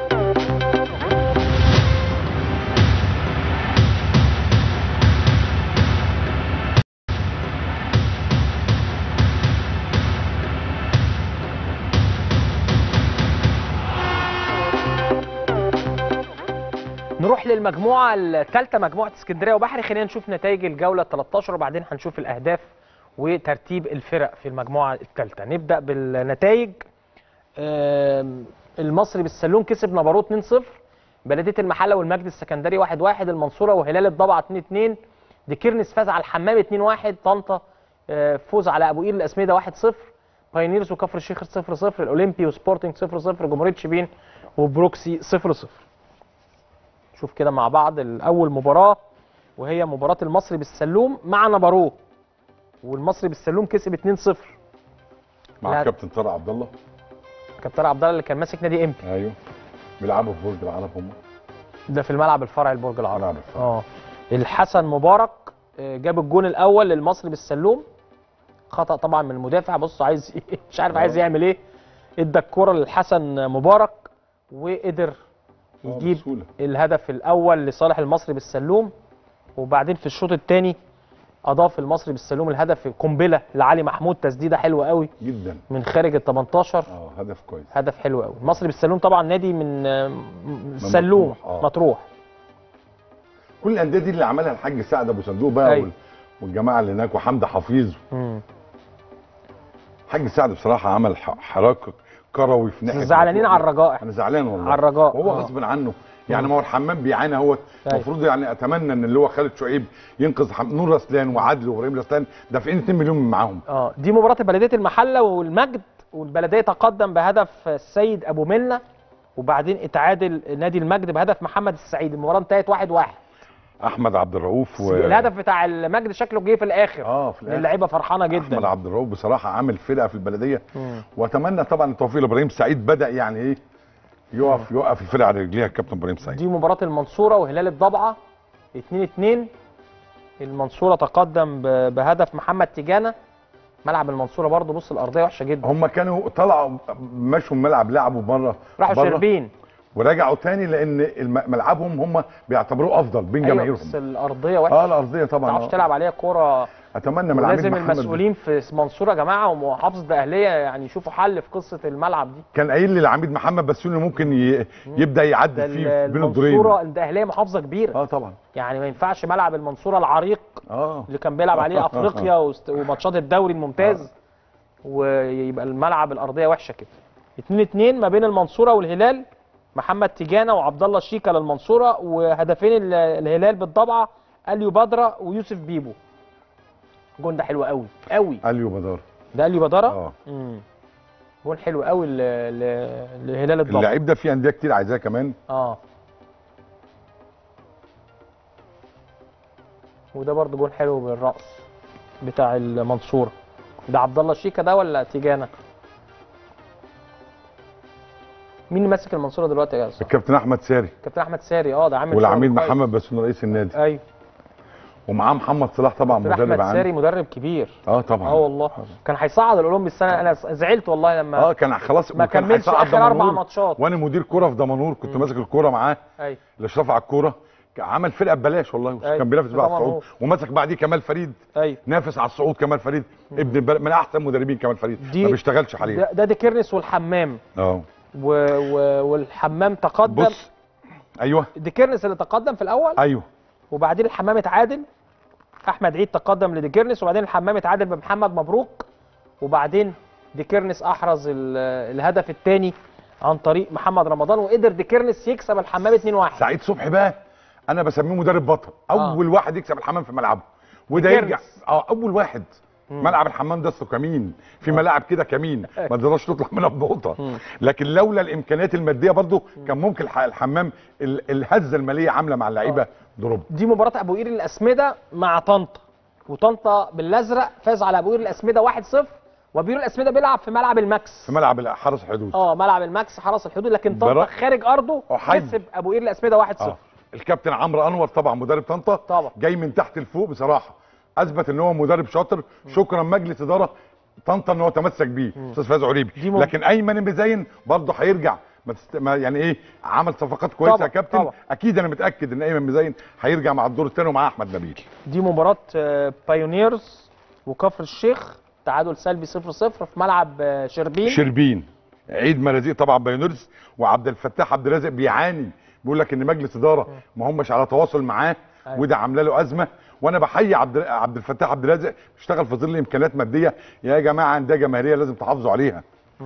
نروح للمجموعه الثالثه مجموعه اسكندريه وبحري خلينا نشوف نتائج الجوله ال 13 وبعدين هنشوف الاهداف وترتيب الفرق في المجموعه الثالثه نبدا بالنتائج آم، المصري بالسلوم كسب نبارو 2-0 بلديه المحله والمجد السكندري 1-1 المنصوره وهلال الضبع 2-2 ديكيرنس فاز على الحمام 2-1 طنطا آه، فوز على ابو قير الاسمده 1-0 بايونيرز وكفر الشيخ 0-0 الاولمبي وسبورتنج 0-0 جمهوريه شبين وبروكسي 0-0 شوف كده مع بعض الاول مباراه وهي مباراه المصري بالسلوم مع نبارو والمصري بالسلوم كسب 2-0 مع لا. الكابتن طارق عبد الله كابتن عبد الله اللي كان ماسك نادي امبي ايوه بيلعبوا في برج العرب هم ده في الملعب الفرعي لبرج العرب ملعب الفرعي. اه الحسن مبارك آه، جاب الجون الاول للمصري بالسلوم خطا طبعا من المدافع بص عايز مش عارف عايز يعمل ايه ادى الكره للحسن مبارك وقدر آه، يجيب بسهولة. الهدف الاول لصالح المصري بالسلوم وبعدين في الشوط الثاني اضاف المصري بالسلوم الهدف قنبله لعلي محمود تسديده حلوه قوي جدا من خارج ال 18 اه هدف كويس هدف حلو قوي المصري بالسلوم طبعا نادي من آه، م- السلوم مطروح، آه. مطروح كل الانديه دي اللي عملها الحاج سعد ابو صندوق بقى أيوة. وال- والجماعه اللي هناك وحمدي حفيظ مم. الحاج سعد بصراحه عمل ح- حراك كروي في ناحيه زعلانين مطروح. على الرجاء انا زعلان والله على الرجاء، وهو آه. غصب عنه يعني ما هو الحمام بيعاني اهو أيوة. المفروض يعني اتمنى ان اللي هو خالد شعيب ينقذ حم... نور رسلان وعدل وابراهيم رسلان دافعين 2 مليون من معاهم اه دي مباراه بلديه المحله والمجد والبلديه تقدم بهدف السيد ابو منه وبعدين اتعادل نادي المجد بهدف محمد السعيد المباراه انتهت واحد واحد احمد عبد الرؤوف و... الهدف بتاع المجد شكله جه في الاخر اه في الاخر اللعيبه فرحانه احمد جدا عبد الرؤوف بصراحه عامل فرقه في البلديه مم. واتمنى طبعا التوفيق لابراهيم سعيد بدا يعني ايه يقف يوقف الفرقه على رجليها الكابتن ابراهيم سعيد دي مباراه المنصوره وهلال الضبعه 2 2 المنصوره تقدم ب- بهدف محمد تيجانه ملعب المنصوره برضه بص الارضيه وحشه جدا هم كانوا طلعوا مشوا الملعب لعبوا بره راحوا بره شربين ورجعوا تاني لان الم- ملعبهم هم بيعتبروه افضل بين ايوه جماهيرهم بس الارضيه وحشه اه الارضيه ما طبعا تعرفش آه. تلعب عليها كوره اتمنى من العميد لازم محمد المسؤولين في المنصوره يا جماعه ومحافظه الاهليه يعني يشوفوا حل في قصه الملعب دي كان قايل لي العميد محمد بسيوني ممكن ي... يبدا ده يعدل ال- فيه بين الدورين المنصوره الاهليه محافظه كبيره اه طبعا يعني ما ينفعش ملعب المنصوره العريق اه اللي كان بيلعب عليه افريقيا وست- وماتشات الدوري الممتاز ويبقى الملعب الارضيه وحشه كده 2 2 ما بين المنصوره والهلال محمد تيجانه وعبد الله شيكا للمنصوره وهدفين ال- الهلال بالضبعه اليو بدره ويوسف بيبو الجون ده حلو قوي قوي اليو بدار ده اليو بدره اه امم جون حلو قوي ل- ل- لهلال الضبعه اللعيب ده في انديه كتير عايزاه كمان اه وده برضه جون حلو بالرأس بتاع المنصورة ده عبد الله شيكا ده ولا تيجانا؟ مين اللي ماسك المنصورة دلوقتي يا استاذ؟ الكابتن احمد ساري كابتن احمد ساري اه ده عامل والعميد شغل كويس. محمد بسيوني رئيس النادي ايوه ومعاه محمد صلاح طبعا كابتن مدرب احمد ساري عام مدرب كبير اه طبعا اه والله كان هيصعد الاولمبي السنه انا زعلت والله لما اه كان خلاص ما وكان كملش هيصعد اخر اربع دمنهور. ماتشات وانا مدير كوره في دمنهور كنت ماسك الكوره معاه ايوه الاشراف على الكوره عمل فرقه ببلاش والله أيوة. كان بينافس بقى على دمنهور. الصعود ومسك بعديه كمال فريد ايوه نافس على الصعود كمال فريد ابن البلد من احسن مدربين كمال فريد دي- ما بيشتغلش حاليا ده, ده ديكيرنس والحمام اه و... و... والحمام تقدم بص ايوه ديكيرنس اللي تقدم في الاول ايوه وبعدين الحمام اتعادل احمد عيد تقدم لديكيرنس وبعدين الحمام اتعادل بمحمد مبروك وبعدين ديكيرنس احرز ال- الهدف الثاني عن طريق محمد رمضان وقدر ديكيرنس يكسب الحمام 2-1 سعيد صبحي بقى انا بسميه مدرب بطل اول آه. واحد يكسب الحمام في ملعبه وده كيرنس. يرجع اه اول واحد ملعب الحمام ده اصله كمين في ملاعب كده كمين ما تقدرش تطلع منها بنقطه لكن لولا الامكانيات الماديه برضو كان ممكن الح- الحمام ال- الهزه الماليه عامله مع اللعيبه ضرب دي مباراه ابو قير الاسمده مع طنطا وطنطا بالازرق فاز على ابو قير الاسمده 1-0 وابو قير الاسمده بيلعب في ملعب الماكس في ملعب حرس الحدود اه ملعب الماكس حرس الحدود لكن طنطا برا- خارج ارضه أحيي. كسب ابو قير الاسمده 1-0 اه الكابتن عمرو انور طبعا مدرب طنطا طبعا. جاي من تحت لفوق بصراحه اثبت ان هو مدرب شاطر شكرا مجلس اداره طنطا ان هو تمسك بيه استاذ فايز عريبي دي مم- لكن ايمن مزين برضه هيرجع ما, تست... ما يعني ايه عمل صفقات كويسه طبعا، يا كابتن طبعا. اكيد انا متاكد ان ايمن مزين هيرجع مع الدور الثاني ومعاه احمد نبيل دي مباراة آه، بايونيرز وكفر الشيخ تعادل سلبي 0-0 في ملعب آه، شربين شربين عيد مرازيق طبعا بايونيرز وعبد الفتاح عبد الرازق بيعاني بيقول لك ان مجلس اداره ما همش على تواصل معاه أيوة. وده عامله له ازمه وانا بحيي عبد عبد الفتاح عبد الرازق بيشتغل في ظل امكانيات ماديه يا جماعه عندها جماهيريه لازم تحافظوا عليها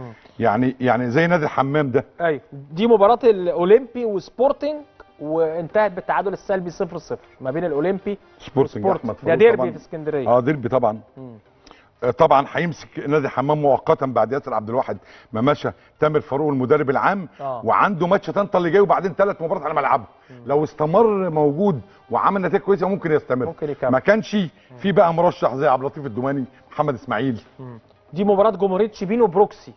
يعني يعني زي نادي الحمام ده ايوه دي مباراة الاولمبي وسبورتنج وانتهت بالتعادل السلبي 0-0 ما بين الاولمبي سبورتنج وسبورتنج احمد ده فاروق ديربي طبعاً. في اسكندريه اه ديربي طبعا آه، طبعا هيمسك نادي الحمام مؤقتا بعد ياسر عبد الواحد ما مشى تامر فاروق المدرب العام آه. وعنده ماتش طنطا اللي جاي وبعدين ثلاث مباريات على ملعبه لو استمر موجود وعمل نتائج كويسه ممكن يستمر ممكن يكمل. ما كانش في بقى مرشح زي عبد اللطيف الدوماني محمد اسماعيل دي مباراة جمهورية شبين وبروكسي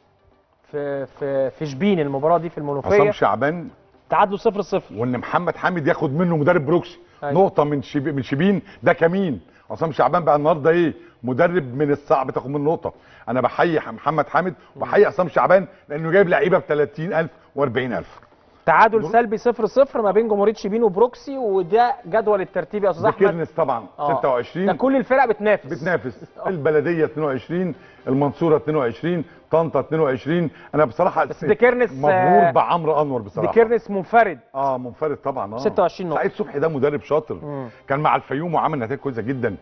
في في في شبين المباراة دي في عصام المنوفية شعبان تعادلوا 0-0 وان محمد حامد ياخد منه مدرب بروكسي أيوة. نقطه من شبي من شبين ده كمين عصام شعبان بقى النهارده ايه مدرب من الصعب تاخد منه نقطه انا بحيي محمد حامد وبحيي عصام شعبان لانه جايب لعيبه ب 30000 و40000 تعادل دول- سلبي 0-0 ما بين جمهورية شبين وبروكسي وده جدول الترتيب يا استاذ ده احمد كيرنس طبعا آه. 26 ده كل الفرق بتنافس بتنافس البلديه 22 المنصوره 22 طنطا 22 انا بصراحه بس دي كيرنس، مبهور آه، بعمرو انور بصراحه ديكيرنس منفرد اه منفرد طبعا اه 26 نقطة. سعيد صبحي ده مدرب شاطر مم. كان مع الفيوم وعمل نتائج كويسه جدا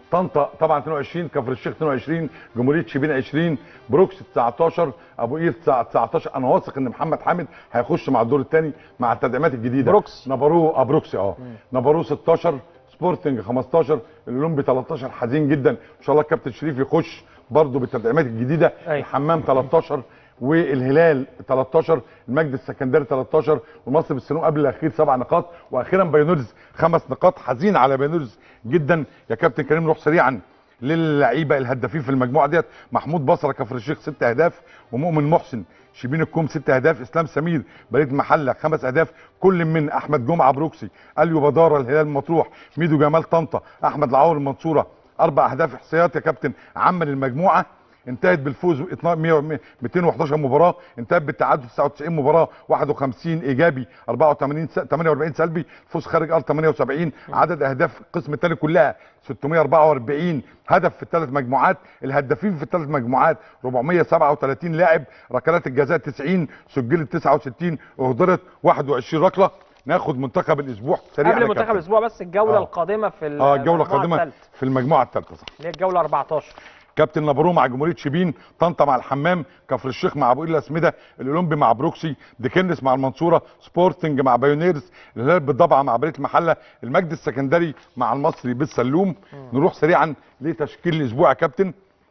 طنطا طبعا 22 كفر الشيخ 22 جمهوريه شبين 20 بروكس 19 ابو قير 19 انا واثق ان محمد حامد هيخش مع الدور الثاني مع التدعيمات الجديده بروكسي. نبارو اه بروكسي اه نبارو 16 سبورتنج 15 الاولمبي 13 حزين جدا ان شاء الله الكابتن شريف يخش برضه بالتدعيمات الجديده أيوة. الحمام 13 والهلال 13 المجد السكندري 13 ومصر بالسلوم قبل الاخير سبع نقاط واخيرا بايونيرز خمس نقاط حزين على بايونيرز جدا يا كابتن كريم نروح سريعا للعيبه الهدافين في المجموعه ديت محمود بصره كفر الشيخ ست اهداف ومؤمن محسن شبين الكوم ست اهداف اسلام سمير بريد محله خمس اهداف كل من احمد جمعه بروكسي اليو بداره الهلال مطروح ميدو جمال طنطا احمد العور المنصوره اربع اهداف احصائيات يا كابتن عمل المجموعه انتهت بالفوز 100 211 مباراه انتهت بالتعادل 99 مباراه 51 ايجابي 84 س- 48 سلبي فوز خارج ارض 78 عدد اهداف القسم الثاني كلها 644 هدف في الثلاث مجموعات الهدافين في الثلاث مجموعات 437 لاعب ركلات الجزاء 90 سجلت 69 اهدرت 21 ركله ناخد منتخب الاسبوع سريعا قبل يا منتخب كابتن. الاسبوع بس الجوله آه. القادمه في اه الجوله المجموعة القادمه الثالثة، في المجموعه الثالثه صح اللي هي الجوله 14 كابتن نابورو مع جمهوريه شبين طنطا مع الحمام كفر الشيخ مع ابو قير الاسمده الاولمبي مع بروكسي ديكنس مع المنصوره سبورتنج مع بايونيرز الهلال بالضبعه مع بريت محله المجد السكندري مع المصري بالسلوم نروح سريعا لتشكيل الاسبوع يا كابتن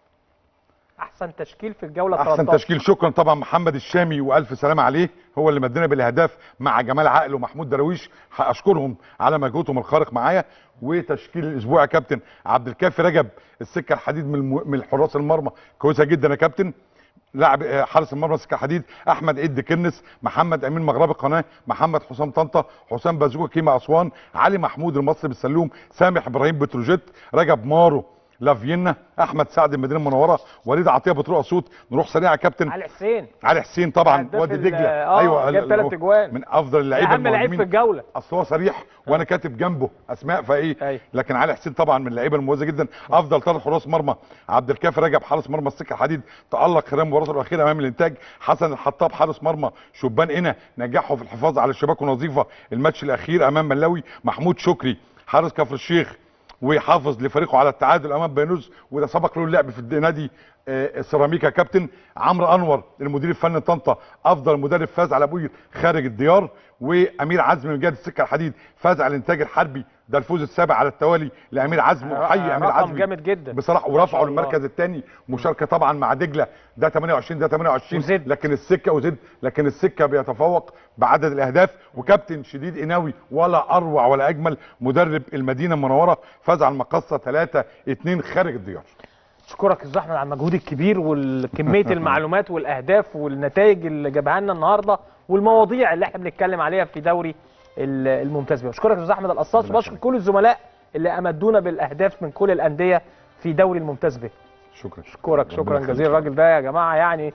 احسن تشكيل في الجوله احسن 13 تشكيل شكرا طبعا محمد الشامي والف سلامه عليه هو اللي مدنا بالاهداف مع جمال عقل ومحمود درويش اشكرهم على مجهودهم الخارق معايا وتشكيل الاسبوع يا كابتن عبد الكافي رجب السكه الحديد من الم... من حراس المرمى كويسه جدا يا كابتن لاعب آه، حارس المرمى سكه حديد احمد عيد كنس محمد امين مغربي قناه محمد حسام طنطا حسام بازوكا كيما اسوان علي محمود المصري بالسلوم سامح ابراهيم بتروجيت رجب مارو لافينا احمد سعد المدينه المنوره وليد عطيه بتروق صوت نروح سريع يا كابتن علي حسين علي حسين طبعا هداف وادي ال- دجله آه، جاب ال- تلات هو أجوان. من افضل اللعيبه اهم لعيب في المهاجمين الجوله اصل هو صريح وانا كاتب جنبه اسماء فايه أيوة. لكن علي حسين طبعا من اللعيبه المميزه جدا افضل ثلاث حراس مرمى عبد الكافي رجب حارس مرمى السكه الحديد تالق خلال مباراته الاخيره امام الانتاج حسن الحطاب حارس مرمى شبان قنا نجحه في الحفاظ على الشباك ونظيفه الماتش الاخير امام ملاوي محمود شكري حارس كفر الشيخ وحافظ لفريقه على التعادل امام بينوز وده سبق له اللعب في النادي آه، السيراميكا كابتن عمرو انور المدير الفني طنطا افضل مدرب فاز على ابوير خارج الديار وامير عزمي من جهه السكه الحديد فاز على الانتاج الحربي ده الفوز السابع على التوالي لامير عزمي وحي امير رقم عزمي جامد جدا بصراحه ما ورفعوا شاء الله. المركز الثاني مشاركه طبعا مع دجله ده 28 ده 28 وزد. لكن السكه وزد لكن السكه بيتفوق بعدد الاهداف وكابتن شديد قناوي ولا اروع ولا اجمل مدرب المدينه المنوره فاز على المقصه 3 2 خارج الديار اشكرك يا أستاذ احمد على المجهود الكبير وكميه المعلومات والاهداف والنتائج اللي جابها لنا النهارده والمواضيع اللي احنا بنتكلم عليها في دوري ال- الممتاز بيه بشكرك يا استاذ احمد القصاص وبشكر كل الزملاء اللي امدونا بالاهداف من كل الانديه في دوري الممتاز به شكرا اشكرك شكرا جزيلا الراجل ده يا جماعه يعني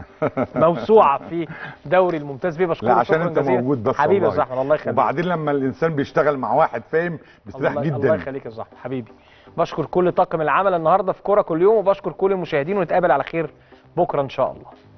موسوعه في دوري الممتاز به بشكرك لا عشان شكرا انت جزيلا. موجود بس حبيبي يا والله. استاذ احمد الله يخليك وبعدين لما الانسان بيشتغل مع واحد فاهم بيستريح الله, الله جدا يخليك يا صاحبي حبيبي بشكر كل طاقم العمل النهارده في كوره كل يوم وبشكر كل المشاهدين ونتقابل على خير بكره ان شاء الله